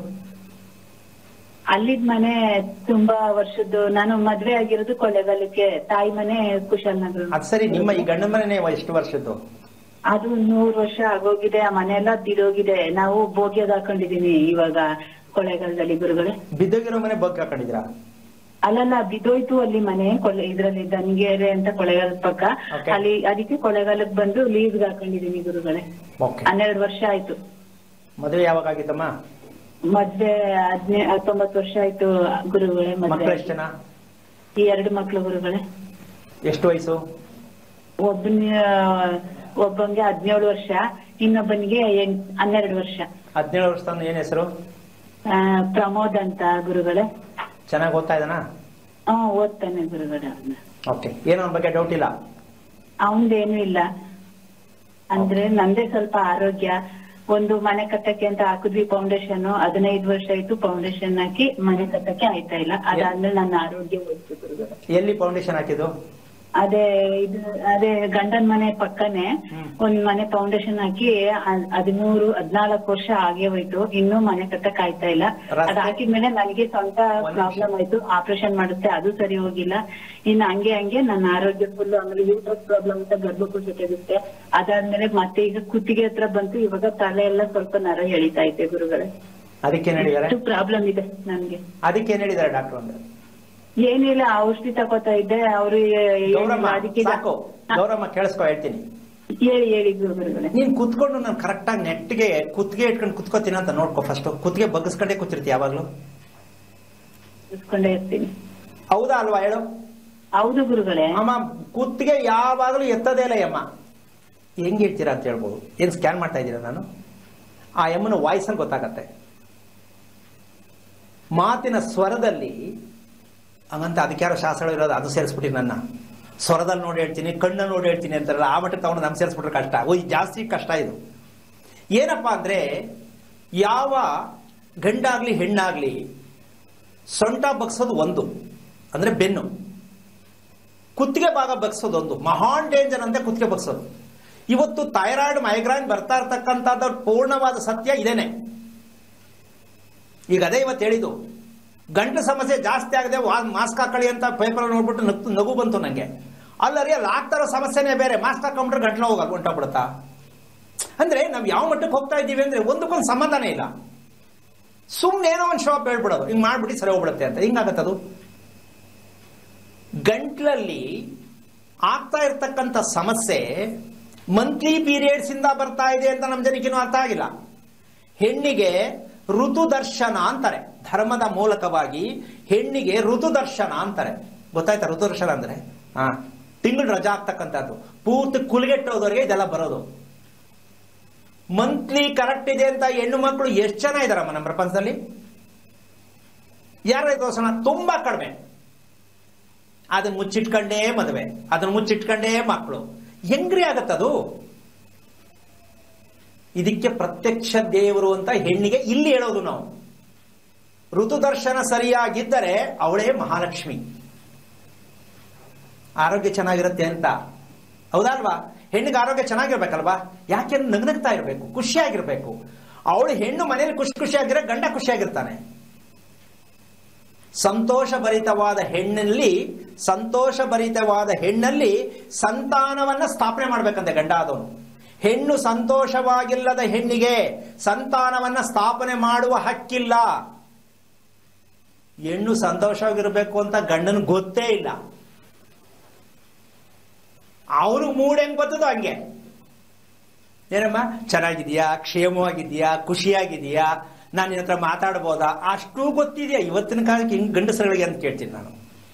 ಅಲ್ಲಿದ್ ಮನೆ ತುಂಬಾ ವರ್ಷದ್ದು ನಾನು ಮದ್ವೆ ಆಗಿರೋದು ಕೊಳ್ಳೆಗಾಲಕ್ಕೆ ತಾಯಿ ಮನೆ ಕುಶಲ್ ನಗರ ಅದ್ ಸರಿ ನಿಮ್ಮ ಈ ಗಂಡ ಮನೆ ಎಷ್ಟು ವರ್ಷದ್ದು ಅದು ನೂರ್ ವರ್ಷ ಆಗೋಗಿದೆ ಆ ಮನೆ ಎಲ್ಲ ಬಿದೋಗಿದೆ ನಾವು ಬೋಗಿಯದ್ ಹಾಕೊಂಡಿದೀನಿ ಇವಾಗ ಕೊಳ್ಳೆಗಾಲದಲ್ಲಿ ಗುರುಗಳೇ ಬಿದ್ದೋಗಿರೋ ಮನೆ ಬಗ್ಗೆ ಹಾಕೊಂಡಿದ್ದೀರಾ ಅಲ್ಲಲ್ಲ ಬಿದೋಯ್ತು ಅಲ್ಲಿ ಮನೆ ಕೊಲೆ ಇದ್ರಲ್ಲಿ ದನ್ಗೇರೆ ಅಂತ ಕೊಳ್ಳೆಗಾಲದ ಪಕ್ಕ Okay. ಅಲ್ಲಿ ಅದಕ್ಕೆ ಕೊಳ್ಳೆಗಾಲಕ್ ಬಂದು ಲೀಸ್ಗೆ ಹಾಕೊಂಡಿದೀನಿ ಗುರುಗಳೇ ಓಕೆ ಹನ್ನೆರಡು ವರ್ಷ ಆಯ್ತು ಮದುವೆ ಯಾವಾಗ ಆಗಿತ್ತಮ್ಮ ಮದ್ವೆ ಹದ್ನೇ ಹತ್ತೊಂಬತ್ತು ವರ್ಷ ಆಯ್ತು ಗುರುಗಳೇ ಮಕ್ಕಳು ಮದ್ವೆ ಎಷ್ಟು ಜನ ಈ ಎರಡು ಮಕ್ಳು ಗುರುಗಳೇ ಎಷ್ಟು ವಯಸ್ಸು ಒಬ್ಬನ ಒಬ್ಬಂಗೆ ಹದಿನೇಳು ವರ್ಷ ಇನ್ನೊಬ್ಬನಿಗೆ ಎಂಟ್ ಹನ್ನೆರಡು ವರ್ಷ ಹದಿನೇಳು ವರ್ಷ ತನಕ ಏನ್ ಹೆಸರು ಆ, ಪ್ರಮೋದ್ ಅಂತ ಗುರುಗಳೇ ಚೆನ್ನಾಗಿ ಓದ್ತಾ ಇದ್ದಾನಾ ಹಾ ಓದ್ತಾನೆ ಗುರುಗಳೇ ಅವ್ನ ಓಕೆ ಏನೋ ಅವನ ಬಗ್ಗೆ ಡೌಟ್ ಇಲ್ಲ ಅವಂದೇನು ಇಲ್ಲ ಅಂದ್ರೆ ನಂದೇ ಸ್ವಲ್ಪ ಆರೋಗ್ಯ ಒಂದು ಮನೆ ಕಟ್ಟಕ್ಕೆ ಅಂತ ಹಾಕಿದ್ವಿ ಫೌಂಡೇಶನ್ ಹದಿನೈದು ವರ್ಷ ಆಯ್ತು ಫೌಂಡೇಶನ್ ಹಾಕಿ ಮನೆ ಕಟ್ಟಕ್ಕೆ ಆಯ್ತಾ ಇಲ್ಲ ಅದಾದ್ಮೇಲೆ ನನ್ನ ಆರೋಗ್ಯ ಹೋಯ್ತು ಗುರುಗಳೇ ಎಲ್ಲಿ ಫೌಂಡೇಶನ್ ಹಾಕಿದ್ದು ಅದೇ ಇದು ಅದೇ ಗಂಡನ್ ಮನೆ ಪಕ್ಕನೆ ಹ್ಮ್. ಒಂದ್ ಮನೆ ಫೌಂಡೇಶನ್ ಹಾಕಿ ಹ- ಹದಿಮೂರು ಹದ್ನಾಲ್ಕು ವರ್ಷ ಆಗೇ ಹೋಯ್ತು ಇನ್ನೂ ಮನೆ ಕಟ್ಟಕ್ ಆಯ್ತಾ ಇಲ್ಲ ರಸ್ತೆ- ಅದ್ ಹಾಕಿದ್ಮೇಲೆ ನನಗೆ ಸ್ವಂತ ಒಂದ್ ನಿಮಿಷ. ಪ್ರಾಬ್ಲಮ್ ಆಯ್ತು ಆಪರೇಷನ್ ಮಾಡುತ್ತೆ ಅದು ಸರಿ ಹೋಗಿಲ್ಲ ಇನ್ನು ಹಂಗೆ ಹಂಗೆ ನನ್ನ ಆರೋಗ್ಯ ಫುಲ್ ಆಮೇಲೆ ಯೂಟ್ರಸ್ ಪ್ರಾಬ್ಲಮ್ ಅಂತ ಗರ್ಭಕೋಶ ತೆಗುತ್ತೆ ಅದಾದ್ಮೇಲೆ ಮತ್ತೆ ಈಗ ಕುತ್ತಿಗೆ ಹತ್ರ ಬಂತು ಇವಾಗ ತಲೆ ಎಲ್ಲ ಸ್ವಲ್ಪ ನರ ಎಳಿತಾ ಐತೆ ಗುರುಗಳೇ ಅದಕ್ಕೆ ಏನ್ ಹೇಳಿದ್ದಾರೆ ಎಷ್ಟು ಪ್ರಾಬ್ಲಮ್ ಇದೆ ನನ್ಗೆ ಅದಕ್ಕೆ ಏನ್ ಹೇಳಿದ್ದಾರೆ ಡಾಕ್ಟರ್ ಅಂದ್ರೆ ಏನಿಲ್ಲ ಔಷಧಿ ತಗೋತಾ ಇದ್ದೆ ಅವ್ರು ಗೌರಮ್ಮ ಅದಕ್ಕೆ ಸಾಕು ಗೌರಮ್ಮ ಕೇಳಿಸ್ಕೊ ಹೇಳ್ತೀನಿ ಹೇಳಿ ಹೇಳಿ ಗುರುಗಳೇ ನೀನ್ ಕುತ್ಕೊಂಡು ನಾನು ಕರೆಕ್ಟ್ ಆಗಿ ನೆಟ್ಗೆ ಕುತ್ತಿಗೆ ಇಟ್ಕೊಂಡು ಕುತ್ಕೋತೀನಿ ಅಂತ ನೋಡ್ಕೊ ಫಸ್ಟ್ ಕುತ್ತಿಗೆ ಬಗ್ಗಿಸ್ಕೊಂಡೇ ಕೂತಿರ್ತಿ ಯಾವಾಗ್ಲೂ ಇಸ್ಕೊಂಡೇ ಇರ್ತೀನಿ ಹೌದಾ ಅಲ್ವಾ ಹೇಳು ಹೌದು ಗುರುಗಳೇ ಅಮ್ಮ ಕುತ್ತಿಗೆ ಯಾವಾಗಲೂ ಎತ್ತದೇ ಇಲ್ಲ ಅಮ್ಮ ಹೆಂಗ್ ಹೇಳ್ತೀರಾ ಅಂತ ಹೇಳ್ಬೋದು ಏನ್ ಸ್ಕ್ಯಾನ್ ಮಾಡ್ತಾ ಇದ್ದೀರಾ ನಾನು ಆ ಎಮ್ಮನ ವಾಯ್ಸ್ ಅಲ್ಲಿ ಗೊತ್ತಾಗತ್ತೆ ಮಾತಿನ ಸ್ವರದಲ್ಲಿ ಹಂಗಂತ ಅದಕ್ಕೆ ಯಾರೋ ಶಾಸ್ತ್ರ ಇರೋದು ಅದು ಸೇರಿಸ್ಬಿಟ್ಟಿ ನನ್ನ ಸ್ವರದಲ್ಲಿ ನೋಡಿ ಹೇಳ್ತೀನಿ ಕಣ್ಣಲ್ಲಿ ನೋಡಿ ಹೇಳ್ತೀನಿ ಅಂತಾರಲ್ಲ ಆ ಮಟ್ಟಕ್ಕೆ ತಗೊಂಡು ನಮ್ಗೆ ಸೇರಿಸ್ಬಿಟ್ರೆ ಕಷ್ಟ ಓ ಇದು ಜಾಸ್ತಿ ಕಷ್ಟ ಇದು ಏನಪ್ಪಾ ಅಂದ್ರೆ ಯಾವ ಗಂಡಾಗ್ಲಿ ಹೆಣ್ಣಾಗ್ಲಿ ಸೊಂಟ ಬಗ್ಸೋದು ಒಂದು ಅಂದ್ರೆ ಬೆನ್ನು ಕುತ್ತಿಗೆ ಭಾಗ ಬಗ್ಸೋದು ಒಂದು ಮಹಾನ್ ಡೇಂಜರ್ ಅಂತ ಕುತ್ತಿಗೆ ಬಗ್ಸೋದು ಇವತ್ತು ಥೈರಾಯ್ಡ್ ಮೈಗ್ರೈನ್ ಬರ್ತಾ ಇರ್ತಕ್ಕಂಥದ್ದು ಪೂರ್ಣವಾದ ಸತ್ಯ ಇದೇನೆ ಈಗ ಅದೇ ಇವತ್ತು ಹೇಳಿದ್ದು ಗಂಟು ಸಮಸ್ಯೆ ಜಾಸ್ತಿ ಆಗದೆ ಮಾಸ್ಕ್ ಹಾಕೊಳ್ಳಿ ಅಂತ ಪೇಪರ್ ನೋಡ್ಬಿಟ್ಟು ನಗ್ತು ನಗು ಬಂತು ನಂಗೆ ಅಲ್ಲರಿ ಅಲ್ಲಿ ಆಗ್ತಾ ಇರೋ ಸಮಸ್ಯೆನೇ ಬೇರೆ ಮಾಸ್ಕ್ ಹಾಕೊಂಡ್ರೆ ಗಂಟ್ಲ ಹೋಗ ಹೊಂಟೋಗ್ಬಿಡುತ್ತಾ ಅಂದ್ರೆ ನಾವು ಯಾವ ಮಟ್ಟಕ್ಕೆ ಹೋಗ್ತಾ ಇದ್ದೀವಿ ಅಂದ್ರೆ ಒಂದಕ್ಕೊಂದು ಸಂಬಂಧನೇ ಇಲ್ಲ ಸುಮ್ಮನೆ ಏನೋ ಒಂದು ಶಾಪ್ ಹೇಳ್ಬಿಡೋದು ಹಿಂಗ್ ಮಾಡ್ಬಿಟ್ಟು ಸರಿ ಹೋಗ್ಬಿಡುತ್ತೆ ಅಂತ ಹಿಂಗಾಗತ್ತದು ಗಂಟ್ಲಲ್ಲಿ ಆಗ್ತಾ ಇರ್ತಕ್ಕಂಥ ಸಮಸ್ಯೆ ಮಂತ್ಲಿ ಪೀರಿಯಡ್ಸ್ ಇಂದ ಬರ್ತಾ ಇದೆ ಅಂತ ನಮ್ಮ ಜನಕ್ಕಿನ್ನೂ ಅರ್ಥ ಆಗಿಲ್ಲ ಹೆಣ್ಣಿಗೆ ಋತುದರ್ಶನ ಅಂತಾರೆ ಧರ್ಮದ ಮೂಲಕವಾಗಿ ಹೆಣ್ಣಿಗೆ ಋತುದರ್ಶನ ಅಂತಾರೆ ಗೊತ್ತಾಯ್ತಾ ಋತುದರ್ಶನ ಅಂದ್ರೆ ಹಾ ತಿಂಗಳು ರಜಾ ಆಗ್ತಕ್ಕಂಥದ್ದು ಪೂರ್ತಿ ಕುಲಿಗೆಟ್ಟೋದವರೆಗೆ ಇದೆಲ್ಲ ಬರೋದು ಮಂತ್ಲಿ ಕರೆಕ್ಟ್ ಇದೆ ಅಂತ ಹೆಣ್ಣು ಮಕ್ಕಳು ಎಷ್ಟು ಜನ ಇದಾರಮ್ಮ ನಮ್ಮ ಪ್ರಪಂಚದಲ್ಲಿ ಯಾರ ತೋರ್ಸೋಣ ತುಂಬಾ ಕಡಿಮೆ ಅದನ್ನ ಮುಚ್ಚಿಟ್ಕೊಂಡೇ ಮದುವೆ ಅದನ್ನ ಮುಚ್ಚಿಟ್ಕೊಂಡೇ ಮಕ್ಕಳು ಹೆಂಗ್ರಿ ಆಗತ್ತದು ಇದಕ್ಕೆ ಪ್ರತ್ಯಕ್ಷ ದೇವರು ಅಂತ ಹೆಣ್ಣಿಗೆ ಇಲ್ಲಿ ಹೇಳೋದು ನಾವು ಋತುದರ್ಶನ ಸರಿಯಾಗಿದ್ದರೆ ಅವಳೇ ಮಹಾಲಕ್ಷ್ಮಿ ಆರೋಗ್ಯ ಚೆನ್ನಾಗಿರುತ್ತೆ ಅಂತ ಹೌದಲ್ವಾ ಹೆಣ್ಣಿಗೆ ಆರೋಗ್ಯ ಚೆನ್ನಾಗಿರ್ಬೇಕಲ್ವಾ ಯಾಕೆ ನಗ್ನಗ್ತಾ ಇರಬೇಕು ಖುಷಿಯಾಗಿರ್ಬೇಕು ಅವಳು ಹೆಣ್ಣು ಮನೇಲಿ ಖುಷಿ ಖುಷಿಯಾಗಿರೋ ಗಂಡ ಖುಷಿಯಾಗಿರ್ತಾನೆ ಸಂತೋಷ ಭರಿತವಾದ ಹೆಣ್ಣಲ್ಲಿ ಸಂತೋಷ ಭರಿತವಾದ ಹೆಣ್ಣಲ್ಲಿ ಸಂತಾನವನ್ನ ಸ್ಥಾಪನೆ ಮಾಡ್ಬೇಕಂತೆ ಗಂಡ ಆದವನು ಹೆಣ್ಣು ಸಂತೋಷವಾಗಿಲ್ಲದ ಹೆಣ್ಣಿಗೆ ಸಂತಾನವನ್ನ ಸ್ಥಾಪನೆ ಮಾಡುವ ಹಕ್ಕಿಲ್ಲ ಹೆಣ್ಣು ಸಂತೋಷವಾಗಿರ್ಬೇಕು ಅಂತ ಗಂಡನ ಗೊತ್ತೇ ಇಲ್ಲ ಅವನು ಮೂಡ್ ಹೆಂಗ್ ಗೊತ್ತದೋ ಹಂಗೆ ಏನಮ್ಮ ಚೆನ್ನಾಗಿದ್ಯಾ ಕ್ಷೇಮವಾಗಿದ್ಯಾ ಖುಷಿಯಾಗಿದ್ಯಾ ನಾನು ನಿನ್ನ ಹತ್ರ ಮಾತಾಡ್ಬೋದಾ ಅಷ್ಟು ಗೊತ್ತಿದೆಯಾ ಇವತ್ತಿನ ಕಾಲಕ್ಕೆ ಹಿಂಗ್ ಗಂಡಸರುಗಳಿಗೆ ಅಂತ ಕೇಳ್ತೀನಿ ನಾನು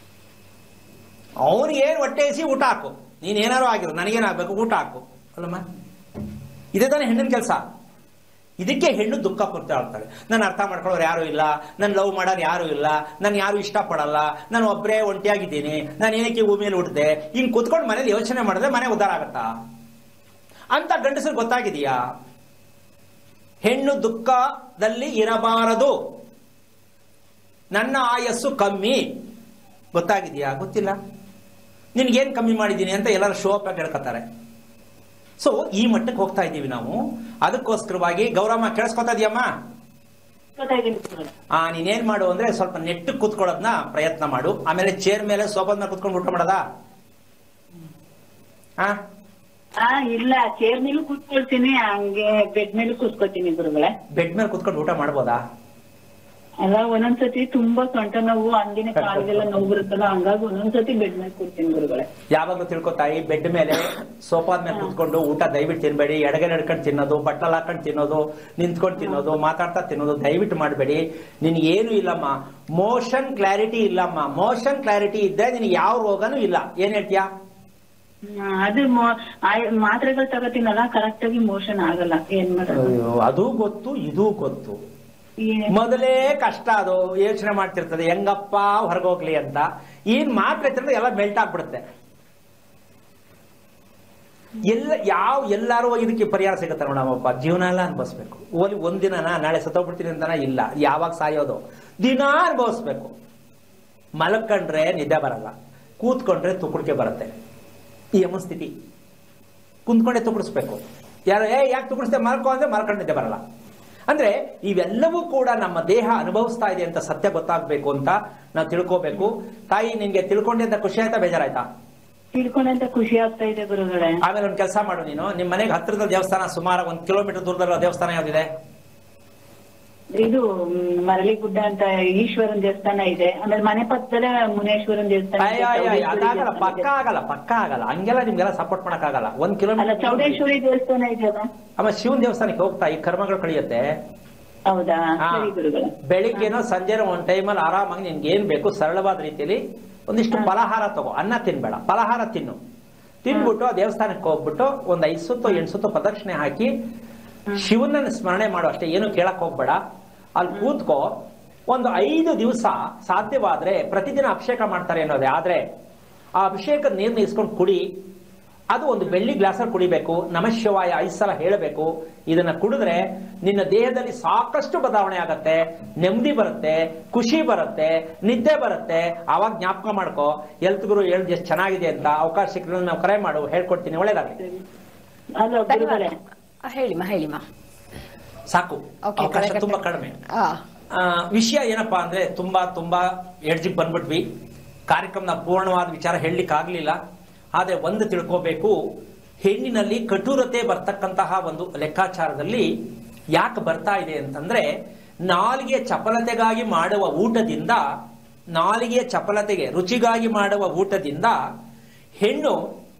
ಅವನಿಗೆ ಏನು ಹೊಟ್ಟೆ ಹಸಿ ಊಟ ಹಾಕು ನೀನ್ ಏನಾರು ಆಗಿರು ನನಗೇನಾಗಬೇಕು ಊಟ ಹಾಕು ಅಲ್ಲಮ್ಮ ಇದೇ ತಾನೇ ಹೆಣ್ಣಿನ ಕೆಲಸ ಇದಕ್ಕೆ ಹೆಣ್ಣು ದುಃಖ ಪಡ್ತಾ ಇರ್ತಾಳೆ ನಾನು ಅರ್ಥ ಮಾಡ್ಕೊಳ್ಳೋರು ಯಾರು ಇಲ್ಲ ನಾನು ಲವ್ ಮಾಡೋರು ಯಾರು ಇಲ್ಲ ನಾನು ಯಾರು ಇಷ್ಟಪಡಲ್ಲ ನಾನು ಒಬ್ಬರೇ ಒಂಟಿಯಾಗಿದ್ದೀನಿ ನಾನು ಏನಕ್ಕೆ ಭೂಮಿಯಲ್ಲಿ ಹುಟ್ಟಿದೆ ಹಿಂಗ್ ಕುತ್ಕೊಂಡು ಮನೇಲಿ ಯೋಚನೆ ಮಾಡಿದ್ರೆ ಮನೆ ಉದ್ಧಾರ ಆಗತ್ತಾ ಅಂತ ಗಂಡಸರು ಗೊತ್ತಾಗಿದೆಯಾ ಹೆಣ್ಣು ದುಃಖದಲ್ಲಿ ಇರಬಾರದು ನನ್ನ ಆಯಸ್ಸು ಕಮ್ಮಿ ಗೊತ್ತಾಗಿದೆಯಾ ಗೊತ್ತಿಲ್ಲ ನಿನ್ಗೇನ್ ಕಮ್ಮಿ ಮಾಡಿದ್ದೀನಿ ಅಂತ ಎಲ್ಲರೂ ಶೋ ಅಪ್ ಆಗಿ ಹೇಳ್ಕೊತಾರೆ ಸೊ ಈ ಮಟ್ಟಕ್ಕೆ ಹೋಗ್ತಾ ಇದ್ದೀವಿ ನಾವು ಅದಕ್ಕೋಸ್ಕರವಾಗಿ ಗೌರಮ್ಮ ಕೇಳಿಸ್ಕೊತಾ ಇದೆಯಮ್ಮ ಗೊತ್ತಾಗಿಲ್ಲ ಗುರುಗಳೇ. ಆ ನೀನೇನ್ ಮಾಡು ಅಂದ್ರೆ ಸ್ವಲ್ಪ ನೆಟ್ಟು ಕೂತ್ಕೊಳ್ಳೋದನ್ನ ಪ್ರಯತ್ನ ಮಾಡು ಆಮೇಲೆ ಚೇರ್ ಮೇಲೆ ಸೋಫಾದ ಮೇಲೆ ಕುತ್ಕೊಂಡು ಊಟ ಮಾಡೋದಾ ಆ ಆ ಇಲ್ಲ ಚೇರ್ ಮೇಲೂ ಕೂತ್ಕೊಳ್ತೀನಿ ಹಂಗೆ ಬೆಡ್ ಮೇಲೂ ಕೂತ್ಕೊಳ್ತೀನಿ ಗುರುಗಳೇ ಬೆಡ್ ಮೇಲೆ ಕುತ್ಕೊಂಡು ಊಟ ಮಾಡ್ಬೋದಾ ಅಲ್ಲ ಒಂದೊಂದ್ಸತಿ ತುಂಬಾ ಸೊಂಟ ನೋವು ಹಂಗೇನೆ ಕಾಲಿಗೆಲ್ಲ ನೋವು ಬರುತ್ತಲ್ಲ ಹಂಗಾಗಿ ಒಂದೊಂದ್ಸತಿ ಬೆಡ್ ಮೇಲೆ ಕೂರ್ತೀನಿ ಗುರುಗಳೇ ಯಾವಾಗ್ಲೂ ತಿಳ್ಕೊತಾಯಿ ಬೆಡ್ ಮೇಲೆ ಸೋಫಾದ ಮೇಲೆ ಕುತ್ಕೊಂಡು ಊಟ ದಯವಿಟ್ಟು ತಿನ್ಬೇಡಿ ಎಡಗೆ ನಡ್ಕೊಂಡು ತಿನ್ನೋದು ಬಟ್ಟಲ್ ಹಾಕೊಂಡು ತಿನ್ನೋದು ನಿಂತ್ಕೊಂಡು ತಿನ್ನೋದು ಮಾತಾಡ್ತಾ ತಿನ್ನೋದು ದಯವಿಟ್ಟು ಮಾಡಬೇಡಿ ನಿನ್ಗೆ ಏನು ಇಲ್ಲಮ್ಮ ಮೋಷನ್ ಕ್ಲಾರಿಟಿ ಇಲ್ಲಮ್ಮ ಮೋಷನ್ ಕ್ಲಾರಿಟಿ ಇದ್ದರೆ ನಿನಗೆ ಯಾವ ರೋಗನೂ ಇಲ್ಲ ಏನ್ ಹೇಳ್ತೀಯಾ ಹ್ಮ್, ಅದು ಮೊ- ಆಯ್- ಮಾತ್ರೆಗಳು ತಗೋತೀನಲ್ಲ ಕರೆಕ್ಟ್ ಆಗಿ ಮೋಷನ್ ಆಗಲ್ಲ ಏನ್ ಮಾಡೋದು ಅಯ್ಯೋ, ಅದು ಗೊತ್ತು ಇದು ಗೊತ್ತು ಏನ್- ಮೊದಲೇ ಕಷ್ಟ ಅದು ಯೋಚನೆ ಮಾಡ್ತಿರ್ತದೆ ಹೆಂಗಪ್ಪ ಹೊರಗೋಗ್ಲಿ ಅಂತ ಏನ್ ಮಾತ್ರ ತಿಂದ್ರೆ ಎಲ್ಲ ಮೆಲ್ಟ್ ಆಗ್ಬಿಡುತ್ತೆ ಎಲ್ಲ ಯಾವ ಎಲ್ಲಾರು ಇದಕ್ಕೆ ಪರಿಹಾರ ಸಿಗುತ್ತೆ ನೋಡಮ್ಮಪ್ಪ ಜೀವನ ಎಲ್ಲ ಅನ್ಭವಿಸ್ಬೇಕು ಓಲಿ ಒಂದಿನನ ನಾಳೆ ಸತ್ತೋಗ್ಬಿಡ್ತೀನಿ ಅಂತನ ಇಲ್ಲ ಯಾವಾಗ ಸಾಯೋದು ದಿನ ಅನುಭವಿಸ್ಬೇಕು ಮಲಕೊಂಡ್ರೆ ನಿದ್ದೆ ಬರಲ್ಲ ಕೂತ್ಕೊಂಡ್ರೆ ತುಕುಡಿಕೆ ಬರುತ್ತೆ ಈ ಯಮ ಸ್ಥಿತಿ ಕುಂತ್ಕೊಂಡೆ ತುಕಡಿಸ್ಬೇಕು ಯಾರು ಏ ಯಾಕೆ ತುಕಡಿಸ್ದೆ ಮಲ್ಕೊ ಅಂದ್ರೆ ಮಲ್ಕೊಂಡು ನಿದ್ದೆ ಬರಲ್ಲ ಅಂದ್ರೆ ಇವೆಲ್ಲವೂ ಕೂಡ ನಮ್ಮ ದೇಹ ಅನುಭವಿಸ್ತಾ ಇದೆ ಅಂತ ಸತ್ಯ ಗೊತ್ತಾಗ್ಬೇಕು ಅಂತ ನಾವು ತಿಳ್ಕೋಬೇಕು ತಾಯಿ ನಿನ್ಗೆ ತಿಳ್ಕೊಂಡೆ ಅಂತ ಖುಷಿ ಆಯ್ತಾ ಬೇಜಾರಾಯ್ತಾ ತಿಳ್ಕೊಂಡಂತ ಖುಷಿ ಆಗ್ತಾ ಇದೆ ಗುರುಗಳೇ ಆಮೇಲೆ ಒಂದು ಕೆಲಸ ಮಾಡು ನೀನು ನಿಮ್ಮ ಮನೆಗೆ ಹತ್ತಿರದ ದೇವಸ್ಥಾನ ಸುಮಾರು ಒಂದು ಕಿಲೋಮೀಟರ್ ದೂರದಲ್ಲಿರೋ ದೇವಸ್ಥಾನ ಯಾವ್ದಿದೆ ಇದು ಮ್, ಮರಳಿಗುಡ್ಡ ಅಂತ ಈಶ್ವರನ್ ದೇವಸ್ಥಾನ ಇದೆ ಆಮೇಲೆ ಮನೆ ಪಕ್ಕದಲ್ಲೇ ಮುನೇಶ್ವರನ್ ದೇವಸ್ಥಾನ ಇದೆ, ಅಯ್ಯೋ ಅಯ್ಯೋ ಅಯ್ಯೋ, ಚೌಡೇಶ್ವರಿ ಅದಾಗಲ್ಲ ದೇವಸ್ಥಾನ ಪಕ್ಕ ಇದೆ. ಆಗಲ್ಲ ಪಕ್ಕ ಆಗಲ್ಲ ಹಂಗೆಲ್ಲ ನಿಮ್ಗೆಲ್ಲ ಸಪೋರ್ಟ್ ಮಾಡಕ್ಕಾಗಲ್ಲ ಒಂದ್ ಅಲ್ಲ ಕಿಲೋಮೀಟರ್ ಚೌಡೇಶ್ವರಿ ದೇವಸ್ಥಾನ ಇದೆಯಲ್ಲ ಆಮೇಲೆ ಶಿವನ್ ದೇವಸ್ಥಾನಕ್ಕೆ ಹೋಗ್ತಾ ಈ ಕರ್ಮಗಳು ಕಳಿಯುತ್ತೆ ಹೌದಾ ಹಾ. ಸರಿ ಗುರುಗಳೇ ಬೆಳಿಗ್ಗೆನೋ ಸಂಜೆನೋ ಒಂದ್ ಟೈಮಲ್ಲಿ ಆರಾಮಾಗಿ ನಿನ್ಗೆ ಏನ್ ಬೇಕು ಸರಳವಾದ ರೀತಿಯಲ್ಲಿ ಒಂದಿಷ್ಟು ಫಲಹಾರ ತಗೋ ಅನ್ನ ತಿನ್ಬೇಡ ಫಲಹಾರ ತಿನ್ನು ತಿನ್ಬಿಟ್ಟು ಆ ದೇವಸ್ಥಾನಕ್ಕೆ ಹೋಗ್ಬಿಟ್ಟು ಒಂದ್ ಐದ್ ಸುತ್ತು ಎಂಟು ಸುತ್ತು ಪ್ರದಕ್ಷಿಣೆ ಹಾಕಿ ಶಿವನನ್ನ ಸ್ಮರಣೆ ಮಾಡು ಅಷ್ಟೇ ಏನು ಕೇಳಕ್ ಹೋಗ್ಬೇಡ ಅಲ್ಲಿ ಕೂತ್ಕೋ ಒಂದು ಐದು ದಿವಸ ಸಾಧ್ಯವಾದ್ರೆ ಪ್ರತಿದಿನ ಅಭಿಷೇಕ ಮಾಡ್ತಾರೆ ಅನ್ನೋದೇ ಆದ್ರೆ ಆ ಅಭಿಷೇಕ ನೀರ್ನ ಇಸ್ಕೊಂಡು ಕುಡಿ ಅದು ಒಂದು ಬೆಳ್ಳಿ ಗ್ಲಾಸಲ್ಲಿ ಕುಡಿಬೇಕು ನಮಃ ಶಿವಾಯ ಐದು ಸಲ ಹೇಳಬೇಕು ಇದನ್ನ ಕುಡಿದ್ರೆ ನಿನ್ನ ದೇಹದಲ್ಲಿ ಸಾಕಷ್ಟು ಬದಲಾವಣೆ ಆಗತ್ತೆ ನೆಮ್ಮದಿ ಬರುತ್ತೆ ಖುಷಿ ಬರುತ್ತೆ ನಿದ್ದೆ ಬರುತ್ತೆ ಆವಾಗ ಜ್ಞಾಪಕ ಮಾಡ್ಕೋ ಎಲ್ತ್ ಗುರು ಹೇಳ್ದು ಎಷ್ಟು ಚೆನ್ನಾಗಿದೆ ಅಂತ ಅವಕಾಶ ಸಿಕ್ಕರೆ ನಾವು ಕರೆ ಮಾಡು ಹೇಳ್ಕೊಡ್ತೀನಿ ಒಳ್ಳೇದಾಗಲಿ ಅಲ್ಲ ಗುರುಗಳೇ ಧನ್ಯವಾದ ಹೇಳಿಮ್ಮ ಹೇಳಿಮ್ಮ ಸಾಕು Okay, ಅವಕಾಶ correct. ತುಂಬಾ ಕಡಿಮೆ ಆ, ಆ, ವಿಷಯ ಏನಪ್ಪಾ ಅಂದ್ರೆ ತುಂಬಾ ತುಂಬಾ ಎಡ್ಜಿಗೆ ಬಂದ್ಬಿಟ್ವಿ ಕಾರ್ಯಕ್ರಮದ ಪೂರ್ಣವಾದ ವಿಚಾರ ಹೇಳಲಿಕ್ಕೆ ಆಗ್ಲಿಲ್ಲ ಆದ್ರೆ ಒಂದು ತಿಳ್ಕೋಬೇಕು ಹೆಣ್ಣಿನಲ್ಲಿ ಕಠೋರತೆ ಬರ್ತಕ್ಕಂತಹ ಒಂದು ಲೆಕ್ಕಾಚಾರದಲ್ಲಿ ಯಾಕೆ ಬರ್ತಾ ಇದೆ ಅಂತಂದ್ರೆ ನಾಲಿಗೆ ಚಪಲತೆಗಾಗಿ ಮಾಡುವ ಊಟದಿಂದ ನಾಲಿಗೆಯ ಚಪಲತೆಗೆ ರುಚಿಗಾಗಿ ಮಾಡುವ ಊಟದಿಂದ ಹೆಣ್ಣು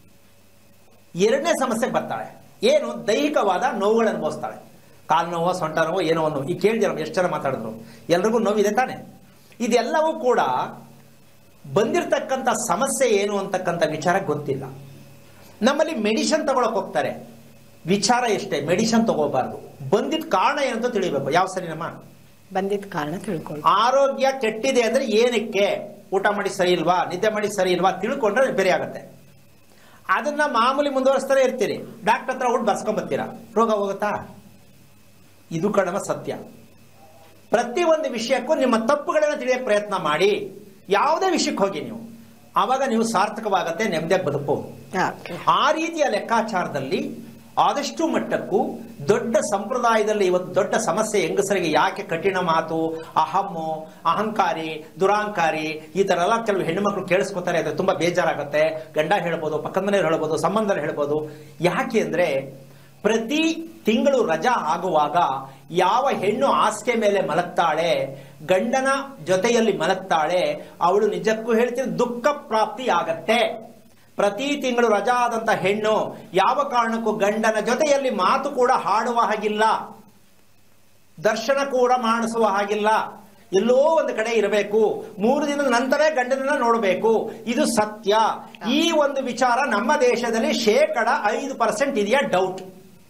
ಎರಡನೇ ಸಮಸ್ಯೆಗೆ ಬರ್ತಾಳೆ ಏನು ದೈಹಿಕವಾದ ನೋವುಗಳನ್ನು ಅನುಭವಿಸ್ತಾಳೆ ಕಾಲು ನೋವು ಸೊಂಟ ನೋವು ಏನೋ ಒಂದು ಈ ಕೇಳಿದಿರ ಎಷ್ಟು ಜನ ಮಾತಾಡಿದ್ರು ಎಲ್ರಿಗೂ ನೋವಿದೆ ತಾನೆ ಇದೆಲ್ಲವೂ ಕೂಡ ಬಂದಿರತಕ್ಕಂಥ ಸಮಸ್ಯೆ ಏನು ಅಂತಕ್ಕಂಥ ವಿಚಾರ ಗೊತ್ತಿಲ್ಲ ನಮ್ಮಲ್ಲಿ ಮೆಡಿಷನ್ ತಗೊಳಕ್ ಹೋಗ್ತಾರೆ ವಿಚಾರ ಎಷ್ಟೇ ಮೆಡಿಷನ್ ತಗೋಬಾರ್ದು ಬಂದಿದ್ದ ಕಾರಣ ಏನಂತ ತಿಳಿಬೇಕು ಯಾವ ಸರಿನಮ್ಮ ಬಂದಿದ್ದ ಕಾರಣ ತಿಳ್ಕೊಳ್ಳಿ ಆರೋಗ್ಯ ಕೆಟ್ಟಿದೆ ಅಂದ್ರೆ ಏನಕ್ಕೆ ಊಟ ಮಾಡಿ ಸರಿ ಇಲ್ವಾ ನಿದ್ದೆ ಮಾಡಿ ಸರಿ ಇಲ್ವಾ ತಿಳ್ಕೊಂಡ್ರೆ ಬೇರೆ ಆಗತ್ತೆ ಅದನ್ನ ಮಾಮೂಲಿ ಮುಂದುವರಿಸ್ತಾನೆ ಇರ್ತೀರಿ ಡಾಕ್ಟರ್ ಹತ್ರ ಹೋಗಿ ಬರ್ಸ್ಕೊಂಬತ್ತೀರಾ ರೋಗ ಹೋಗುತ್ತಾ ಇದು ಕಡಮ ಸತ್ಯ ಪ್ರತಿ ಒಂದು ವಿಷಯಕ್ಕೂ ನಿಮ್ಮ ತಪ್ಪುಗಳನ್ನ ತಿಳಿಯಕ್ಕೆ ಪ್ರಯತ್ನ ಮಾಡಿ ಯಾವುದೇ ವಿಷಯಕ್ಕೆ ಹೋಗಿ ನೀವು ಆವಾಗ ನೀವು ಸಾರ್ಥಕವಾಗತ್ತೆ ನೆಮ್ಮದಿಯಾಗಿ ಬದುಕಬಹುದು ಓಕೆ ಆ ರೀತಿಯ ಲೆಕ್ಕಾಚಾರದಲ್ಲಿ ಆದಷ್ಟು ಮಟ್ಟಕ್ಕೂ ದೊಡ್ಡ ಸಂಪ್ರದಾಯದಲ್ಲಿ ಇವತ್ತು ದೊಡ್ಡ ಸಮಸ್ಯೆ ಹೆಂಗಸರಿಗೆ ಯಾಕೆ ಕಠಿಣ ಮಾತು ಅಹಮ್ಮು ಅಹಂಕಾರಿ ದುರಾಂಕಾರಿ ಈ ತರ ಎಲ್ಲ ಕೆಲವು ಹೆಣ್ಣು ಮಕ್ಕಳು ಕೇಳಿಸ್ಕೊತಾರೆ ಅಂದ್ರೆ ತುಂಬಾ ಬೇಜಾರಾಗುತ್ತೆ ಗಂಡ ಹೇಳ್ಬೋದು ಪಕ್ಕದ ಮನೆಯವ್ರು ಹೇಳ್ಬೋದು ಸಂಬಂಧರು ಹೇಳ್ಬೋದು ಯಾಕೆ ಅಂದ್ರೆ ಪ್ರತಿ ತಿಂಗಳು ರಜಾ ಆಗುವಾಗ ಯಾವ ಹೆಣ್ಣು ಹಾಸಿಗೆ ಮೇಲೆ ಮಲಗ್ತಾಳೆ ಗಂಡನ ಜೊತೆಯಲ್ಲಿ ಮಲಗ್ತಾಳೆ ಅವಳು ನಿಜಕ್ಕೂ ಹೇಳ್ತೀನಿ ದುಃಖ ಪ್ರಾಪ್ತಿ ಆಗತ್ತೆ ಪ್ರತಿ ತಿಂಗಳು ರಜಾ ಆದಂತ ಹೆಣ್ಣು ಯಾವ ಕಾರಣಕ್ಕೂ ಗಂಡನ ಜೊತೆಯಲ್ಲಿ ಮಾತು ಕೂಡ ಹಾಡುವ ಹಾಗಿಲ್ಲ ದರ್ಶನ ಕೂಡ ಮಾಡಿಸುವ ಹಾಗಿಲ್ಲ ಎಲ್ಲೋ ಒಂದು ಕಡೆ ಇರಬೇಕು ಮೂರು ದಿನದ ನಂತರ ಗಂಡನನ್ನ ನೋಡಬೇಕು ಇದು ಸತ್ಯ ಈ ಒಂದು ವಿಚಾರ ನಮ್ಮ ದೇಶದಲ್ಲಿ ಶೇಕಡ ಐದು ಪರ್ಸೆಂಟ್ ಇದೆಯಾ ಡೌಟ್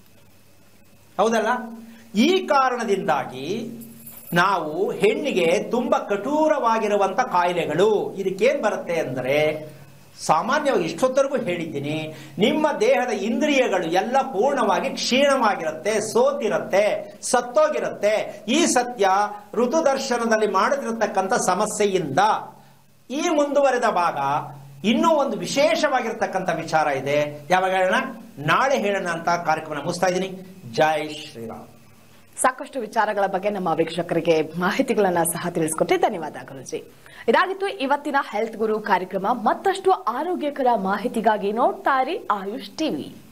ಹೌದಲ್ಲ ಈ ಕಾರಣದಿಂದಾಗಿ ನಾವು ಹೆಣ್ಣಿಗೆ ತುಂಬಾ ಕಠೋರವಾಗಿರುವಂತ ಕಾಯಿಲೆಗಳು ಇದಕ್ಕೇನ್ ಬರುತ್ತೆ ಅಂದರೆ ಸಾಮಾನ್ಯವಾಗಿ ಇಷ್ಟೊತ್ತರೆಗೂ ಹೇಳಿದ್ದೀನಿ ನಿಮ್ಮ ದೇಹದ ಇಂದ್ರಿಯಗಳು ಎಲ್ಲ ಪೂರ್ಣವಾಗಿ ಕ್ಷೀಣವಾಗಿರುತ್ತೆ ಸೋತಿರುತ್ತೆ ಸತ್ತೋಗಿರುತ್ತೆ ಈ ಸತ್ಯ ಋತುದರ್ಶನದಲ್ಲಿ ಮಾಡದಿರತಕ್ಕಂಥ ಸಮಸ್ಯೆಯಿಂದ ಈ ಮುಂದುವರೆದ ಭಾಗ ಇನ್ನೂ ಒಂದು ವಿಶೇಷವಾಗಿರ್ತಕ್ಕಂಥ ವಿಚಾರ ಇದೆ ಯಾವಾಗ ಹೇಳೋಣ ನಾಳೆ ಹೇಳೋಣ ಅಂತ ಕಾರ್ಯಕ್ರಮ ಮುಗಿಸ್ತಾ ಇದ್ದೀನಿ ಜೈ ಶ್ರೀರಾಮ್ ಸಾಕಷ್ಟು ವಿಚಾರಗಳ ಬಗ್ಗೆ ನಮ್ಮ ವೀಕ್ಷಕರಿಗೆ ಮಾಹಿತಿಗಳನ್ನ ಸಹ ತಿಳಿಸ್ಕೊಟ್ಟಿ ಧನ್ಯವಾದ ಗುರುಜಿ ಇದಾಗಿತ್ತು ಇವತ್ತಿನ ಹೆಲ್ತ್ ಗುರು ಕಾರ್ಯಕ್ರಮ ಮತ್ತಷ್ಟು ಆರೋಗ್ಯಕರ ಮಾಹಿತಿಗಾಗಿ ನೋಡ್ತಾ ಇರಿ ಆಯುಷ್ ಟಿವಿ